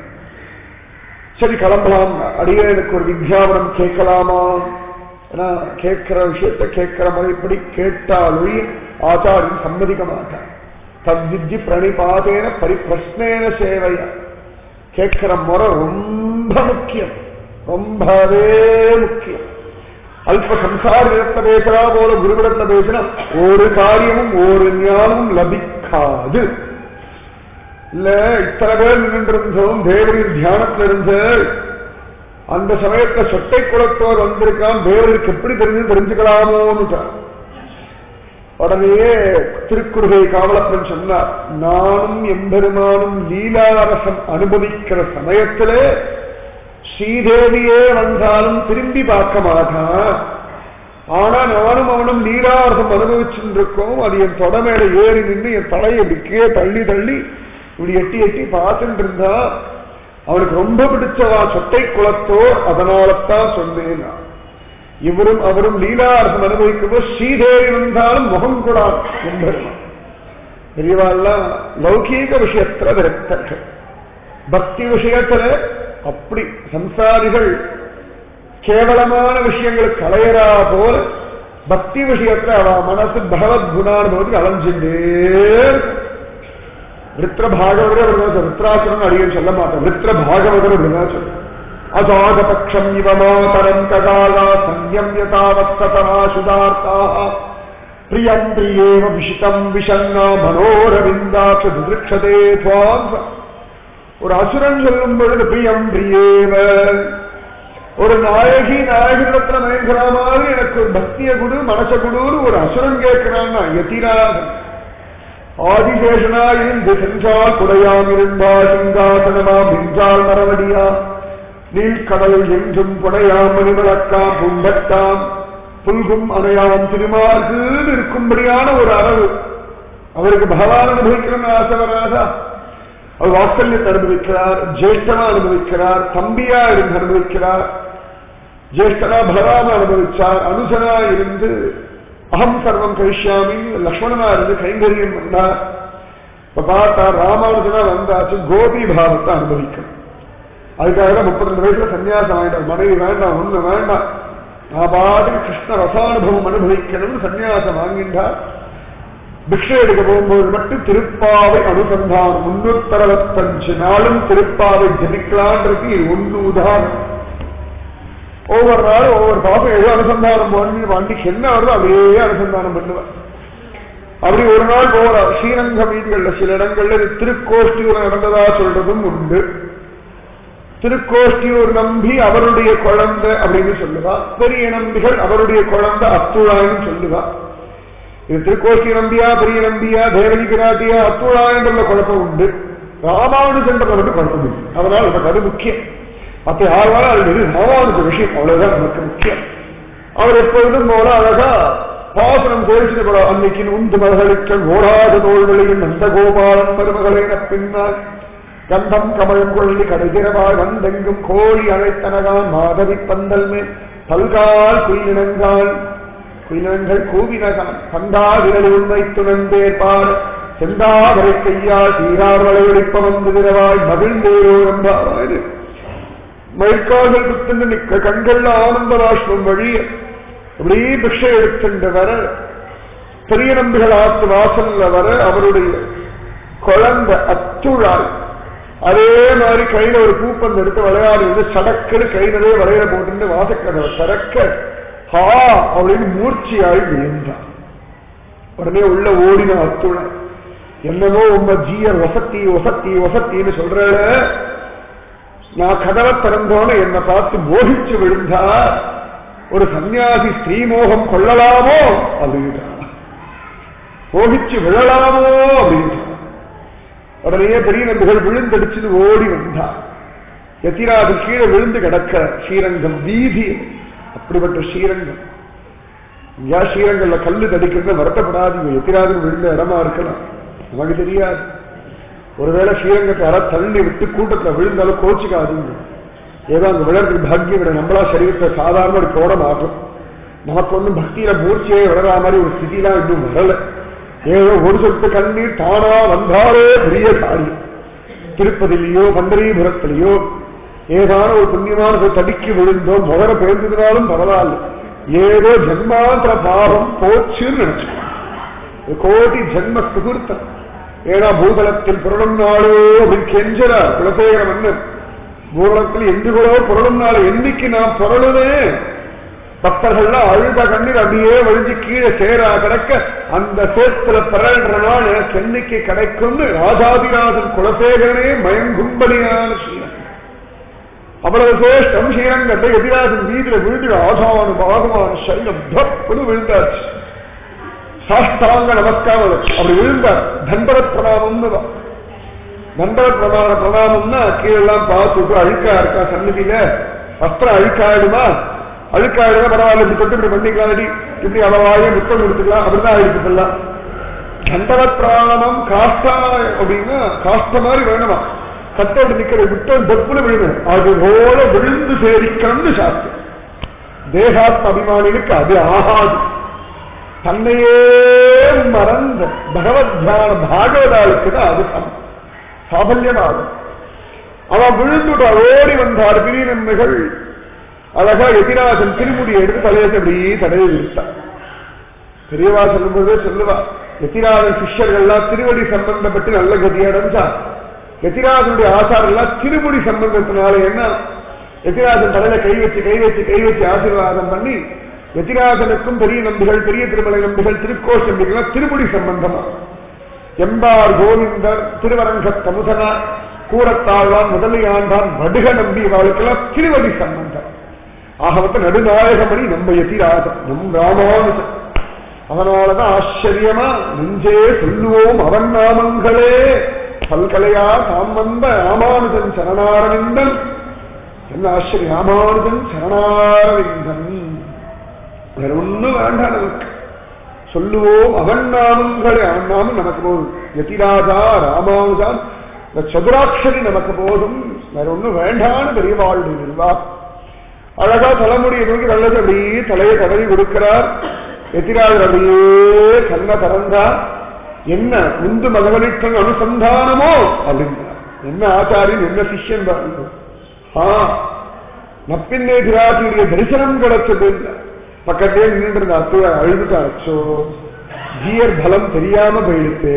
[SPEAKER 1] சரி கிளம்பலாம் அடியே எனக்கு ஒரு வித்யாபனம் கேட்கலாமா ஏன்னா கேட்கிற விஷயத்த கேட்கிற முறைப்படி கேட்டாலொழி ஆச்சாரியன் சம்மதிக்க மாட்டார் தத்வித்தி பிரணிபாதேன பரிப்பிரஷ்னேன சேவைய கேட்கிற முறை ரொம்ப முக்கியம் ரொம்பவே முக்கியம் அல்ப சம்சார இடத்துல பேசுறா போல குருவிடத்துல பேசினா ஒரு காரியமும் ஒரு ஞானமும் லபிக்காது இல்ல இத்தனை பேர் நின்று இருந்தோம் தேவரின் தியானத்துல இருந்த அந்த சமயத்துல சொட்டை குளத்தோர் வந்திருக்கான் தேவருக்கு எப்படி தெரிஞ்சு தெரிஞ்சுக்கலாமோன்னு உடனேயே திருக்குறுகை காவலப்பன் சொன்னார் நானும் எம்பெருமானும் லீலாரசம் அனுபவிக்கிற சமயத்துல ஸ்ரீதேவியே வந்தாலும் திரும்பி பார்க்க மாட்டான் ஆனா நானும் அவனும் நீராரசம் அனுபவிச்சுட்டு இருக்கோம் அது என் தொடமேல ஏறி நின்று என் தலையை இப்படி கீழே தள்ளி தள்ளி இப்படி எட்டி எட்டி பார்த்துட்டு இருந்தா அவனுக்கு ரொம்ப பிடிச்சவா சொட்டை குளத்தோர் அதனாலத்தான் சொன்னேன் நான். இவரும் அவரும் லீலாரசம் அனுபவிக்கும் போது ஸ்ரீதேவி வந்தாலும் முகம் கூடாது என்பதுதான் பெரியவாள்லாம் லௌகீக விஷயத்துல விரக்தர்கள் பக்தி விஷயத்துல அப்படி சம்சாரிகள் கேவலமான விஷயங்கள் களையறா போல பக்தி விஷயத்துல அவ மனசு பகவத் குணானுபவத்துக்கு அலைஞ்சுட்டே விருத்திர பாகவதர் அப்படிதான் சொல்ல விருத்ராசுரன் அடியன் சொல்ல மாட்டேன் விருத்திர பாகவதர் அப்படிதான் சொல்ல அஜாகபக்ஷம் இவ மாதரம் ககாலா சன்யம் யதாவத்சதராசுதார்த்தாக பிரியம் பிரியேவ விஷிதம் விஷன்னா மனோரவிந்தாட்ச துதிருக்ஷதே துவாம் ஒரு அசுரன் சொல்லும் பொழுது பிரியம் பிரியேவ ஒரு நாயகி நாயகனிடத்துல மயங்கிற மாதிரி எனக்கு ஒரு பக்திய குடு மனச குடுன்னு ஒரு அசுரன் கேட்கிறான்னா எதிராக ஆதிசேஷனாயிருந்து சென்றால் குடையாம் இருந்தால் சிங்காசனமாம் நின்றால் மரவடியா நீழ்கடல் என்றும் குடையாம் மணிவிளக்காம் பும்பட்டாம் புல்கும் அணையாம் திருமார்கு இருக்கும்படியான ஒரு அளவு அவருக்கு பகவான் அனுபவிக்கணும்னு ஆசை வராதா அவர் வாத்சல்யத்தை அனுபவிக்கிறார் ஜேஷ்டனா அனுபவிக்கிறார் தம்பியா இருந்து அனுபவிக்கிறார் ஜேஷ்டனா பலராம அனுபவிச்சார் அனுசனா இருந்து அகம் சர்வம் கழிஷ்யாமி லக்ஷ்மணனா இருந்து கைங்கரியம் பண்ணார் இப்ப பார்த்தா ராமானுஜனா வந்தாச்சு கோபி பாவத்தை அனுபவிக்கணும் அதுக்காக தான் முப்பத்தி ரெண்டு வயசுல சன்னியாசம் வாங்கிட்டார் மனைவி வேண்டாம் ஒண்ணு வேண்டாம் நான் பாட்டு கிருஷ்ண ரசானுபவம் அனுபவிக்கணும்னு சன்னியாசம் வாங்கின்றார் பிக்ஷை எடுக்க போகும்போது மட்டும் திருப்பாவை அனுசந்தானம் முன்னூத்தி அறுபத்தஞ்சு நாளும் திருப்பாவை ஜனிக்கலான்றது இது ஒன்று உதாரணம் ஒவ்வொரு நாளும் ஒவ்வொரு பாப்பம் ஏதோ அனுசந்தானம் பண்ணி வண்டிக்கு என்ன வருதோ அப்படியே அனுசந்தானம் பண்ணுவேன் அப்படி ஒரு நாள் போறார் ஸ்ரீரங்க வீதிகள்ல சில இடங்கள்ல இது திருக்கோஷ்டியூர் நடந்ததா சொல்றதும் உண்டு திருக்கோஷ்டியூர் நம்பி அவருடைய குழந்தை அப்படின்னு சொல்லுவா பெரிய நம்பிகள் அவருடைய குழந்தை அத்துழாயின்னு சொல்லுவா இது திருக்கோஷ்டி நம்பியா பெரிய நம்பியா தேவதி பிராட்டியா அத்துழாயன்ற குழப்பம் உண்டு ராமானுஜன்றதை மட்டும் குழப்பம் இல்லை அதனால் நமக்கு அது முக்கியம் அப்ப யாராலும் அது இது ராமானுஜ விஷயம் அவ்வளவுதான் நமக்கு முக்கியம் அவர் எப்பொழுதும் போல அழகா பாசனம் கோயிச்சுட்டு போற அன்னைக்கு உந்து மகளுக்கள் ஓடாத நோய்களையும் நந்த கோபாலன் மருமகளின பின்னால் கந்தம் கமலம் கொள்ளி கடைகிறவாய் வந்தெங்கும் கோழி அழைத்தனகான் மாதவி பந்தல் மேல் பல்கால் குயிலினங்கால் குயிலங்கள் கூவினகான் பந்தாதிரல் உண்மை துணந்தேற்பார் செந்தாவரை கையால் சீரார் வளையொழிப்ப வந்து திரவாய் மகிழ்ந்தேரோ நம்பாவாய் மயிர்கால்கள் குத்துண்டு நிக்க கண்கள்ல ஆனந்த ராஷ்டிரம் வழிய அப்படியே பிக்ஷை எடுத்துட்டு வர பெரிய நம்பிகள் ஆத்து வாசல்ல வர அவருடைய குழந்தை அத்துழாய் அதே மாதிரி கையில ஒரு பூப்பந்து எடுத்து விளையாடி வந்து சடக்குன்னு கை நிறைய வளையல போட்டு வாசக்கதவை திறக்க ஹா அப்படின்னு மூர்ச்சியாய் விழுந்தான் உடனே உள்ள ஓடின அத்துணை என்னமோ உங்க ஜீயர் வசத்தி வசத்தி வசத்தின்னு சொல்ற நான் கதவை திறந்தோன்னு என்னை பார்த்து மோகிச்சு விழுந்தா ஒரு சன்னியாசி ஸ்ரீமோகம் கொள்ளலாமோ அப்படின்றான் மோகிச்சு விழலாமோ அப்படின்றான் உடனே பெரிய நம்பிகள் விழுந்தடிச்சுன்னு ஓடி வந்தார் எத்திராது கீழே விழுந்து கிடக்க ஸ்ரீரங்கம் வீதி அப்படிப்பட்ட ஸ்ரீரங்கம் இங்கேயா ஸ்ரீரங்கம்ல கல்லு தடிக்கிறது வருத்தப்படாதீங்க எத்திராது விழுந்த இடமா இருக்கலாம் நமக்கு தெரியாது ஒருவேளை ஸ்ரீரங்கத்தை அற தள்ளி விட்டு கூட்டத்துல விழுந்தாலும் கோச்சிக்காதுங்க ஏதோ அங்க விழறதுக்கு பாக்கியம் விட நம்மளா சரீரத்தை சாதாரண ஒரு போட மாட்டோம் நமக்கு ஒன்றும் பக்தியில மூர்ச்சியே விழற மாதிரி ஒரு ஸ்திதிலாம் இன்னும் வரல ஏதோ ஒரு சொட்டு கண்ணீர் தானா வந்தாலே பெரிய காரியம் திருப்பதிலேயோ பண்டரிபுரத்திலேயோ ஏதான ஒரு புண்ணியமான ஒரு தடிக்கு விழுந்தோ முதல பிறந்ததுனாலும் பரவாயில்ல ஏதோ ஜென்மாந்திர பாவம் போச்சுன்னு நினைச்சோம் இது கோடி ஜென்ம சுகுர்த்தம் ஏன்னா பூதலத்தில் புரளும் நாளோ அப்படின்னு கெஞ்சரா குலசேகர மன்னன் பூதலத்தில் எந்துகளோ புரளும் நாள் என்னைக்கு நான் புரளுவேன் பக்தர்கள்லாம் அழுத கண்ணீர் அப்படியே வழிஞ்சு கீழே சேரா கிடக்க அந்த சேத்துல பிறன்ற நாள் எனக்கு என்னைக்கு கிடைக்கும்னு ராஜாதிராஜன் குலசேகரனே மயங்கும்படியான ஸ்ரீரங்கம் அவ்வளவு சேஷ்டம் ஸ்ரீரங்கத்தை எதிராஜன் வீதியில விழுந்து ஆசான பாகமான சைலம் தப்புன்னு விழுந்தாச்சு சாஷ்டாங்க நமஸ்காரம் அப்படி விழுந்தார் தண்டர பிரணாமம்னு தான் தண்டர பிரமாண பிரணாமம்னா கீழெல்லாம் பார்த்துட்டு அழுக்கா இருக்கா சன்னதியில வஸ்திரம் அழுக்காயிடுமா அழுக்காயிடுமா பரவாயில்ல இப்படி தொட்டு இப்படி பண்ணிக்கலாம் இப்படி அளவாயே முத்தம் கொடுத்துக்கலாம் அப்படிதான் அழுக்குதெல்லாம் தண்டர பிராணம் காஷ்டா அப்படின்னா காஷ்ட மாதிரி வேணுமா கட்டோடு நிக்கிற விட்டம் டப்புன்னு விழுணும் அது போல விழுந்து சேரிக்கணும்னு சாஸ்திரம் தேகாத்ம அபிமானிகளுக்கு அது ஆகாது தன்னையே மறந்த பகவத் தியான பாகவதாளுக்கு தான் அது சமம் சாபல்யமாகும் அவன் விழுந்துட்டு ஓடி வந்தார் பிரிநன்மைகள் அழகா எதிராஜன் திருமுடி எடுத்து தலையத்தை அப்படியே தடவை விட்டான் பெரியவா சொல்லும்போதே சொல்லுவா எதிராஜன் சிஷ்யர்கள்லாம் திருவடி சம்பந்தப்பட்டு நல்ல கதி அடைஞ்சா எதிராஜனுடைய ஆசாரெல்லாம் திருமுடி சம்பந்தத்தினால என்ன எதிராஜன் தலையில கை வச்சு கை வச்சு கை வச்சு ஆசீர்வாதம் பண்ணி எதிராஜனுக்கும் பெரிய நம்பிகள் பெரிய திருமலை நம்பிகள் திருக்கோஷ் நம்பிகள் திருமுடி சம்பந்தமா எம்பார் கோவிந்தர் திருவரங்க தமுசனா கூரத்தாழ்வான் முதலியாண்டான் வடுக நம்பி இவர்களுக்கெல்லாம் திருவடி சம்பந்தம் ஆகவத்த நடுநாயகமணி நம்ம எதிராஜன் நம் ராமானுஜன் அதனாலதான் ஆச்சரியமா நெஞ்சே சொல்லுவோம் அவன் நாமங்களே பல்கலையா தாம் வந்த ராமானுஜன் சரணாரவிந்தன் என்ன ஆச்சரியம் ராமானுஜன் சரணாரவிந்தன் வேற ஒண்ணும் வேண்டாம் நமக்கு சொல்லுவோம் அவன் நாமங்களே அவன் நாமம் நமக்கு போதும் யதிராஜா ராமானுஜான் இந்த சதுராட்சரி நமக்கு போதும் வேற ஒண்ணும் வேண்டான்னு பெரியவாளுடைய நிர்வாகம் அழகா தலைமுடியை நோக்கி நல்லது அப்படியே தலையை தடவி கொடுக்கிறார் எதிராஜர் அப்படியே கண்ண திறந்தார் என்ன உந்து மகவலிட்டன் அனுசந்தானமோ அப்படிங்கிறார் என்ன ஆச்சாரியன் என்ன சிஷ்யன் பாருங்க ஆ நப்பின்னே திராட்சியுடைய தரிசனம் கிடைச்சது பக்கத்தே நின்று இருந்த அத்துவ அழுதுட்டாச்சோ ஜீயர் பலம் தெரியாம போயிடுத்து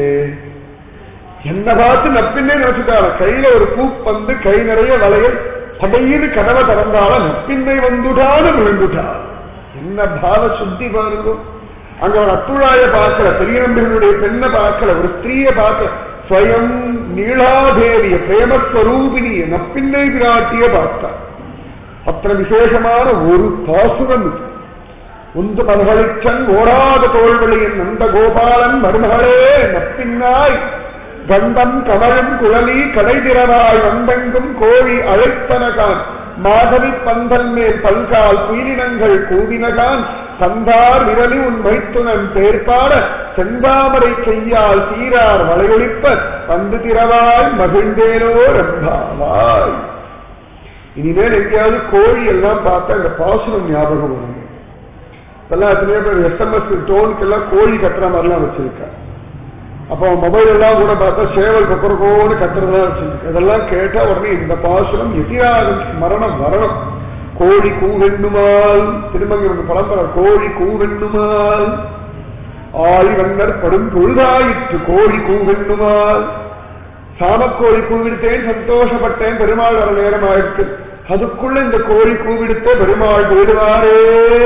[SPEAKER 1] என்ன பார்த்து நப்பின்னே நினைச்சுட்டார கையில ஒரு பூ வந்து கை நிறைய வளையல் படையின்னு கதவை திறந்தால நப்பின்மை வந்துட்டான்னு விழுந்துட்டா என்ன பாவ சுத்தி பாருங்க அங்க ஒரு அத்துழாய பார்க்கல பெரிய நம்பிகளுடைய பெண்ணை பார்க்கல ஒரு ஸ்திரீய பார்க்கல ஸ்வயம் நீளாதேவிய பிரேமஸ்வரூபிணிய நப்பின்னை பிராட்டிய பார்த்தா அத்தனை விசேஷமான ஒரு பாசுரம் இது உந்து மல்களிச்சன் ஓடாத தோல்வழியின் நந்த கோபாலன் மருமகளே நப்பின்னாய் கண்டம் கமழும் குழலி கடைதிரவாய் வந்தெங்கும் கோழி அழைத்தனகான் மாதவி பந்தல் மேல் பல்கால் குயிலினங்கள் கூவினகான் தந்தார் விரலி உன் மைத்துனன் பேர்பாட செந்தாமரை கையால் சீரார் வளையொழிப்ப வந்து திரவாய் மகிழ்ந்தேனோ ரம்பாவாய் இனிமேல் எங்கேயாவது கோழி எல்லாம் பார்த்தா இந்த பாசுரம் ஞாபகம் வரும் இப்பெல்லாம் எத்தனையோ பேர் எஸ்எம்எஸ் டோனுக்கெல்லாம் கோழி கட்டுற மாதிரிலாம் வச்சிருக்கா அப்போ மொபைல் எல்லாம் கூட பார்த்தா சேவல் கொக்கரக்கோன்னு கத்துறதெல்லாம் வச்சிருக்கு இதெல்லாம் கேட்டா உடனே இந்த பாசுரம் எதிராக மரணம் வரணும் கோழி கூவெண்ணுமால் திருமங்க பரம்பரை கோழி கூவெண்ணுமால் ஆழி வண்ணர் படும் பொழுதாயிற்று கோழி கூவெண்ணுமால் சாமக்கோழி கூவிடுத்தேன் சந்தோஷப்பட்டேன் பெருமாள் வர நேரம் ஆயிடுச்சு அதுக்குள்ள இந்த கோழி கூவிடுத்தே பெருமாள் போயிடுவாரே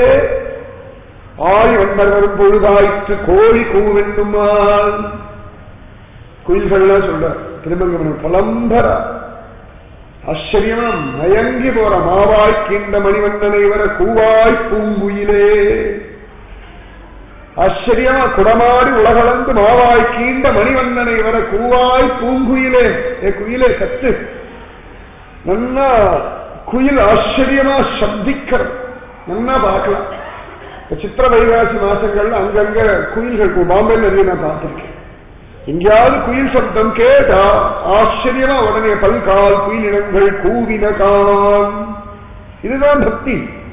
[SPEAKER 1] ஆழி வண்ணர் வரும் பொழுதாயிற்று கோழி கூவெண்ணுமால் குயில்கள்லாம் சொல்ற திருமங்கமன் பலம்பரா ஆச்சரியமா மயங்கி போற மாவாய் கீண்ட மணிவண்ணனை வர கூவாய் பூங்குயிலே ஆச்சரியமா குடமாடி உலகளந்து மாவாய் கீண்ட மணிவண்ணனை வர கூவாய் பூங்குயிலே ஏ குயிலே கத்து நன்னா குயில் ஆச்சரியமா சப்திக்கிறது நன்னா பார்க்கலாம் சித்திர வைகாசி மாசங்கள்ல அங்கங்க குயில்கள் பாம்பேல நிறைய நான் பார்த்திருக்கேன் எங்கேயாவது குயில் சப்தம் கேட்டா ஆச்சரியமா உடனே பல்கால் குயிலினங்கள் கூவின காணாம் இதுதான் பக்தி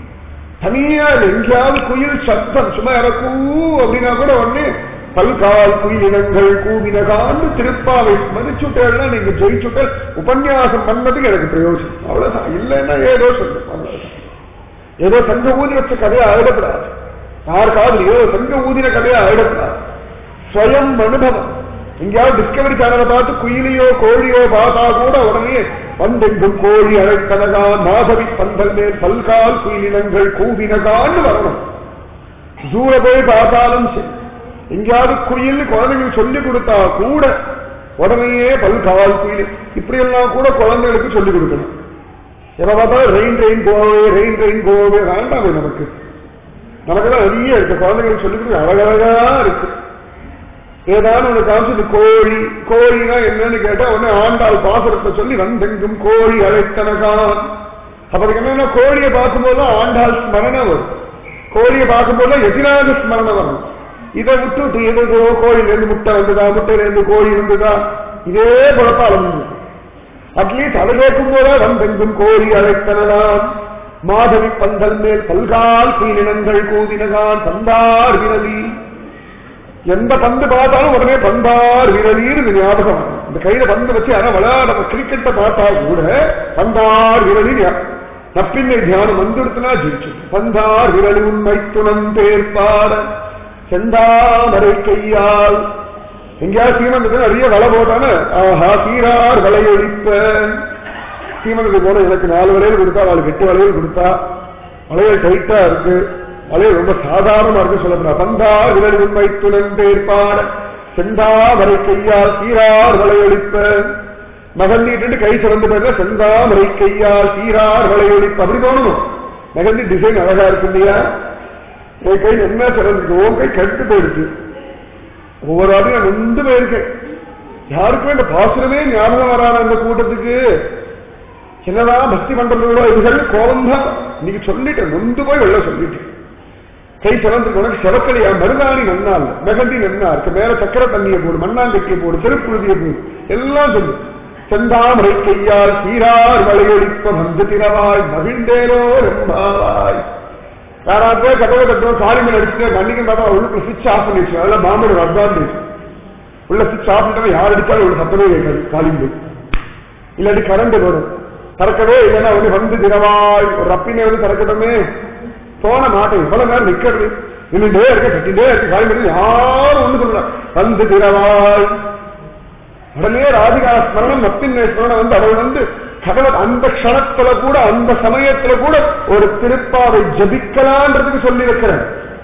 [SPEAKER 1] தனியா இல்லை. எங்கேயாவது குயில் சப்தம் சும்மா இறக்கூ அப்படின்னா கூட உடனே பல்கால் குயிலினங்கள் கூவினகான்னு திருப்பாவை மதிச்சுட்டேன்னா நீங்க ஜெயிச்சுட்ட உபன்யாசம் பண்ணதுக்கு எனக்கு பிரயோஜனம் அவ்வளவுதான் இல்லைன்னா ஏதோ சொல்லும் அவ்வளவுதான் ஏதோ சங்க ஊதி வச்ச கதையா ஆயிடப்படாது யார் காதல் ஏதோ சங்க ஊதின கதையா ஆயிடப்படாது ஸ்வயம் அனுபவம் எங்கேயாவது டிஸ்கவரி சேனலை பார்த்து குயிலியோ கோழியோ பார்த்தா கூட உடனே வந்தெங்கும் கோழி அழைத்தனகா மாதவி பந்தல் மேல் பல்கால் குயிலினங்கள் கூவினகான்னு வரணும் ஜூல போய் பார்த்தாலும் சரி எங்கேயாவது குயில் குழந்தைங்களுக்கு சொல்லி கொடுத்தா கூட உடனேயே பல்கால் குயில் இப்படி எல்லாம் கூட குழந்தைகளுக்கு சொல்லி கொடுக்கணும் எப்ப பார்த்தாலும் rain rain go away rain rain go away வேண்டாமே நமக்கு நமக்கெல்லாம் நிறைய இருக்கு குழந்தைங்களுக்கு சொல்லி கொடுக்க அழகழகா இருக்கு ஏதாவது ஒண்ணு காமிச்சது கோழி கோழினா என்னன்னு கேட்டா உடனே ஆண்டாள் பாசுரத்தை சொல்லி வந்தெங்கும் கோழி அழைத்தனகான் அப்புறம் என்னன்னா கோழியை பார்க்கும்போது ஆண்டாள் ஸ்மரணம் வரும் கோழியை பார்க்கும்போது எதிராக ஸ்மரணம் வரும் இதை விட்டுட்டு எதுக்கோ கோழியிலேருந்து முட்டை வந்ததா முட்டையிலேருந்து கோழி வந்ததா இதே குழப்பால் இருந்தது அட்லீஸ்ட் அதை கேட்கும் போதே வந்தெங்கும் கோழி அழைத்தனதான் மாதவி பந்தல் மேல் பல்கால் குயிலினங்கள் கூதினகான் பந்தார் விரலி எந்த பந்து பார்த்தாலும் உடனே பந்தார் விரலீர் இது ஞாபகம் வரும். இந்த கையில பந்து வச்சு ஆனா விளையாட கிரிக்கெட்டை பார்த்தா கூட பந்தார் விரலி ஞா- நப்பின்னை தியானம் வந்துடுத்துனா ஜெயிச்சு பந்தார் விரலி உண்மை துணம் பேர்பாட செந்தாமரை கையால் எங்கேயாவது சீமந்தத்தில் நிறைய வலை போட்டான ஆஹா சீரார் வலையொழிப்ப சீமந்தத்துக்கு போன எனக்கு நாலு வளையல் கொடுத்தா அவளுக்கு எட்டு வளையல் கொடுத்தா வளையல் டைட்டா இருக்கு வளையல் ரொம்ப சாதாரணமா இருக்கு சொல்லப்படா பந்தா விரல் உண்மை துணன் பேர்பாட செந்தாமரை கையால் சீரார் வளையொழிப்ப மகன் நீட்டு கை சிறந்து போயிருந்தா செந்தாமரை கையால் சீரார் வளையொழிப்ப அப்படி தோணணும் மெகந்தி டிசைன் அழகா இருக்கு இல்லையா என் கை என்ன சிறந்துருக்கு உன் கை கெட்டு போயிடுச்சு ஒவ்வொரு ஆளையும் நான் நொந்து போயிருக்கேன் யாருக்குமே இந்த பாசுரமே ஞாபகம் வராத அந்த கூட்டத்துக்கு என்னதான் பக்தி பண்றதோட இதுகள் கோபம் தான் இன்னைக்கு சொல்லிட்டேன் நொந்து போய் வெளில சொல்லிட்டேன் கை சிறந்துருக்கு உனக்கு சிவக்கலையா மருதாணி நன்னா இல்ல மெகந்தி நன்னா இருக்கு மேல சக்கரை தண்ணியை போடு மண்ணாங்கட்டியை போடு திருப்புழுதியை போடு எல்லாம் சொல்லு செந்தாமரை கையால் சீரார் வளையொழிப்ப வந்து திறவாய் மகிழ்ந்தேனோ ரெம்பாவாய் யாராவது போய் கதவை கட்டுவோம் சாரி மேல அடிச்சுட்டு மன்னிக்க பார்த்தா உள்ளுக்குள்ள சுவிட்ச் ஆஃப் பண்ணி வச்சு அதெல்லாம் பாம்போட அட்வான்டேஜ் உள்ள சுவிட்ச் ஆஃப் பண்ணிட்டா யார் அடிச்சாலும் உள்ள சத்தமே கேட்காது காலிங் இல்லாட்டி கரண்ட் வரும் திறக்கவே இல்லைன்னா வந்து வந்து தினவாய் ஒரு ரப்பினை வந்து திறக்கட்டுமே போன மாட்டேன் இவ்வளவு நேரம் நிக்கிறது நின்றுட்டே இருக்க கட்டிட்டே இருக்க காலி பண்ணி யாரும் ஒண்ணு சொல்லல வந்து தினவாய் உடனே ராதிகா ஸ்மரணம் நப்பின்னை ஸ்மரணம் வந்து அவள் வந்து கடவுள் அந்த க்ஷணத்துல கூட அந்த சமயத்துல கூட ஒரு திருப்பாவை ஜபிக்கலான்றதுக்கு சொல்லி இருக்கிறேன்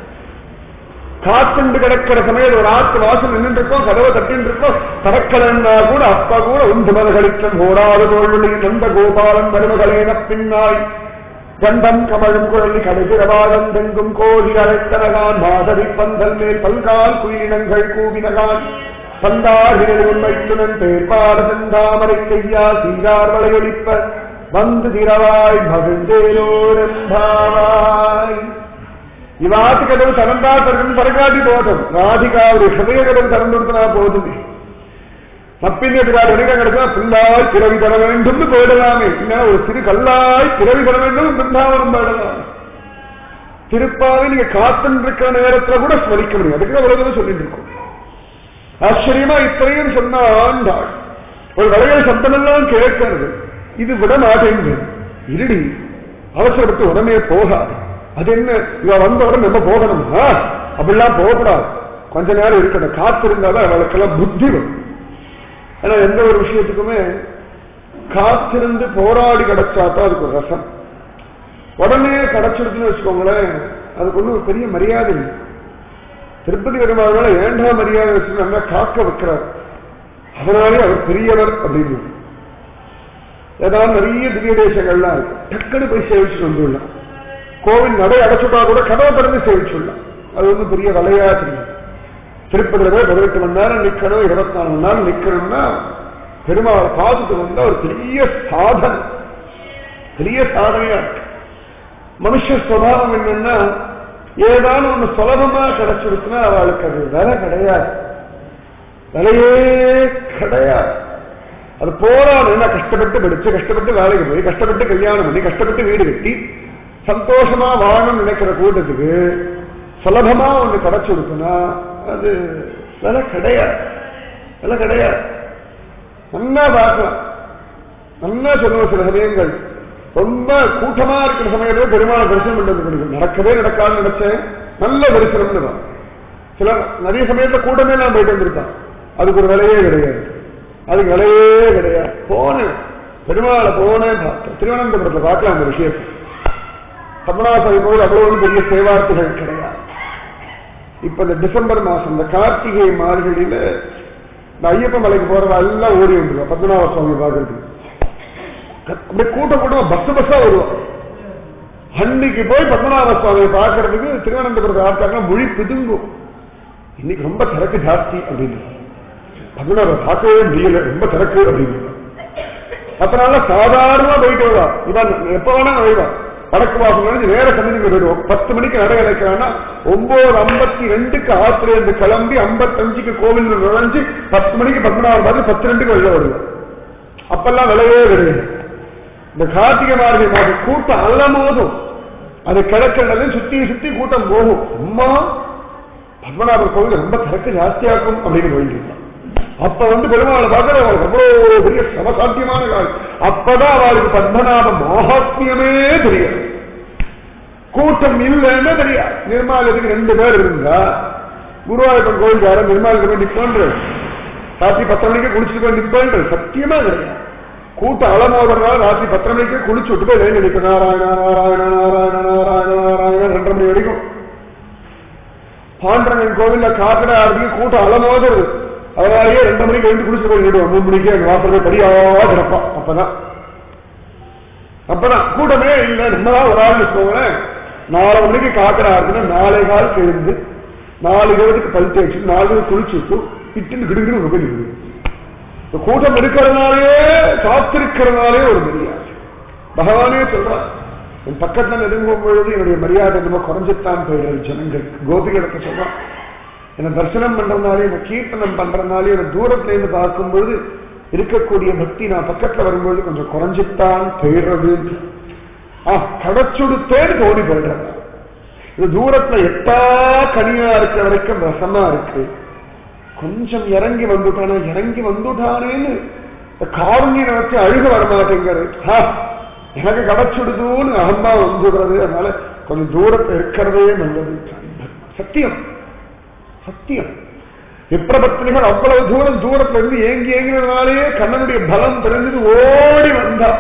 [SPEAKER 1] காத்துண்டு கிடக்கிற சமயம் ஒரு ஆத்து வாசல் நின்று இருக்கோம் கதவை தட்டின்னு இருக்கோம் திறக்கலன்னா கூட அப்பா கூட உண்டு மதகளிக்கும் ஓடாத தோல்வியில் நந்த கோபாலன் மருமகளேன பின்னாய் கண்டம் கமழும் குழலி கடைசிரவாதம் தெங்கும் கோழி அழைத்தனகான் மாதவி பந்தல் மேல் பல்கால் குயிலினங்கள் கூவினகான் பந்தாரிகள் உண்மை துணன் பேர்பாட செந்தாமரை கையா சீரார் வளையொழிப்ப வந்து திரவாய் மகிழ்ந்தேலோரெம்பாவாய் இவாத்து கதவு திறந்தா திறக்கும் திறக்காட்டி போதும் ராதிகாவுடைய ஹிருதய கதவு திறந்து கொடுத்தனா போதுமே தப்பினதுக்காக எடுக்க கிடக்கா பிள்ளாய் பிறவி தர வேண்டும் போயிடலாமே இல்ல ஒரு சிறு கல்லாய் பிறவி தர வேண்டும் பிருந்தாவனம் பாடலாம் திருப்பாவை நீங்க காத்துன்னு இருக்கிற நேரத்துல கூட ஸ்மரிக்க முடியும் அதுக்கு அவ்வளவு சொல்லிட்டு இருக்கோம் ஆச்சரியமா இத்தனையும் சொன்ன ஆண்டாள் ஒரு வளையல் சத்தமெல்லாம் கேட்கிறது இது விட மாட்டேங்குது இருடி அவசரப்பட்டு உடனே போகாது அது என்ன இவ வந்த உடனே நம்ம போகணுமா அப்படிலாம் போகக்கூடாது கொஞ்ச நேரம் இருக்கணும் காத்திருந்தாலும் அவளுக்கெல்லாம் புத்தி வரும் ஆனா எந்த ஒரு விஷயத்துக்குமே காத்திருந்து போராடி கிடைச்சாதான் அதுக்கு ஒரு ரசம் உடனே கிடைச்சிருக்குன்னு வச்சுக்கோங்களேன் அதுக்கு ஒன்றும் ஒரு பெரிய மரியாதை இல்லை திருப்பதி பெருமாள் ஏண்டா மரியாதை வச்சு நல்லா காக்க வைக்கிறார் அதனாலே அவர் பெரியவர் அப்படின்னு ஏதாவது நிறைய திவ்ய தேசங்கள்லாம் இருக்கு டக்குனு போய் சேவிச்சுட்டு வந்துடலாம் கோவில் நடை அடைச்சுட்டா கூட கதவை திறந்து சேவிச்சுடலாம் அது வந்து பெரிய வலையா தெரியும் திருப்பதியில போய் பதினெட்டு மணி நேரம் நிக்கணும் இருபத்தி நாலு மணி நேரம் நிக்கணும்னா பெருமாளை பார்த்துட்டு வந்தா ஒரு பெரிய சாதனை பெரிய சாதனையா இருக்கு மனுஷ சுவாவம் என்னன்னா ஏதாவது ஒண்ணு சுலபமா கிடைச்சிருச்சுன்னா அவளுக்கு அது வேலை கிடையாது விலையே கிடையாது அது போராடணும் கஷ்டப்பட்டு படிச்சு கஷ்டப்பட்டு வேலைக்கு போய் கஷ்டப்பட்டு கல்யாணம் பண்ணி கஷ்டப்பட்டு வீடு கட்டி சந்தோஷமா வாழணும்னு நினைக்கிற கூட்டத்துக்கு சுலபமா ஒண்ணு கிடைச்சு கொடுக்குன்னா அது விலை கிடையாது விலை கிடையாது நல்லா பார்க்கலாம் நல்லா சொல்லுவோம் சில சமயங்கள் ரொம்ப கூட்டமா இருக்கிற சமயத்துல பெருமாள் தரிசனம் பண்றது பிடிக்கும் நடக்கவே நடக்காதுன்னு நினைச்சேன் நல்ல தரிசனம்னு தான் சில நிறைய சமயத்துல கூட்டமே நான் போயிட்டு வந்திருக்கான் அதுக்கு ஒரு விலையே கிடையாது அதுக்கு விலையே கிடையாது போனேன் பெருமாளை போனேன் பார்த்தேன் திருவனந்தபுரத்துல பார்க்கலாம் அந்த விஷயத்தை பத்மநாப கோவில் அவ்வளவு பெரிய சேவார்த்திகள் கிடையாது இப்ப இந்த டிசம்பர் மாசம் இந்த கார்த்திகை மார்கழியில இந்த ஐயப்ப மலைக்கு போறவா எல்லாம் ஓடி வந்துருவா பத்மநாப சுவாமி பார்க்கறதுக்கு அப்படியே கூட்டம் கூட்டமா பஸ் பஸ்ஸா வருவான் அன்னைக்கு போய் பத்மநாப சுவாமியை பார்க்கறதுக்கு திருவனந்தபுரத்தை ஆட்டாங்கன்னா மொழி பிதுங்கும் இன்னைக்கு ரொம்ப திறக்கு ஜாஸ்தி அப்படின்னு பத்மநாபர் பார்க்கவே முடியல ரொம்ப திறக்கு அப்படின்னு அதனால சாதாரணமா போயிட்டு வருவா இவன் எப்ப வேணா நுழைவா வடக்கு வாசல் நினைஞ்சு நேர சன்னதிக்கு போயிடுவோம் பத்து மணிக்கு நடை கிடைக்கிறான்னா ஒன்பது ஐம்பத்தி ரெண்டுக்கு ஆத்திரேந்து கிளம்பி ஐம்பத்தஞ்சுக்கு கோவில் நுழைஞ்சு பத்து மணிக்கு பத்மநாபர் பார்த்து பத்து ரெண்டுக்கு வெளில வருவோம் அப்பெல்லாம் விலையே கிடையாது இந்த கார்த்திகை மார்கழி மாதம் கூட்டம் அல்லமோதும் அது கிழக்கிழது சுத்தி சுத்தி கூட்டம் போகும் அம்மா பத்மநாபர் கோவில் ரொம்ப திறக்கு ஜாஸ்தியாக்கும் அப்படின்னு போயிட்டு அப்ப வந்து பெருமாளை பார்க்கற அவளுக்கு அவ்வளவு பெரிய சமசாத்தியமான காலம் அப்பதான் அவளுக்கு பத்மநாப மகாத்மியமே தெரியாது கூட்டம் இல்லைன்னு தெரியாது நிர்மாலயத்துக்கு ரெண்டு பேர் இருந்தா குருவாயூரப்பன் கோயில்காரன் நிர்மாலயத்துக்கு போய் நிற்போன்ற ராத்திரி பத்து மணிக்கு குளிச்சுட்டு போய் நிற்போன்ற சத்தியமா கிடையாது கூட்டம் அலமோதுறதுனால ராத்திரி பத்தரை மணிக்கு குளிச்சு விட்டு போய் லைன் நிற்கும் நாராயண நாராயண நாராயண நாராயண நாராயண ரெண்டரை மணி வரைக்கும் பாண்டரங்கன் கோவில்ல காக்கடை ஆடுறதுக்கு கூட்டம் அலமோதுறது அதனாலேயே ரெண்டு மணிக்கு எழுந்து குளிச்சு போய் நின்றுடுவோம் மூணு மணிக்கு அங்க வாசல் போய் படியா கிடப்பான் அப்பதான் அப்பதான் கூட்டமே இல்லை நம்மதான் ஒரு ஆள் வச்சுக்கோங்களேன் நாலு மணிக்கு காக்கடை ஆடுதுன்னா நாளை கால் எழுந்து நாலு இருபதுக்கு பல் தேய்ச்சி நாலு குளிச்சு விட்டு இட்டுன்னு கிடுகிடு போய் நிற்குது இந்த கூட்டம் இருக்கிறதுனாலே காத்திருக்கிறதுனாலே ஒரு மரியாதை பகவானே சொல்றான் என் பக்கத்துல நெருங்கும் பொழுது என்னுடைய மரியாதை நம்ம குறைஞ்சித்தான் போயிடுறது ஜனங்கள் கோபிகளுக்கு சொல்றான் என்ன தரிசனம் பண்றதுனாலே என்ன கீர்த்தனம் பண்றதுனாலே என்ன தூரத்துல இருந்து பார்க்கும் பொழுது இருக்கக்கூடிய பக்தி நான் பக்கத்துல வரும்பொழுது கொஞ்சம் குறைஞ்சித்தான் போயிடுறது ஆ கடச்சுடுத்தேன்னு தோணி போயிடுறேன் இது தூரத்துல எட்டா கனியா இருக்கிற வரைக்கும் ரசமா இருக்கு கொஞ்சம் இறங்கி வந்துட்டானே இறங்கி வந்துட்டானேன்னு காரணியை வச்சு அழுக வரமாட்டேங்கிறது எனக்கு கிடைச்சுடுதுன்னு அகம்பா வந்துடுறது அதனால கொஞ்சம் தூரத்தை இருக்கிறதே நல்லது சத்தியம் சத்தியம் விப்ரபத்தினிகள் அவ்வளவு தூரம் தூரத்துல இருந்து ஏங்கி ஏங்கினதுனாலேயே கண்ணனுடைய பலம் தெரிஞ்சது ஓடி வந்தா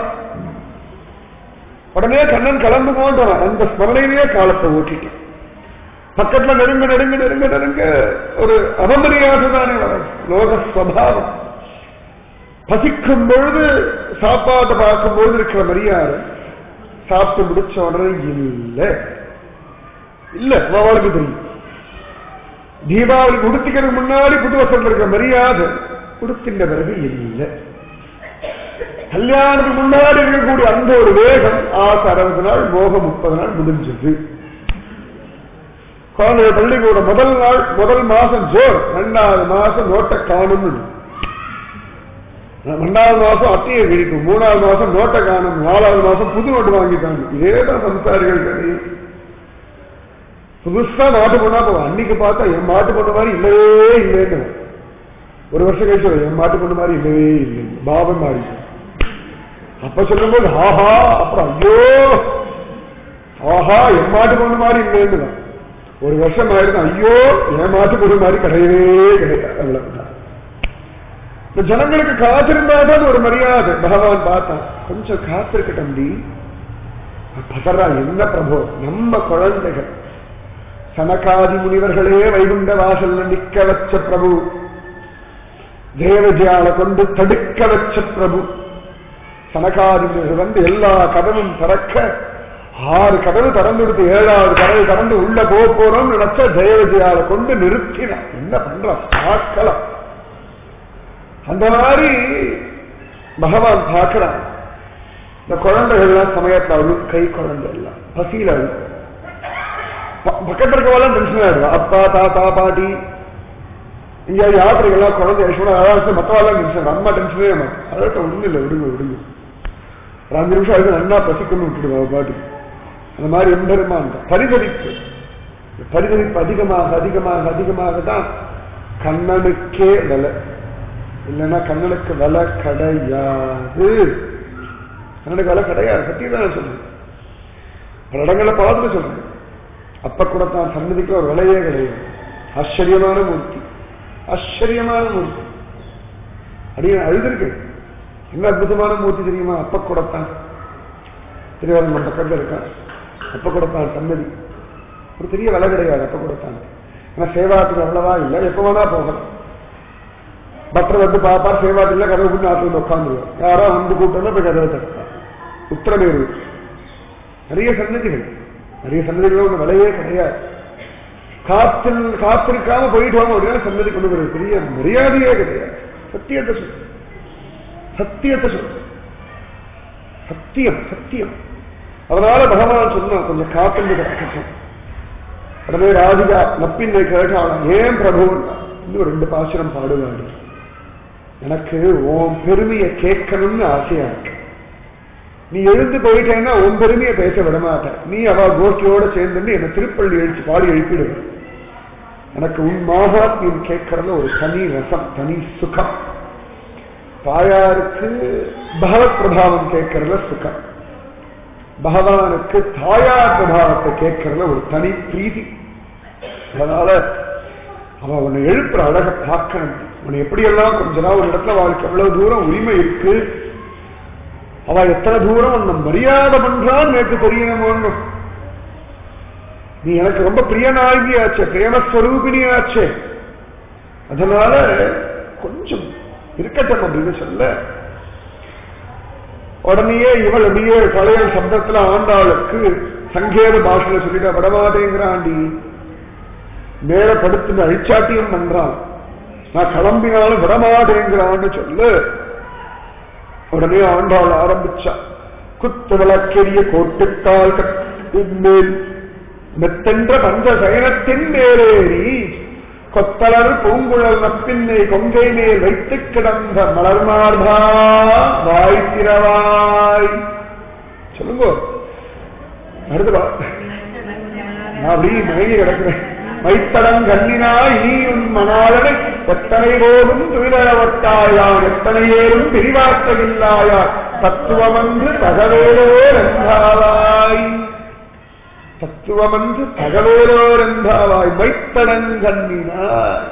[SPEAKER 1] உடனே கண்ணன் கிளம்பு போன்றான் அந்த ஸ்மரணையிலேயே காலத்தை ஓட்டிட்டான் பக்கத்துல நெருங்க நெருங்க நெருங்க நெருங்க ஒரு அவமரியாதை தானே வரும் லோக ஸ்வபாவம் பசிக்கும் பொழுது சாப்பாட்டை பார்க்கும் பொழுது இருக்கிற மரியாதை சாப்பிட்டு முடிச்ச உடனே இல்ல இல்ல அவளுக்கு தெரியும் தீபாவளி உடுத்திக்கிறதுக்கு முன்னாடி புது வசந்த இருக்கிற மரியாதை உடுத்தின்ற பிறகு இல்லை கல்யாணத்துக்கு முன்னாடி இருக்கக்கூடிய அந்த ஒரு வேகம் ஆசை அறுபது நாள் மோகம் முப்பது நாள் முடிஞ்சது குழந்தைய பள்ளிக்கூட முதல் நாள் முதல் மாசம் ஜோர் ரெண்டாவது மாசம் நோட்டை காணும் ரெண்டாவது மாசம் அத்தையை கிழிக்கும் மூணாவது மாசம் நோட்டை காணும் நாலாவது மாசம் புது நோட்டு வாங்கிட்டாங்க இதேதான் சம்சாரிகள் கிடையாது புதுசா மாட்டு பொண்ணா போவோம் அன்னைக்கு பார்த்தா என் மாட்டு பொண்ணு மாதிரி இல்லவே இல்லைன்னு ஒரு வருஷம் கழிச்சு என் மாட்டு பொண்ணு மாதிரி இல்லவே இல்லை பாபன் மாறி அப்ப சொல்லும்போது ஆஹா அப்புறம் ஐயோ ஆஹா என் மாட்டு பொண்ணு மாதிரி இல்லைன்னு ஒரு வருஷம் ஆயிடுது ஐயோ என் மாட்டு பொண்ணு மாதிரி கிடையவே கிடையாது அவ்வளவுதான் இந்த ஜனங்களுக்கு காத்திருந்தாதான் ஒரு மரியாதை பகவான் பார்த்தான் கொஞ்சம் காத்திருக்கட்டும் பதறா என்ன பிரபு நம்ம குழந்தைகள் சனகாதி முனிவர்களே வைகுண்ட வாசல்ல நிக்க வச்ச பிரபு தேவஜியால கொண்டு தடுக்க வச்ச பிரபு சனகாதி முனிவர் வந்து எல்லா கதவும் திறக்க ஆறு கதவு திறந்து கொடுத்து ஏழாவது கதவு திறந்து உள்ள போக போறோம் நினைச்ச தேவஜியால கொண்டு நிறுத்தினான் என்ன பண்ற பார்க்கலாம் அந்த மாதிரி பகவான் பார்க்கிறான் இந்த குழந்தைகள்லாம் சமயத்தில் அழும் கை குழந்தை எல்லாம் பசியில் அழும் பக்கத்தில் இருக்கவெல்லாம் டென்ஷன் ஆயிடுவா அப்பா தாத்தா பாட்டி இங்க யாத்திரைகள்லாம் குழந்தை யசோட அதாவது மற்றவாள்லாம் டென்ஷன் அம்மா டென்ஷனே மாட்டேன் அதற்கு ஒண்ணும் இல்லை விடுங்க விடுங்க ஒரு அஞ்சு நிமிஷம் அதுக்கு நல்லா பசிக்கணும் விட்டுடுவா பாட்டு அந்த மாதிரி எம்பெருமான் பரிதவிப்பு இந்த பரிதவிப்பு அதிகமாக அதிகமாக அதிகமாக தான் கண்ணனுக்கே விலை இல்லைன்னா கண்ணனுக்கு விலை கிடையாது கண்ணனுக்கு விலை கிடையாது சத்தியம் தான் சொல்றேன் பல இடங்களை பார்த்துட்டு சொல்றேன் அப்ப கூட தான் சன்னதிக்கு ஒரு விலையே கிடையாது ஆச்சரியமான மூர்த்தி ஆச்சரியமான மூர்த்தி அடியே அழுதுருக்கு என்ன அற்புதமான மூர்த்தி தெரியுமா அப்ப கூடத்தான் திருவாரூர் பக்கத்தில் இருக்கான் அப்ப கூடத்தான் சன்னதி ஒரு பெரிய விலை கிடையாது அப்ப கூடத்தான் ஏன்னா சேவாத்துக்கு அவ்வளவா இல்லை எப்ப வேணா போகலாம் பக்தர் வந்து பார்ப்பார் சேவாத்துல கதவு கொண்டு ஆத்துல உட்காந்துருவார் யாரோ வந்து கூட்டம்னா போய் கதவை தடுப்பார் உத்தரமேரு நிறைய சன்னதிகள் நிறைய சன்னதிகள் ஒன்று விலையே கிடையாது காத்தில் காத்திருக்காம போயிட்டு வாங்க அப்படின்னா சன்னதி கொண்டு போறது பெரிய மரியாதையே கிடையாது சத்தியத்தை சொல்லு சத்தியத்தை சொல்லு சத்தியம் சத்தியம் அதனால பகவான் சொன்னா கொஞ்சம் காத்துண்டு கிடக்கட்டும் உடனே ராதிகா நப்பின்னை கேட்டாலும் ஏன் பிரபு இன்னும் ரெண்டு பாசுரம் பாடுவாடு எனக்கு உன் பெருமையை கேட்கணும்னு ஆசையா இருக்கு நீ எழுந்து போயிட்டேன்னா உன் பெருமையை பேச விட மாட்டேன் நீ அவ கோஷ்டியோட சேர்ந்து என்ன திருப்பள்ளி எழுச்சி பாடி எழுப்பிடுவ எனக்கு உன் மாகாத்மியம் கேட்கறதுல ஒரு தனி ரசம் தனி சுகம் தாயாருக்கு பகவத் பிரபாவம் கேட்கறதுல சுகம் பகவானுக்கு தாயார் பிரபாவத்தை கேட்கறதுல ஒரு தனி பிரீதி அதனால அவன் உன்னை எழுப்புற அழக பார்க்கணும் உன்னை எப்படியெல்லாம் கொஞ்ச நாள் ஒரு இடத்துல வாழ்க்கை எவ்வளவு தூரம் உரிமை இருக்கு அவ எத்தனை தூரம் உன்னை மரியாதை பண்றான்னு எனக்கு தெரியணுமோன்னு நீ எனக்கு ரொம்ப பிரியனாகியாச்சே பிரேமஸ்வரூபிணியாச்சே அதனால கொஞ்சம் இருக்கட்டும் அப்படின்னு சொல்ல உடனேயே இவள் அப்படியே கலையல் சப்தத்துல ஆண்டாளுக்கு சங்கேத பாஷையில சொல்லிட்டா விடமாட்டேங்கிறாண்டி மேல படுத்து அழிச்சாட்டியம் பண்றான் நான் கிளம்பினாலும் விடமாட்டேங்கிறான்னு சொல்லு உடனே ஆண்டாள் ஆரம்பிச்சா குத்து விளக்கெரிய கோட்டுக்கால் மேல் மெத்தென்ற பஞ்ச சயனத்தின் மேலேறி கொத்தலர் பூங்குழல் நப்பின்னை கொங்கை மேல் வைத்து கிடந்த மலர்மார்பா வாய் திறவாய் சொல்லுங்க அடுத்து வா நான் அப்படி மயங்கி கிடக்கிறேன் மைத்தடம் கண்ணினாய் நீ உன் மணாளனை எத்தனை போதும் துயிலவட்டாயான் எத்தனை ஏறும் பிரிவார்த்தையில்லாயா தத்துவமன்று தகவேலோரென்றாவாய் தத்துவமன்று தகவேலோரென்றாவாய் மைத்தடங்கண்ணினாய்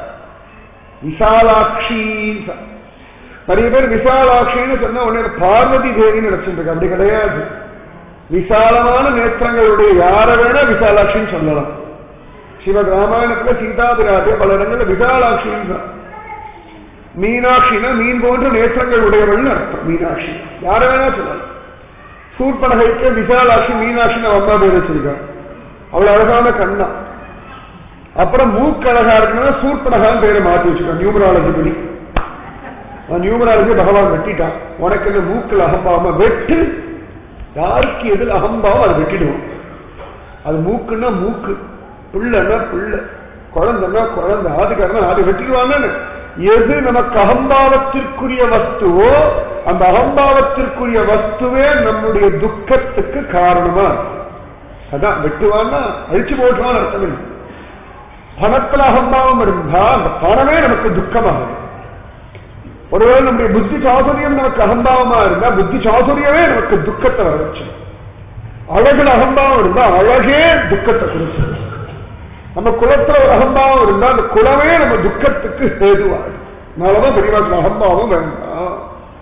[SPEAKER 1] விசாலாட்சி நிறைய பேர் விசாலாட்சின்னு சொன்னா உடனே பார்வதி தேவின்னு நினைச்சிட்டு அப்படி கிடையாது விசாலமான நேத்திரங்களுடைய யார வேணா விசாலாட்சின்னு சொல்லலாம் சிவத் ராமாயணத்துல சீதாபிராஜ பல இடங்கள்ல விசாலாட்சின்னு மீனாட்சினா மீன் போன்ற நேற்றங்கள் உடையவள்னு அர்த்தம் மீனாட்சி யார வேணா சொல்லலாம் சூர்பனகைக்கு விசாலாட்சி மீனாட்சின்னு அம்மா பேர் வச்சிருக்காங்க அவ்வளவு அழகான கண்ணா அப்புறம் மூக்கு அழகா இருக்குன்னா சூர்பனகான்னு பேரை மாத்தி வச்சிருக்கான் நியூமராலஜி படி நியூமராலஜி பகவான் வெட்டிட்டான் உனக்கு இந்த மூக்கில் அகம்பாவமா வெட்டு யாருக்கு எதில் அகம்பாவம் அதை வெட்டிடுவோம் அது மூக்குன்னா மூக்கு பிள்ளைன்னா பிள்ளை குழந்தைன்னா குழந்தை ஆதிக்காரனா ஆதி வெட்டிடுவாங்க எது நமக்கு அகம்பாவத்திற்குரிய வஸ்துவோ அந்த அகம்பாவத்திற்குரிய வஸ்துவே நம்முடைய துக்கத்துக்கு காரணமா அதான் வெட்டுவான்னா அழிச்சு போட்டுவான்னு அர்த்தம் இல்லை பணத்துல அகம்பாவம் இருந்தா அந்த பணமே நமக்கு துக்கமாகும் ஒருவேளை நம்முடைய புத்தி சாதுரியம் நமக்கு அகம்பாவமா இருந்தா புத்தி சாதுரியமே நமக்கு துக்கத்தை வர வச்சு அழகுல அகம்பாவம் இருந்தா அழகே துக்கத்தை கொடுத்து நம்ம குலத்துல ஒரு அகம்பாவம் இருந்தா அந்த குலமே நம்ம துக்கத்துக்கு ஹேதுவாடு அதனாலதான் பெரியவாக்கு அகம்பாவம் வேண்டாம்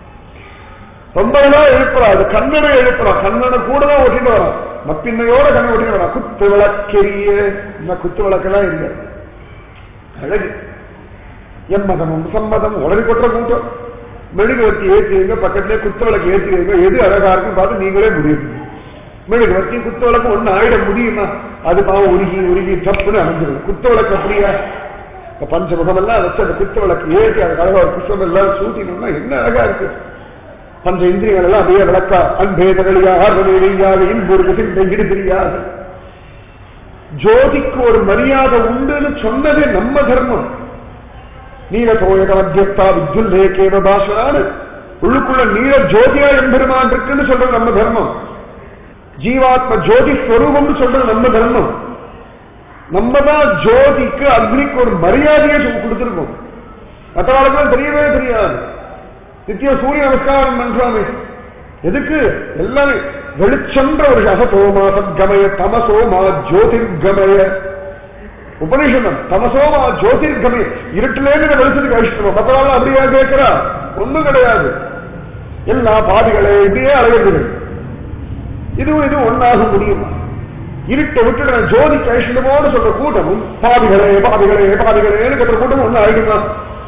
[SPEAKER 1] ரொம்ப நாளா எழுப்புறா அது கண்ணனை எழுப்புறா கண்ணனை கூட தான் ஒட்டிட்டு வரான் மப்பின்னையோட கண்ணை ஒட்டிட்டு வரான் குத்து விளக்கெரிய இந்த குத்து விளக்கெல்லாம் இல்லை அழகு எம்மதமும் சம்மதம் உடனே கொட்டுற கூட்டம் மெழுகுவர்த்தி ஏற்றி வைங்க பக்கத்திலே குத்து விளக்கு ஏற்றி வைங்க எது அழகா இருக்குன்னு பார்த்து நீங்களே முடியும் மெழுகுவர்த்தி குத்து விளக்கு ஒண்ணு ஆயிட முடியுமா அது பாவம் உருகி உருகி தப்புன்னு அணைஞ்சிடும் குத்து விளக்கு அப்படியா பஞ்சமுகம் எல்லாம் வச்சு அந்த குத்து விளக்கு ஏற்றி அது அழகா ஒரு புஷ்பம் எல்லாம் சூட்டினோம்னா என்ன அழகா இருக்கு பஞ்ச இந்திரியங்கள் எல்லாம் அப்படியே விளக்கா அன்பேதகளியாக ஆர்வனையாக இன்பொரு சிந்தையிடு தெரியாது ஜோதிக்கு ஒரு மரியாதை உண்டுன்னு சொன்னதே நம்ம தர்மம் நீல தோயக மத்தியஸ்தா வித்யுல்லேகேவ பாஷரான்னு உள்ளுக்குள்ள நீல ஜோதியா எம்பெருமான் இருக்குன்னு சொல்றது நம்ம தர்மம் ஜீவாத்ம ஜோதி ஸ்வரூபம்னு சொல்றது நம்ம தர்மம் நம்ம தான் ஜோதிக்கு அக்னிக்கு ஒரு மரியாதையை சொல்லி கொடுத்துருக்கோம் மற்றவாளுக்கு தெரியவே தெரியாது நித்திய சூரிய நமஸ்காரம் பண்றாமே எதுக்கு எல்லாமே வெளிச்சன்ற ஒரு அசதோமா சத்கமய தமசோமா ஜோதிர்கமய உபனிஷதம் தமசோமா ஜோதிர்கமய இருட்டிலேருந்து வெளிச்சத்துக்கு அழிச்சிருவோம் மற்றவாள் அப்படியா கேட்கிறா ஒண்ணும் கிடையாது எல்லா பாதிகளே இப்படியே அழகிறது இதுவும் இதுவும் ஒன்னாக முடியுமா இருட்டை விட்டுடுற ஜோதி கைஷ்ணமோடு சொல்ற கூட்டமும் பாதிகளே பாதிகளே பாதிகளேன்னு கேட்கிற கூட்டமும் ஒண்ணு ஆயிடுமா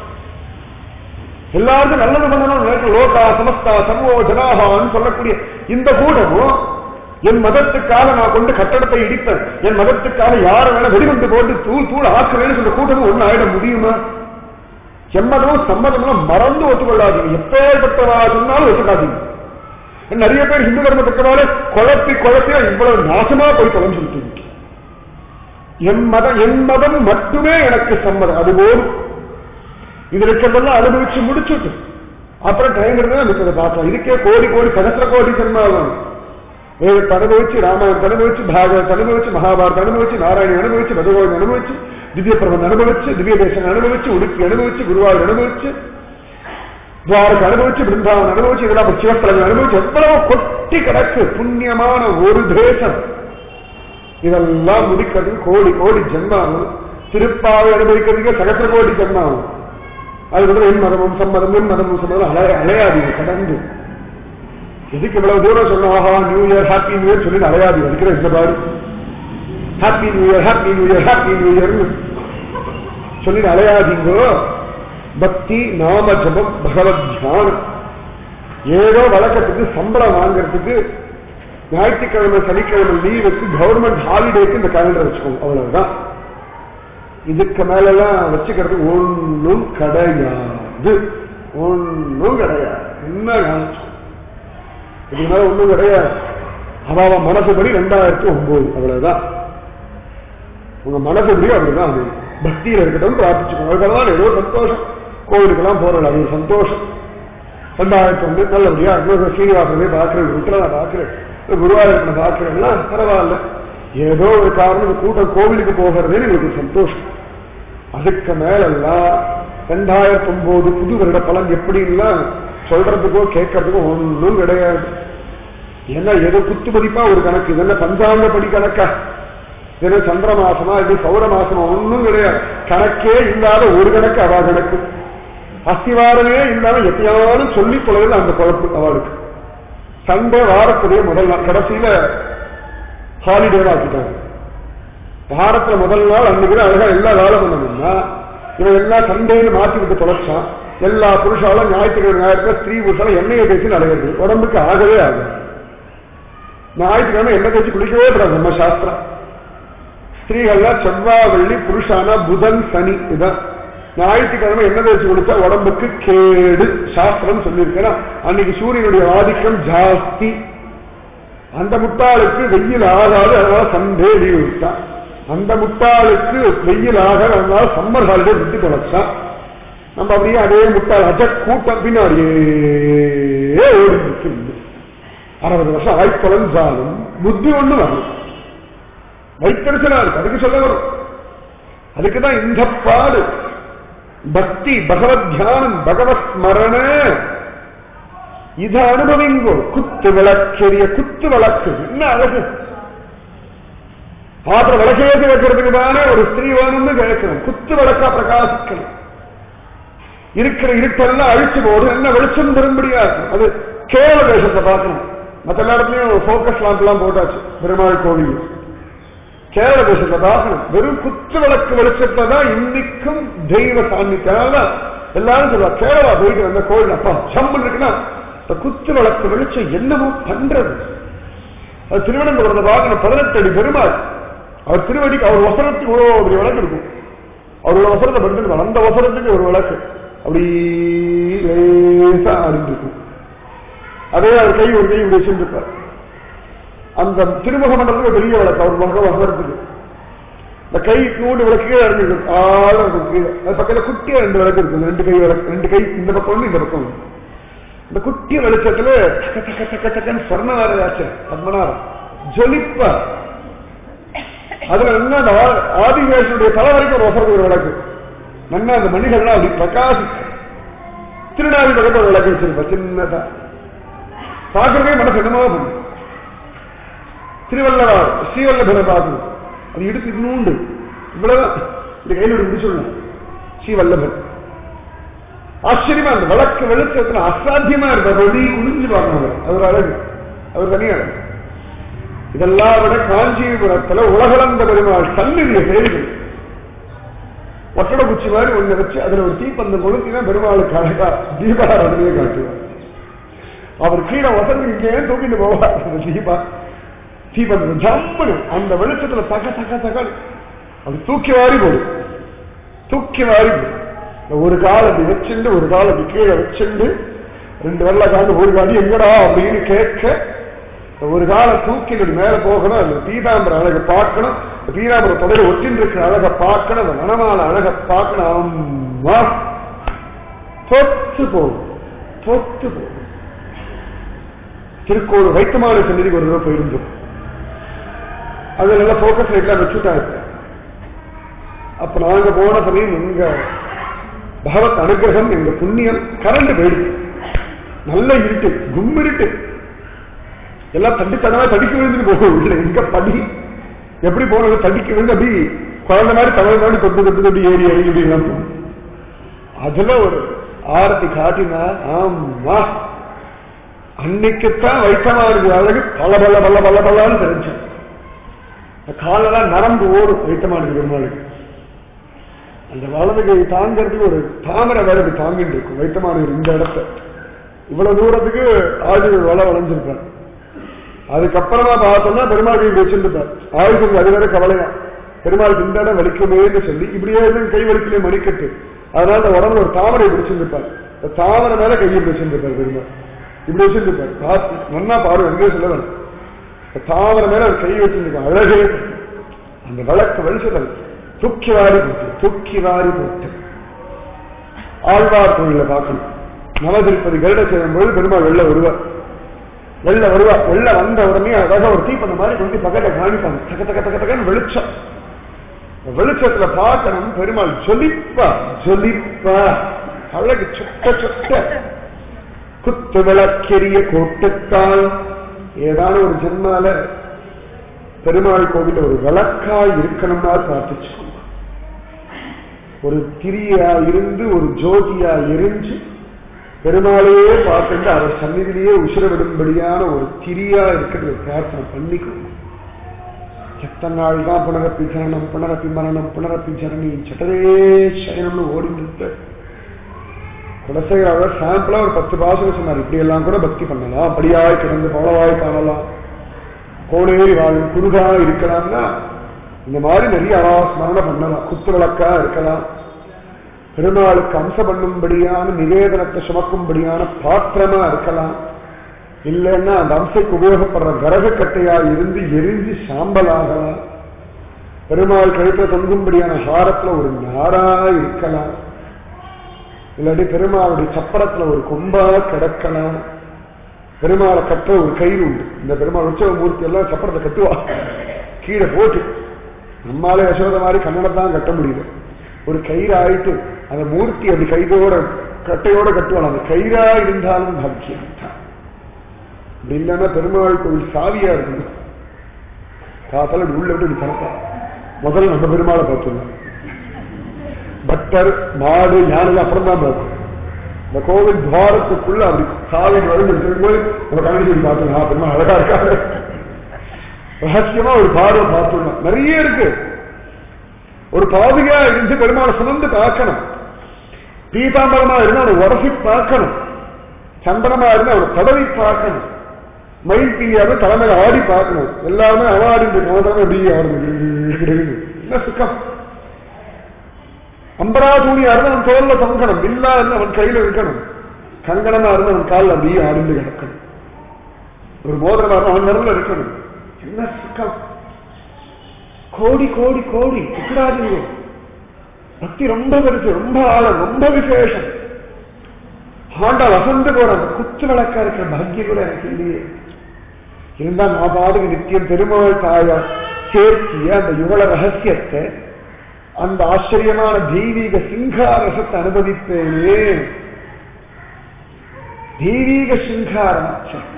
[SPEAKER 1] எல்லாருக்கும் நல்லது பண்ணணும் நினைக்கிற லோகா சமஸ்தா சர்வோ ஜனாகான்னு சொல்லக்கூடிய இந்த கூட்டமும் என் மதத்துக்காக நான் கொண்டு கட்டடத்தை இடிப்பேன் என் மதத்துக்காக யார வேணா வெடிகுண்டு போட்டு தூள் தூள் ஆக்குறேன்னு சொல்ற கூட்டமும் ஒண்ணு ஆயிட முடியுமா செம்மதமும் சம்மதமும் மறந்து ஒத்துக்கொள்ளாதீங்க எப்பேற்பட்டவா சொன்னாலும் ஒத்துக்காதீங்க நிறைய பேர் இந்து தர்மத்துக்குனால குழப்பி குழப்பி இவ்வளவு நாசமா போய் தொலைஞ்சுட்டு என் மதம் என் மதம் மட்டுமே எனக்கு சம்மதம் அது போதும் இது இருக்கிறதெல்லாம் அனுபவிச்சு முடிச்சுட்டு அப்புறம் டைம் இருந்தா மிச்சதை பார்க்கலாம் இதுக்கே கோடி கோடி சகசிர கோடி ஜென்மாகும் வேதத்தை அனுபவிச்சு ராமாயணத்தை அனுபவிச்சு பாகவத்தை அனுபவிச்சு மகாபாரத்தை அனுபவிச்சு நாராயணி அனுபவிச்சு பகவான் அனுபவிச்சு திவ்ய பிரபன் அனுபவிச்சு திவ்ய தேசம் அனுபவிச்சு உடுக்கி அனுபவிச்சு குருவாயூர் அனுபவிச்சு துவாரத்தை அனுபவிச்சு பிருந்தாவன் அனுபவிச்சு இதெல்லாம் சிவஸ்தலங்கள் அனுபவிச்சு எவ்வளவு கொட்டி கிடக்கு புண்ணியமான ஒரு தேசம் இதெல்லாம் முடிக்கிறதுக்கு கோடி கோடி ஜென்மாவும் திருப்பாவை அனுபவிக்கிறதுக்கு சகசிர கோடி ஜென்மாவும் அதுக்கப்புறம் என் மதமும் சம்மதம் என் மதமும் சம்மதம் அலைய அலையாதீங்க கடந்து எதுக்கு இவ்வளவு தூரம் சொன்னோம் ஆஹா new year happy new year சொல்லி அலையாதீங்க இருக்கிற இந்த பாரு happy new year happy new year happy new year சொல்லி அலையாதீங்கோ பக்தி நாம ஜபம் பகவத் தியானம் ஏதோ வழக்கத்துக்கு சம்பளம் வாங்குறதுக்கு ஞாயிற்றுக்கிழமை சனிக்கிழமை லீவுக்கு கவர்மெண்ட் ஹாலிடேக்கு இந்த கேலண்டர் வச்சுக்கோங்க அவ்வளவுதான் இதுக்கு மேலெல்லாம் வச்சுக்கிறது ஒன்றும் கிடையாது ஒன்றும் கிடையாது என்ன காமிச்சு இதுக்கு மேல ஒன்றும் கிடையாது அவாவ மனசுபடி ரெண்டாயிரத்தி ஒன்பது அவ்வளவுதான் உங்க மனசுபடி அப்படிதான் அது பக்தியில இருக்கட்டும் பிரார்த்திச்சுக்கோங்க அதுக்கெல்லாம் ஏதோ சந்தோஷம் கோவிலுக்கெல்லாம் போறது அது ஒரு சந்தோஷம் ரெண்டாயிரத்தி ஒன்பது நல்லபடியா இன்னொரு சீனிவாசனே பார்க்கிறேன் ருத்ரனை பார்க்கிறேன் குருவாயூரப்பனை பார்க்கிறேன்லாம் பரவாயில்ல ஏதோ ஒரு காரணம் கூட்டம் கோவிலுக்கு போகிறதே எங்களுக்கு சந்தோஷம் அதுக்கு மேலெல்லாம் ரெண்டாயிரத்தி ஒன்பது புது வருட பலன் எப்படின்லாம் சொல்றதுக்கோ கேட்கறதுக்கோ ஒன்றும் கிடையாது ஏன்னா எது குத்து மதிப்பா ஒரு கணக்கு இது என்ன பஞ்சாங்க படி கணக்கா இது சந்திர மாசமா இது சௌர மாசமா ஒன்றும் கிடையாது கணக்கே இல்லாத ஒரு கணக்கு அவா கணக்கு அஸ்திவாரமே இல்லாம எப்பயாவது சொல்லி தொலைவில் அந்த குழப்பு அவளுக்கு சண்டே வாரத்துடைய முதல் நாள் கடைசியில ஹாலிடே ஆக்கிட்டாங்க வாரத்துல முதல் நாள் அன்னைக்கு அழகா எல்லா வேலை பண்ணணும்னா இவன் எல்லாம் சண்டேன்னு மாத்தி விட்டு தொலைச்சான் எல்லா புருஷாலும் ஞாயிற்றுக்கிழமை ஞாயிற்றுக்கிழமை ஸ்திரீ புருஷாலும் எண்ணெயை தேய்ச்சி அழகிறது உடம்புக்கு ஆகவே ஆகும் ஞாயிற்றுக்கிழமை எண்ணெய் தேய்ச்சி குளிக்கவே கூடாது நம்ம சாஸ்திரம் ஸ்திரீகள்லாம் செவ்வாய் வெள்ளி புருஷானா புதன் சனி இதான் ஞாயிற்றுக்கிழமை எண்ணெய் தேய்ச்சி குளிச்சா உடம்புக்கு கேடு சாஸ்திரம் சொல்லியிருக்கேன் அன்னைக்கு சூரியனுடைய ஆதிக்கம் ஜாஸ்தி அந்த முட்டாளுக்கு வெயில் ஆகாது அதனால சண்டே லீவ் விட்டான் அந்த முட்டாளுக்கு வெயில் ஆகாது அதனால சம்மர் ஹாலிடே விட்டு தொலைச்சான் நம்ம அப்படியே அதே முட்டாள் அஜ கூட்டம் பின்னாடியே ஓடிச்சு அறுபது வருஷம் ஆய்த்தொலைஞ்சாலும் புத்தி ஒண்ணு வரும் வைத்தறிச்சலா இருக்கு அதுக்கு சொல்ல வரும் அதுக்குதான் இந்த பாடு பக்தி பகவத் தியானம் பகவத் ஸ்மரண இதை அனுபவிங்கோ குத்து விளக்கெரிய குத்து விளக்கு என்ன அழகு பாத்திர விளக்கேற்றி வைக்கிறதுக்கு தானே ஒரு ஸ்திரீ வேணும்னு கேட்கிறோம் குத்து விளக்கா பிரகாசிக்கணும் இருக்கிற இருட்டெல்லாம் அழிச்சு போது என்ன வெளிச்சம் திரும்படியா இருக்கும் அது கேரள தேசத்தை பார்க்கணும் மற்ற எல்லா இடத்துலயும் போக்கஸ் லாம்ப் எல்லாம் போட்டாச்சு பெருமாள் கோவில் கேரள தேசத்தை பார்க்கணும் வெறும் குத்து விளக்கு வெளிச்சத்தை தான் இன்னைக்கும் தெய்வ சாநித்தியம் எல்லாரும் சொல்லுவா கேரளா போயிட்டு வந்த கோவில் அப்பா சம்பல் இருக்குன்னா இந்த குத்து விளக்கு வெளிச்சம் என்னமோ பண்றது அது திருவனந்தபுரத்தை பார்க்கணும் பதினெட்டு அடி பெருமாள் அவர் திருவடிக்கு அவர் வசனத்துக்கு இவ்வளவு பெரிய விளக்கு இருக்கும் அவரோட வசனத்தை படுத்துருவார் அந்த வசனத்துக்கு ஒரு விளக்கு அப்படி லேசா அறிந்திருக்கும் அதே அவர் கை ஒரு கை இப்படி வச்சிருப்பார் அந்த திருமுக மண்டலத்துக்கு பெரிய விளக்கு அவர் முக வசனத்துக்கு இந்த கை நூண்டு விளக்கு கீழே இறங்கி ஆழ இருக்கும் கீழே அது பக்கத்துல குட்டியா ரெண்டு விளக்கு இருக்கும் ரெண்டு கை விளக்கு ரெண்டு கை இந்த பக்கம் ஒண்ணு இந்த பக்கம் ஒண்ணு இந்த குட்டி வெளிச்சத்துல சக்க சக்க சக்க சக்கன்னு சொர்ணவாராச்சு பத்மநாபம் ஜொலிப்பா அதுல என்ன அந்த ஆ- ஆதிவேஷனுடைய தலை வரைக்கும் ஒரு வசதி ஒரு விளக்கு நல்லா அந்த மணிகள்லாம் அப்படி பிரகாசி திருநாவி பக்கத்துல ஒரு விளக்கு வச்சிருப்பா சின்னதா பார்க்கறதே மனசு என்னமா பண்ணும் திருவள்ளவார் ஸ்ரீவல்லபரை பார்க்கணும் அது இடுப்பு இன்னுண்டு இவ்வளவுதான் இந்த கையில் ஒரு முடிச்சுடலாம் ஸ்ரீவல்லபன் ஆச்சரியமா அந்த வழக்கு வெளிச்சத்துல அசாத்தியமா இருப்பார் ஒளி குனிஞ்சு பார்க்கணும் அவர். அவர் அழகு அவர் தனி அழகு இதெல்லாம் விட காஞ்சிபுரத்துல உலகளந்த பெருமாள் சந்நிதிய செய்திகள் ஒட்டட குச்சி மாதிரி ஒண்ணு வச்சு அதுல ஒரு தீப்பந்தம் கொளுத்தினா பெருமாளுக்கு அழகா தீபாராதனையே காட்டுவார் அவர் கீழே வசதி இங்கே தூக்கிட்டு போவார் அந்த தீபா தீபந்தம் ஜம்முன்னு அந்த வெளிச்சத்துல தக தக தக அது தூக்கி வாரி போடும் தூக்கி வாரி போடும் இந்த ஒரு கால் அப்படி வச்சுண்டு ஒரு கால் அப்படி கீழே வச்சுண்டு ரெண்டு வெள்ள காண்டு ஒரு காடி எங்கடா அப்படின்னு கேட்க இந்த ஒரு காலை தூக்கிட்டு மேல போகணும் அந்த பீதாம்பர அழகை பார்க்கணும் இந்த பீதாம்பர தொடையில ஒட்டின்னு இருக்கிற அழகை பார்க்கணும் அந்த மனமால அழகை பார்க்கணும் அம்மா தொத்து போகும் தொத்து போகும் திருக்கோள் வைத்தமான சந்நிதிக்கு ஒரு தடவை போயிருந்தோம் அது நல்லா போக்கஸ் லைட்லாம் வச்சுட்டாங்க அப்ப நாங்க போன சமயம் எங்க பகவத் அனுகிரகம் எங்க புண்ணியம் கரண்ட் போயிடுச்சு நல்ல இருட்டு கும் இருட்டு எல்லாம் தட்டி தடவை தடிக்க விழுந்துட்டு போகும் இல்ல எங்க படி எப்படி போனது தடிக்க விழுந்து அப்படி குழந்தை மாதிரி தமிழ் மாதிரி தொட்டு தொட்டு தொட்டு ஏறி ஏறி இப்படி எல்லாம் போகும் அதுல ஒரு ஆரத்தி காட்டினா ஆமா அன்னைக்குத்தான் வைத்தமா இருக்கிற அழகு பல பல பல பல பல்லான்னு தெரிஞ்சேன் காலெல்லாம் நரம்பு ஓடும் வைத்தமா இருக்கு பெருமாளுக்கு அந்த வலது கை தாங்கிறதுக்கு ஒரு தாமரை வேலை இப்படி தாங்கிட்டு இருக்கும் வைத்தமான இந்த இடத்த இவ்வளவு தூரத்துக்கு ஆயுதங்கள் வள வளைஞ்சிருப்பார் அதுக்கப்புறமா பார்த்தோம்னா பெருமாள் கை வச்சிருப்பார் ஆயுதங்கள் அது வேற கவலையா பெருமாளுக்கு இந்த இடம் வலிக்குமேன்னு சொல்லி இப்படியே இருந்து கை வலிக்கலையே மணிக்கட்டு அதனால அந்த உடம்புல ஒரு தாமரை பிடிச்சிருப்பார் இந்த தாமரை மேல கையை பிடிச்சிருப்பார் பெருமாள் இப்படி வச்சிருப்பார் பார்த்து நன்னா பாரு எங்கேயும் சொல்ல வேணும் இந்த தாமரை மேல ஒரு கை வச்சிருக்க அழகே அந்த விளக்கு வெளிச்சதல் தூக்கி வாரி போட்டு தூக்கி வாரி போட்டு ஆழ்வார் கோயில பார்க்கணும் நவதிருப்பதி கருட செய்யும் பொழுது பெருமாள் வெள்ள வருவார் வெள்ள வருவா வெள்ள வந்த உடனே அழகா ஒரு தீப்பந்த மாதிரி கொண்டு பக்கத்துல காணிப்பாங்க தக்க தக்க தக்க தக்கன்னு வெளிச்சம் இந்த வெளிச்சத்துல பார்க்கணும் பெருமாள் ஜொலிப்பா ஜொலிப்பா அழகு சுட்ட சுட்ட குத்து விளக்கெரிய கோட்டுக்கால் ஏதான ஒரு ஜென்மால பெருமாள் கோவில ஒரு விளக்காய் இருக்கணும்னா பிரார்த்திச்சுக்கோங்க ஒரு திரியா இருந்து ஒரு ஜோதியா எரிஞ்சு பெருமாளையே பார்த்துட்டு அவர் சந்நிதியிலேயே உசுர விடும்படியான ஒரு திரியா இருக்கிறது பிரார்த்தனை பண்ணிக்கோங்க எத்தனை நாள் தான் புனரப்பி ஜனனம் புனரப்பி மரணம் புனரப்பி ஜனனி சட்டரே சயனம்னு ஓடிட்டு இருப்ப குலசேகராவர் சாம்பிளா ஒரு பத்து பாசகம் சொன்னார் இப்படி எல்லாம் கூட பக்தி பண்ணலாம் அப்படியாய் கிடந்து பவளவாய் காணலாம் கோடேரி வாழும் குருகா இருக்கலாம்னா இந்த மாதிரி நிறைய அவாஸ்மரணம் பண்ணலாம் குத்து விளக்கா இருக்கலாம் பெருமாளுக்கு அம்ச பண்ணும்படியான நிவேதனத்தை சுமக்கும்படியான பாத்திரமா இருக்கலாம் இல்லைன்னா அந்த அம்சைக்கு உபயோகப்படுற விறகுக்கட்டையா இருந்து எரிஞ்சு சாம்பலாகலாம் பெருமாள் கழுத்துல தொங்கும்படியான ஹாரத்துல ஒரு நாரா இருக்கலாம் இல்லாட்டி பெருமாளுடைய சப்பரத்துல ஒரு கொம்பா கிடக்கலாம் பெருமாளை கட்ட ஒரு கயிறு உண்டு இந்த பெருமாள் உற்சவ மூர்த்தி எல்லாம் சப்பரத்தை கட்டுவா கீழே போட்டு நம்மாலே யசோத மாதிரி கன்னடம் தான் கட்ட முடியல ஒரு கயிறு ஆயிட்டு அந்த மூர்த்தி அப்படி கைதோட கட்டையோட கட்டுவாள் அந்த கயிறா இருந்தாலும் பாக்கியம் தான் அப்படி இல்லைன்னா பெருமாள் கோவில் சாவியா இருக்கணும் காத்தால இப்படி உள்ள விட்டு இப்படி திறப்பா முதல்ல நம்ம பெருமாளை பார்த்துடலாம் பக்தர் மாடு யானை அப்புறம் தான் பார்க்கணும் இந்த கோவில் துவாரத்துக்குள்ள அப்படி சாவி வரும் இருக்கும்போது நம்ம கண்ணடி பார்த்துக்கலாம் பெருமாள் அழகா இருக்காரு ரகசியமா ஒரு பார்வை பார்த்துடலாம் நிறைய இருக்கு ஒரு பாவிகா இருந்து பெருமாளை சுமந்து பார்க்கணும் பீதாம்பரமா இருந்தா அவனை உரசி பார்க்கணும் சந்தனமா இருந்தா அவனை தடவி பார்க்கணும் மயில் பீயாவது தலைமையில ஆடி பார்க்கணும் எல்லாருமே அவாடி மாதமே அப்படி ஆடுது என்ன சுக்கம் அம்பராசூனியா இருந்தா அவன் தோல்ல தொங்கணும் இல்லா இருந்து அவன் கையில இருக்கணும் கங்கணமா இருந்து அவன் காலில் அப்படியே ஆடிந்து கிடக்கணும் ஒரு மோதிரமா இருந்தா அவன் நிறம்ல இருக்கணும் என்ன சுக்கம் கோடி கோடி கோடி விட்டுடாதீங்க பக்தி ரொம்ப பெருசு ரொம்ப ஆழம் ரொம்ப விசேஷம் ஆண்டாள் அசந்து போற அந்த குத்து விளக்கா இருக்கிற பாக்கியம் கூட எனக்கு இல்லையே இருந்தா நான் பாடுங்க நித்தியம் பெருமாள் தாயார் சேர்த்திய அந்த யுவள ரகசியத்தை அந்த ஆச்சரியமான தெய்வீக சிங்காரசத்தை அனுபவிப்பேனே தெய்வீக சிங்காரம்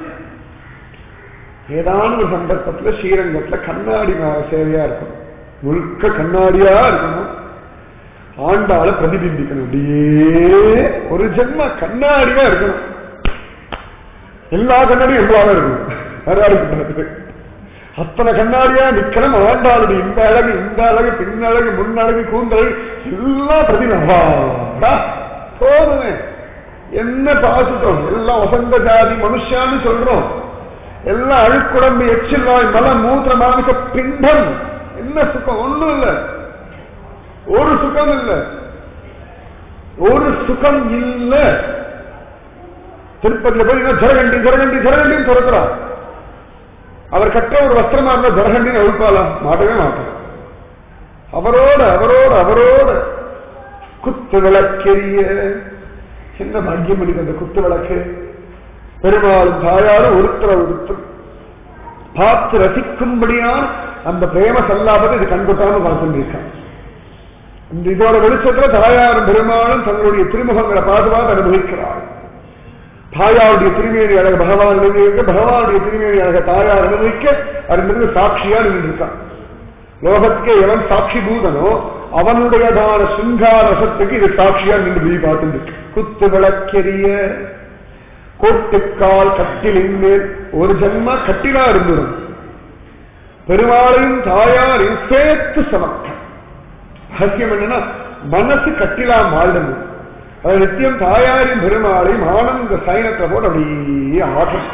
[SPEAKER 1] ஏதான ஒரு சந்தர்ப்பத்துல ஸ்ரீரங்கத்துல கண்ணாடி மேல சேவையா இருக்கணும் முழுக்க கண்ணாடியா இருக்கணும் ஆண்டாள பிரதிபிம்பிக்கணும் அப்படியே ஒரு ஜென்ம கண்ணாடியா இருக்கணும் எல்லா கண்ணாடியும் எவ்வளவு இருக்கணும் வேறாளுக்கு அத்தனை கண்ணாடியா நிக்கணும் ஆண்டாளுடைய இந்த அழகு இந்த அழகு பின்னழகு முன்னழகு கூந்தழகு எல்லாம் பிரதிபா போதுமே என்ன பாசுட்டோம் எல்லாம் வசந்த ஜாதி மனுஷான்னு சொல்றோம் எல்லாம் அழுக்குடம்பு எச்சில்லாய் மல மூத்திர மாமிச பிண்டம் என்ன சுகம் ஒண்ணும் இல்ல ஒரு சுகம் இல்ல ஒரு சுகம் இல்ல திருப்பதியில போய் ஜரகண்டி ஜரகண்டி ஜரகண்டின்னு திறக்கிறார் அவர் கற்ற ஒரு வஸ்திரமா இருந்தா ஜரகண்டின்னு அழுப்பாலாம் மாட்டவே மாட்டார் அவரோட அவரோட அவரோட குத்து விளக்கெரிய என்ன பாக்கியம் பண்ணிக்க அந்த குத்து விளக்கு பெருமாளும் தாயாரும் ஒருத்தர ஒருத்தர் பார்த்து ரசிக்கும்படியான அந்த பிரேம சல்லாபத்தை இது கண்கொட்டாம பார்த்துருக்கான் இந்த இதோட வெளிச்சத்துல தாயாரும் பெருமாளும் தங்களுடைய திருமுகங்களை பார்த்து பார்த்து அனுபவிக்கிறார் தாயாருடைய திருமேனி அழக பகவான் அனுபவிக்க பகவானுடைய திருமேனி அழக தாயார் அனுபவிக்க அது சாட்சியா நின்றுருக்கான் லோகத்துக்கு எவன் சாட்சி பூதனோ அவனுடையதான சிங்கார ரசத்துக்கு இது சாட்சியா நின்று போய் பார்த்துட்டு குத்து விளக்கெரிய கோட்டுக்கால் கட்டிலின் மேல் ஒரு ஜென்ம கட்டிலா இருந்துடும் பெருமாளையும் தாயாரையும் சேர்த்து சமக்கம் ரகசியம் என்னன்னா மனசு கட்டிலா மாறிடணும் அது நித்தியம் தாயாரின் பெருமாளையும் ஆனந்த சைனத்தை போட்டு அப்படியே ஆட்டம்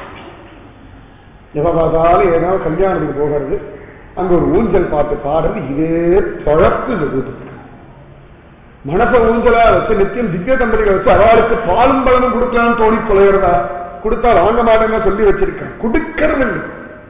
[SPEAKER 1] எவ பார்த்தாலும் ஏதாவது கல்யாணத்துக்கு போகிறது அங்க ஒரு ஊஞ்சல் பார்த்து பாடுறது இதே தொழப்பு இந்த கூட்டத்துக்கு மனச ஊஞ்சலா வச்சு நித்தியம் திவ்ய தம்பதிகளை வச்சு அவளுக்கு பாலும் பழமும் கொடுக்கலாம்னு தோணி தொலைகிறதா கொடுத்தா வாங்க மாட்டேங்க சொல்லி வச்சிருக்கேன் கொடுக்கறது இல்லை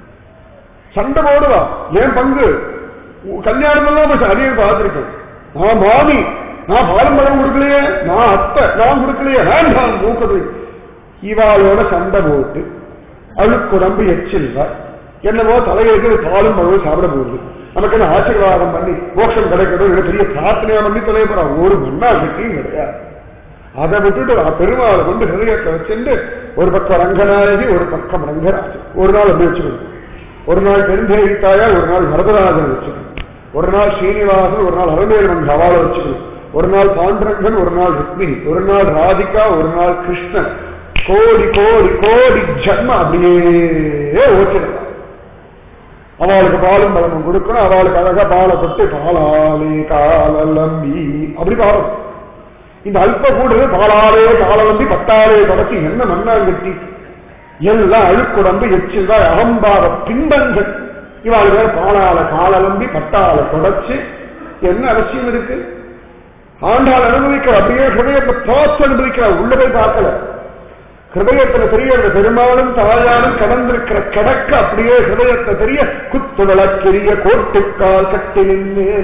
[SPEAKER 1] சண்டை போடுவா ஏன் பங்கு கல்யாணம் எல்லாம் போச்சு அதையும் பார்த்திருக்கேன் நான் மாமி நான் பாலும் பழம் கொடுக்கலையே நான் அத்தை நான் கொடுக்கலையே வேண்டாம் மூக்கது இவாளோட சண்டை போட்டு அழுக்குடம்பு எச்சில்வா என்னவோ தலைகளுக்கு பாலும் பழமும் சாப்பிட போகுது நமக்கு என்ன ஆசீர்வாதம் பண்ணி மோட்சம் கிடைக்கணும் இல்லை பெரிய பிரார்த்தனையா பண்ணி தொலைய போறான் ஒரு மண்ணா கட்டியும் கிடையாது அதை விட்டுட்டு பெருமாளை கொண்டு ஹிருதயத்தை வச்சுட்டு ஒரு பக்கம் ரங்கநாயகி ஒரு பக்கம் ரங்கராஜன் ஒரு நாள் அப்படி வச்சுக்கணும் ஒரு நாள் பெருந்தேவி தாயார் ஒரு நாள் வரதராஜன் வச்சுக்கணும் ஒரு நாள் ஸ்ரீனிவாசன் ஒரு நாள் அரவேலன் சவாலை வச்சுக்கணும் ஒரு நாள் பாண்டரங்கன் ஒரு நாள் ருக்மிணி ஒரு நாள் ராதிகா ஒரு நாள் கிருஷ்ணன் கோடி கோடி கோடி ஜன்ம அப்படியே ஓட்டிடலாம் அவளுக்கு பாலும் பழமும் கொடுக்கணும் அவளுக்கு அழகா பாலை தொட்டு பாலாலே காலம்பி அப்படி பாடும் இந்த அல்ப கூடுறது பாலாலே காலம்பி பட்டாலே தொடச்சி என்ன மண்ணாங்கட்டி எல்லாம் அழுக்குடம்பு எச்சில் அகம்பாத பிண்டங்கள் இவாளுக்கு பாலால காலம்பி பட்டால தொடச்சு என்ன அவசியம் இருக்கு ஆண்டாள் அனுபவிக்கிற அப்படியே ஹிருதயத்தை பார்த்து அனுபவிக்கிறார் உள்ள போய் பார்க்கல ஹிருதயத்துல தெரிய அந்த பெருமாளும் தாயாரும் கடந்திருக்கிற கடக்க அப்படியே ஹிருதயத்தை தெரிய குத்து விளக்கெரிய கோட்டுக்கால் கட்டி நின்றேன்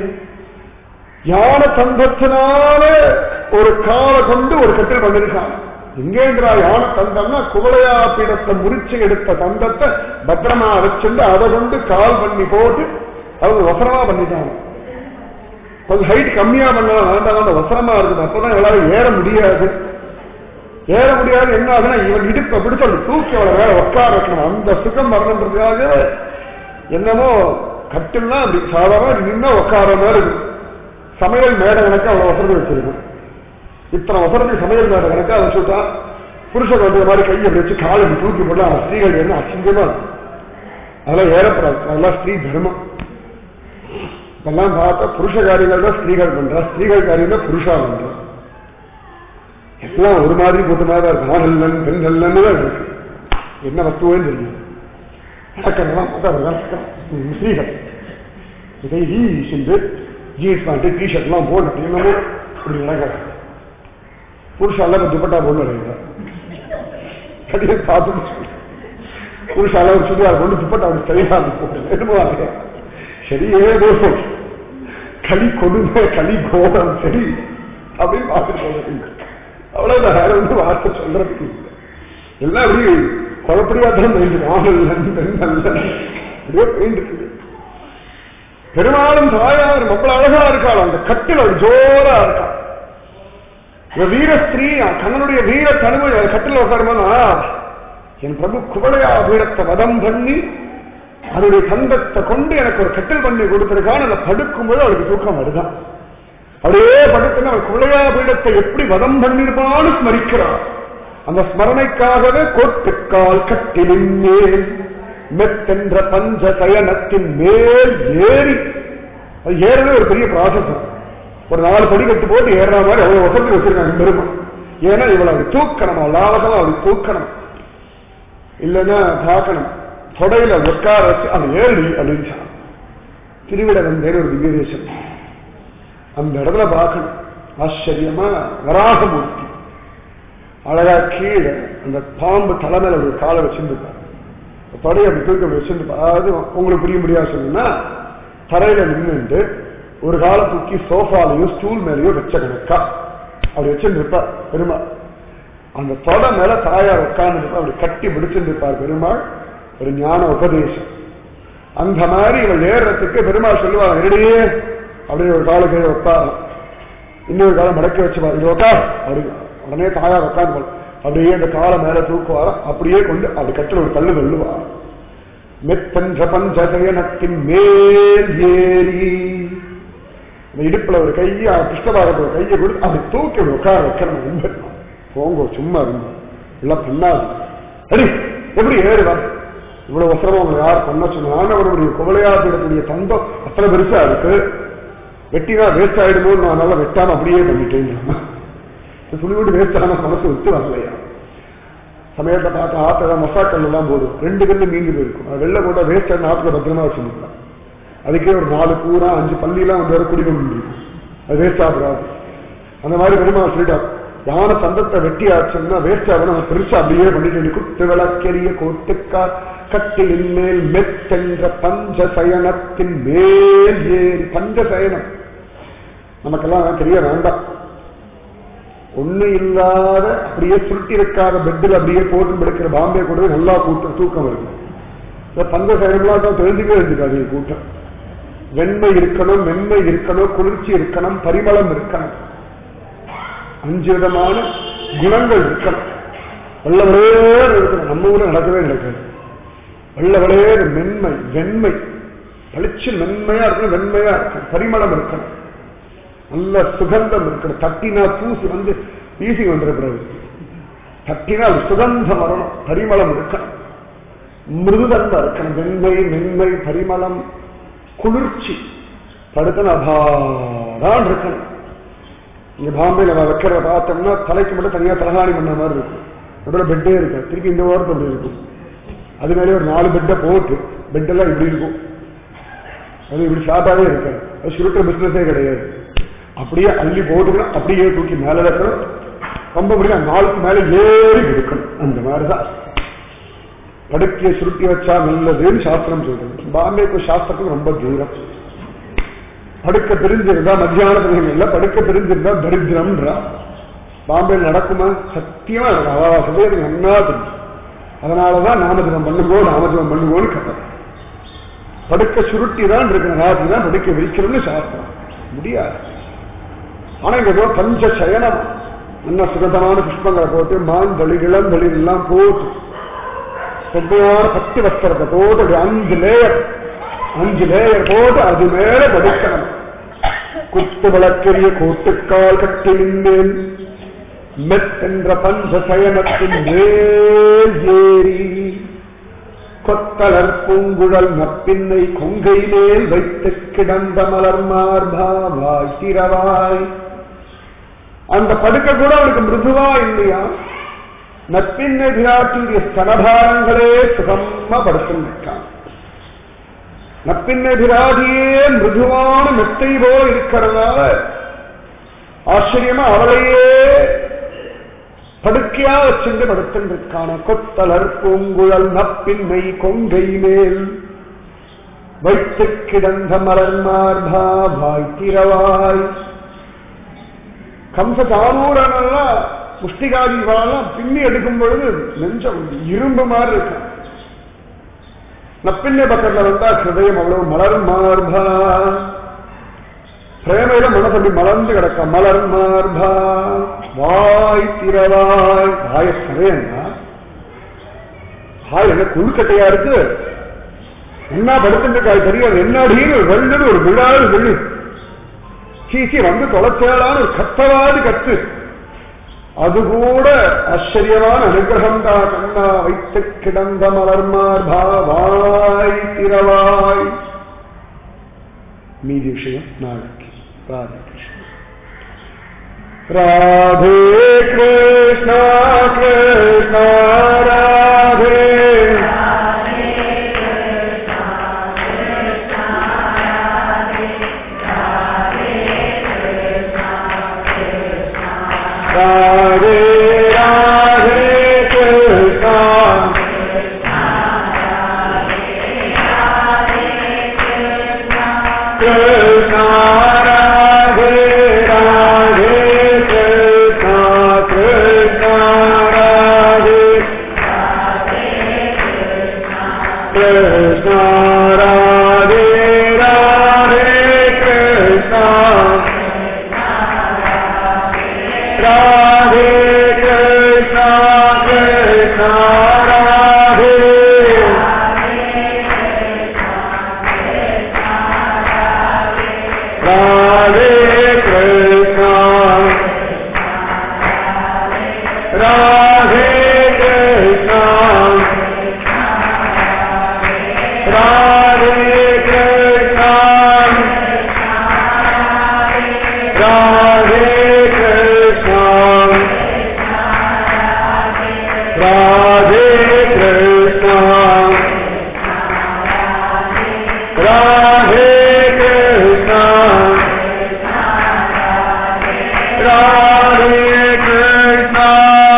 [SPEAKER 1] யான தந்தத்தினால ஒரு காலை கொண்டு ஒரு கட்டில் பண்ணிருக்கான் எங்கேந்திரா யான தந்தம்னா குவளையா பீடத்தை முறிச்சு எடுத்த தந்தத்தை பத்திரமா வச்சிருந்து அதை கொண்டு கால் பண்ணி போட்டு அவங்க வசரமா பண்ணிட்டாங்க கொஞ்சம் ஹைட் கம்மியா பண்ணலாம் வேண்டாம் அந்த வசரமா இருக்குது அப்பதான் எல்லாரும் ஏற முடியாது ஏற முடியாது என்ன ஆகுனா இவன் இடுப்பை பிடிச்சு அந்த தூக்கி அவளை வேற உட்கார வைக்கணும் அந்த சுகம் வரணுன்றதுக்காக என்னமோ கட்டில்னா அப்படி சாதாரண நின்னா உட்கார மாதிரி இருக்கு சமையல் மேடை கணக்கு அவ்வளவு வசதி வச்சிருக்கும் இத்தனை வசதி சமையல் மேடை கணக்கு அவன் சொல்றான் புருஷன் வந்து மாதிரி கையை வச்சு காலை தூக்கி போடலாம் ஸ்திரீகள் என்ன அசிங்கமா இருக்கும் அதெல்லாம் ஏறப்படாது அதெல்லாம் ஸ்திரீ தர்மம் இதெல்லாம் பார்த்தா புருஷ காரியங்கள் தான் ஸ்திரீகள் பண்றா ஸ்திரீகள் காரியம் தான் புருஷா பண்றா எல்லாம் ஒரு மாதிரி போட்டு மாதிரி தான் இருக்கு ஆணல்லன் பெண்கள்லன்னு தான் இருக்கு என்ன வத்துவேன்னு தெரியும் நடக்கிறதெல்லாம் பார்த்தா ஸ்திரீகள் இதை ஈ சென்று ஜீன்ஸ் பேண்ட் டிஷர்ட் எல்லாம் போடணும் என்னமோ இப்படி நடக்கிறாங்க புருஷால துப்பட்டா போடணும் நினைக்கிறார் கடியை பார்த்துட்டு புருஷால ஒரு சுடியார் கொண்டு துப்பட்டா அப்படி சரியா போட்டு என்னமோ சரி ஏதோ களி கொடுமை களி கோபம் சரி அப்படின்னு பார்த்துட்டு சொல்றீங்க அவ்வளவுதான் வேற ஒன்றும் வார்த்தை சொல்றதுக்கு இல்லை எல்லாம் அப்படி குழப்படியா தான் போயிட்டு ஆணல் பெண்ணல் அப்படியே போயிட்டு இருக்குது பெருமாளும் தாயார் ரொம்ப அழகா இருக்காள் அந்த கட்டில் அவள் ஜோரா இருக்கா இவ வீர ஸ்திரீ கண்ணனுடைய வீர தனிமை அது கட்டில் உட்காருமானா என் பிரபு குவளையா வீரத்தை வதம் பண்ணி அதனுடைய தந்தத்தை கொண்டு எனக்கு ஒரு கட்டில் பண்ணி கொடுத்திருக்கான் அதை படுக்கும்போது அவளுக்கு தூக்கம் வருதான் அப்படியே படுத்துன்னு அவள் குவளையா பீடத்தை எப்படி வதம் பண்ணிருப்பான்னு ஸ்மரிக்கிறார் அந்த ஸ்மரணைக்காகவே கோட்டுக்கால் கட்டிலின் மேல் மெத்தென்ற பஞ்ச சயனத்தின் மேல் ஏறி அது ஏறவே ஒரு பெரிய ப்ராசஸ் ஒரு நாலு படி கட்டு போட்டு ஏறுற மாதிரி அவ்வளவு வசதி வச்சிருக்காங்க பெருமை ஏன்னா இவளை அப்படி தூக்கணும் லாபகமா அப்படி தூக்கணும் இல்லைன்னா பார்க்கணும் தொடையில உட்கார வச்சு அது ஏறி அப்படின்னு சொன்னான். திருவிடவன் பேர் ஒரு திவ்ய தேசம் அந்த இடத்துல பார்க்கணும் ஆச்சரியமா வராகமூர்த்தி அழகா கீழே அந்த பாம்பு தலைமையில ஒரு காலை வச்சிருந்துப்பார் தொடையை அப்படி தூக்கி அப்படி வச்சிருந்துப்பா அதாவது உங்களுக்கு புரிய முடியாது சொன்னா தரையில நின்றுட்டு ஒரு காலை தூக்கி சோஃபாலையும் ஸ்டூல் மேலேயும் வச்ச கணக்கா அப்படி வச்சிருந்துருப்பார் பெருமாள் அந்த தொடை மேல தாயார் உட்கார்ந்து அப்படி கட்டி பிடிச்சிருந்திருப்பார் பெருமாள் ஒரு ஞான உபதேசம் அந்த மாதிரி இவள் ஏறுறதுக்கு பெருமாள் சொல்லுவாங்க ரெடியே அப்படியே ஒரு கால கீழே வைப்பாராம் இன்னொரு காலம் மடக்கி வச்சுப்பார் இது உட்கார் அப்படி உடனே தாயார் உட்காந்து அப்படியே அந்த காலை மேல தூக்குவாராம் அப்படியே கொண்டு அப்படி கட்டில் ஒரு கல்லு வெல்லுவார் மெத்தன்ற பஞ்சசயனத்தின் மேல் ஏறி அந்த இடுப்புல ஒரு கையை கிருஷ்ணபாரத்தில் ஒரு கையை கொடுத்து அப்படி தூக்கி அப்படி உட்கார வைக்கணும் ரொம்ப போங்க சும்மா இருங்க எல்லாம் பண்ணாது அடி எப்படி ஏறுவா இவ்வளவு வசரமா உங்களை யார் பண்ண சொன்னான்னு அவருடைய குவளையாத்திடக்கூடிய தந்தம் அத்தனை பெருசா இருக்கு வெட்டினா வேஸ்ட் ஆயிடுமோன்னு நான் அதனால வெட்டாம அப்படியே பண்ணிட்டேன் துணிவிட்டு வேஸ்ட் ஆன மனசு விட்டு வரலையா சமயத்தை பார்த்து ஆத்துல மசாக்கல் எல்லாம் போடும் ரெண்டு கல்லு மீங்கி போயிருக்கும் அது வெளில போட்டா வேஸ்ட் ஆன ஆத்துல பத்திரமா வச்சுருக்கலாம் அதுக்கே ஒரு நாலு கூரா அஞ்சு பள்ளியெல்லாம் வந்து வர குடிக்க முடியும் அது வேஸ்ட் ஆகுறாது அந்த மாதிரி பெருமாள் சொல்லிட்டார் யானை சந்தத்தை வெட்டி ஆச்சுன்னா வேஸ்ட் ஆகணும் அவன் பெருசா அப்படியே பண்ணிட்டு குத்து விளக்கெரிய கோட்டுக்கா கட்டிலின் மேல் மெத்தென்ற பஞ்ச சயனத்தின் மேல் ஏறி பஞ்ச சயனம் நமக்கெல்லாம் தெரிய வேண்டாம் ஒண்ணு இல்லாத அப்படியே சுருட்டி வைக்காத பெட்டில் அப்படியே போட்டு படுக்கிற பாம்பே கூட நல்லா கூட்டம் தூக்கம் இருக்கு இந்த பஞ்ச சயனம்லாம் தான் தெரிஞ்சுக்கவே இருந்துக்காது கூட்டம் வெண்மை இருக்கணும் மென்மை இருக்கணும் குளிர்ச்சி இருக்கணும் பரிமளம் இருக்கணும் அஞ்சு விதமான குணங்கள் இருக்கணும் வெள்ள வளையேறு இருக்கணும் நம்ம ஊர்ல நடக்கவே நடக்காது வெள்ள வளையேறு மென்மை வெண்மை பளிச்சு மென்மையா இருக்கணும் வெண்மையா இருக்கணும் பரிமளம் இருக்கணும் நல்ல சுகந்தம் இருக்கணும் தட்டினா பூசி வந்து வீசி வந்துடக்கூடாது தட்டினா அது சுகந்தம் வரணும் பரிமளம் இருக்கணும் மிருதுதந்தம் இருக்கணும் வெண்மை மென்மை பரிமளம் குளிர்ச்சி படுத்தன அபாதான் இருக்கணும் இங்க பாம்பேல நம்ம வைக்கிறத பார்த்தோம்னா தலைக்கு மட்டும் தனியா தலகாணி பண்ண மாதிரி இருக்கும் அதோட பெட்டே இருக்கு திருப்பி இந்த ஓரத்தில் அப்படி இருக்கும் அது மேலே ஒரு நாலு பெட்டை போட்டு பெட்டெல்லாம் இப்படி இருக்கும் அது இப்படி ஷார்ட்டாவே இருக்காது அது சுருட்டுற பிசினஸே கிடையாது அப்படியே அள்ளி போட்டுக்கணும் அப்படியே தூக்கி மேல வைக்கணும் ரொம்ப முடியும் நாளுக்கு மேல ஏறி எடுக்கணும் அந்த மாதிரிதான் படுக்கையை சுருட்டி வச்சா நல்லதுன்னு சாஸ்திரம் சொல்றது பாம்பேக்கு சாஸ்திரத்துக்கு ரொம்ப தூரம் படுக்க பிரிஞ்சிருந்தா மத்தியான சமயம் படுக்க பிரிஞ்சிருந்தா தரித்திரம்ன்றா பாம்பேல நடக்குமா சத்தியமா இருக்கு அவா சமயத்துக்கு நன்னா தெரியும் அதனாலதான் நாமஜபம் பண்ணுங்கோ நாமஜபம் பண்ணுங்கோன்னு கதை படுக்க சுருட்டி தான் இருக்கணும் ராத்திரி தான் படுக்க விரிக்கணும்னு சாஸ்திரம் முடியாது ஆனா இங்க ஏதோ பஞ்ச சயனம் நல்ல சுகதமான புஷ்பங்களை போட்டு மாந்தளி இளந்தளி எல்லாம் போட்டு செவ்வையான பத்து வஸ்திரத்தை போட்டு அப்படி அஞ்சு லேயர் அஞ்சு லேயர் போட்டு அது மேல படுக்கணும் குத்து விளக்கெரிய கூட்டுக்கால் கட்டி நின்றேன் மெத்தென்ற பஞ்ச சயனத்தின் மேல் ஏறி கொத்தலர் பூங்குழல் நப்பின்னை கொங்கை மேல் வைத்து கிடந்த மலர் மார்பாவாய் திரவாய் அந்த படுக்க கூட அவனுக்கு மிருதுவா இல்லையா நப்பின்னை விராட்டியுடைய ஸ்தனபாரங்களே சுகமா படுத்திருக்கான் நப்பின்னை விராடியே மிருதுவான மெத்தை போல் இருக்கிறதுனால ஆச்சரியமா அவளையே படுக்கையா வச்சிருந்து படுத்திருக்கான கொத்தலர் பூங்குழல் நப்பின்மை கொங்கை மேல் வைத்து கிடந்த மலர் மார்பா வாய்த்திரவாய் கம்ச தாரூரனெல்லாம் முஷ்டிகாதி இவாளெல்லாம் பின்னி எடுக்கும் பொழுது நெஞ்சம் இரும்பு மாதிரி இருக்கு நப்பின்ன பக்கத்துல வந்தா ஹிருதயம் அவ்வளவு மலர் மார்பா பிரேமையில மனசு அப்படி மலர்ந்து கிடக்க மலர் மார்பா வாய் திரவாய் வாய சரையன்னா வாய் என்ன குழுக்கட்டையா இருக்கு என்ன படுத்துட்டு தெரியாது என்னடின்னு வெள்ளு ஒரு விழாது வெள்ளு சீசி வந்து தொலைச்சேலான்னு ஒரு கத்தவாது கத்து அது கூட ஆச்சரியமான அனுகிரகம் தான் கண்ணா வைத்து கிடந்த மலர் மார்பா வாய் திரவாய் மீதி விஷயம் நாளைக்கு ராதே கிருஷ்ணா ராதே கிருஷ்ணா கிருஷ்ணா ராதே ராதே ராதே கிருஷ்ணா கிருஷ்ணா ராதே ராதே கிருஷ்ணா கிருஷ்ணா ராதே கிருஷ்ணா ராதே ராதே கிருஷ்ணா ராதே கிருஷ்ணா கிருஷ்ணா ராதே ராதே கிருஷ்ணா ராதே கிருஷ்ணா ராதே கிருஷ்ணா ராதே கிருஷ்ணா ராதே கிருஷ்ணா ராதே கிருஷ்ணா ராதே கிருஷ்ணா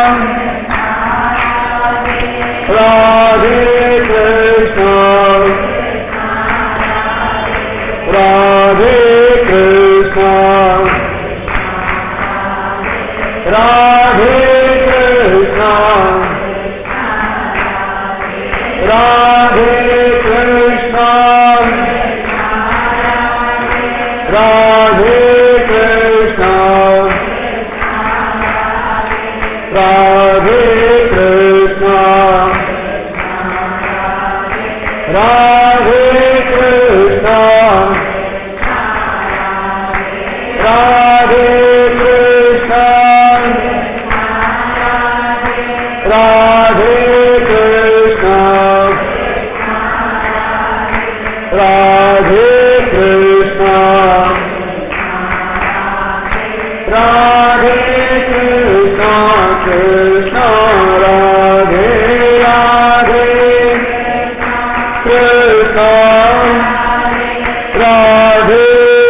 [SPEAKER 1] ராதே கிருஷ்ணா ராதே கிருஷ்ணா ராதே கிருஷ்ணா ராதே கிருஷ்ணா ராதே கிருஷ்ணா ராதே கிருஷ்ணா ராதே கிருஷ்ணா ராதே கிருஷ்ணா ராதே கிருஷ்ணா ராதே கிருஷ்ணா ராதே கிருஷ்ணா கிருஷ்ணா ராதே ராதே கிருஷ்ணா ராதே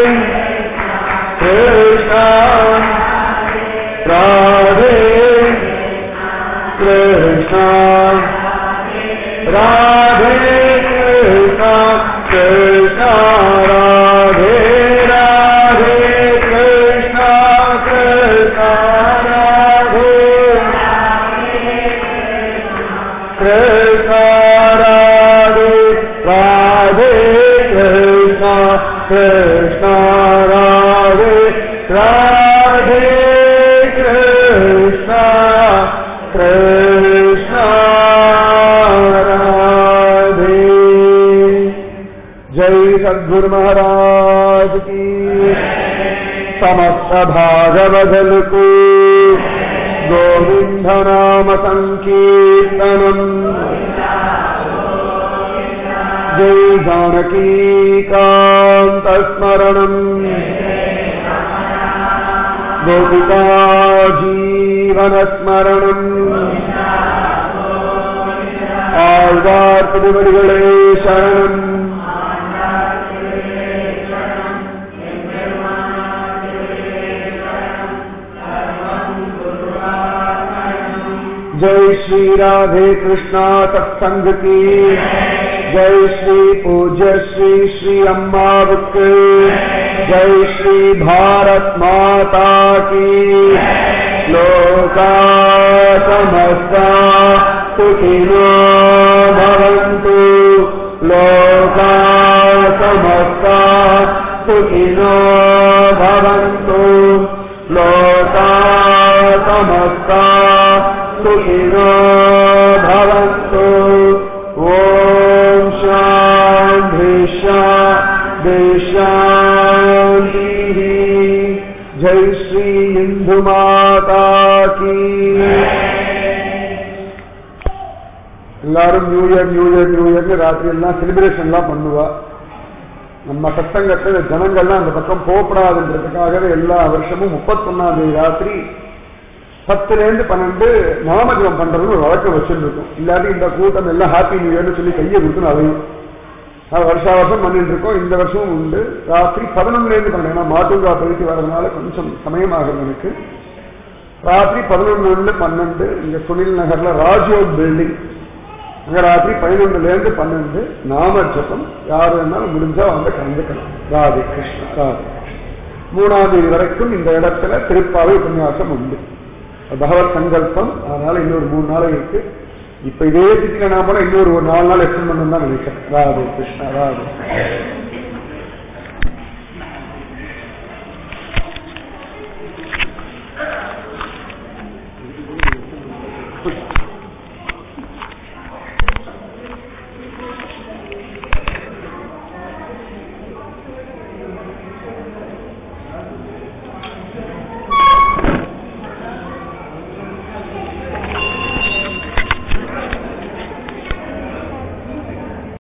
[SPEAKER 1] கிருஷ்ணா ராதே கிருஷ்ணா ராதே கிருஷ்ணா கிருஷ்ணா ராதே ராதே கிருஷ்ணா கிருஷ்ணா ராதே கிருஷ்ணா ராதே ராதே கிருஷ்ணா கிருஷ்ணா ராதே ராதே கிருஷ்ணா கிருஷ்ணா ராதே जय सद्गुरु महाराज की समस्त भागवदल को गोविंद नाम संकीर्तनम जय जानकी कांत स्मरणम गोपिका जीवन स्मरणम ஆழ்வார் திருவடிகளே சரணம் जय श्री राधे कृष्णा सत्संग की ஜெய் ஸ்ரீ பூஜ்ய ஸ்ரீ ஸ்ரீ அம்மாவுக்கு ஜெய் ஸ்ரீ பாரத் மாதா கி லோகா சமஸ்தா சுகினோ பவந்து லோகா சமஸ்தா சுகினோ பவந்து லோகா சமஸ்தா சுகினோ பவந்து ஓம் சாந்தி சாந்தி சாந்தி ஜெய் ஸ்ரீ இந்து மாதா கி எல்லாரும் நியூ இயர் நியூ இயர் நியூ இயர்னு ராத்திரி எல்லாம் செலிப்ரேஷன் எல்லாம் பண்ணுவா நம்ம சத்தங்கத்துல ஜனங்கள்லாம் அந்த பக்கம் போகப்படாதுன்றதுக்காகவே எல்லா வருஷமும் முப்பத்தொன்னாம் தேதி ராத்திரி பத்துல இருந்து பன்னெண்டு நாமஜபம் பண்றதுன்னு ஒரு வழக்கம் வச்சிருக்கும் இல்லாட்டி இந்த கூட்டம் எல்லாம் ஹாப்பி நியூ இயர்னு சொல்லி கையை கொடுத்து அதையும் அது வருஷா வருஷம் பண்ணிட்டு இருக்கோம் இந்த வருஷமும் உண்டு ராத்திரி பதினொன்னுல இருந்து பன்னெண்டு ஏன்னா மாட்டுங்கா போயிட்டு வரதுனால கொஞ்சம் சமயம் ஆகுது எனக்கு ராத்திரி பதினொன்னுல இருந்து பன்னெண்டு இங்க சுனில் நகர்ல ராஜ்யோக் பில்டிங் அங்க ராத்திரி பதினொன்னுல இருந்து பன்னெண்டு நாம ஜபம் யாரு வேணாலும் முடிஞ்சா வந்து கலந்துக்கலாம் ராதே கிருஷ்ணா ராதே மூணாம் தேதி வரைக்கும் இந்த இடத்துல திருப்பாவை உபன்யாசம் உண்டு பகவத் சங்கல்பம் அதனால இன்னொரு மூணு நாள் இருக்கு இப்ப இதே திட்டில நான் போனா இன்னொரு ஒரு நாலு நாள் எக்ஸ்டெண்ட் பண்ணணும் தான் நினைக்கிறேன் ராதே கிருஷ்ணா ராதே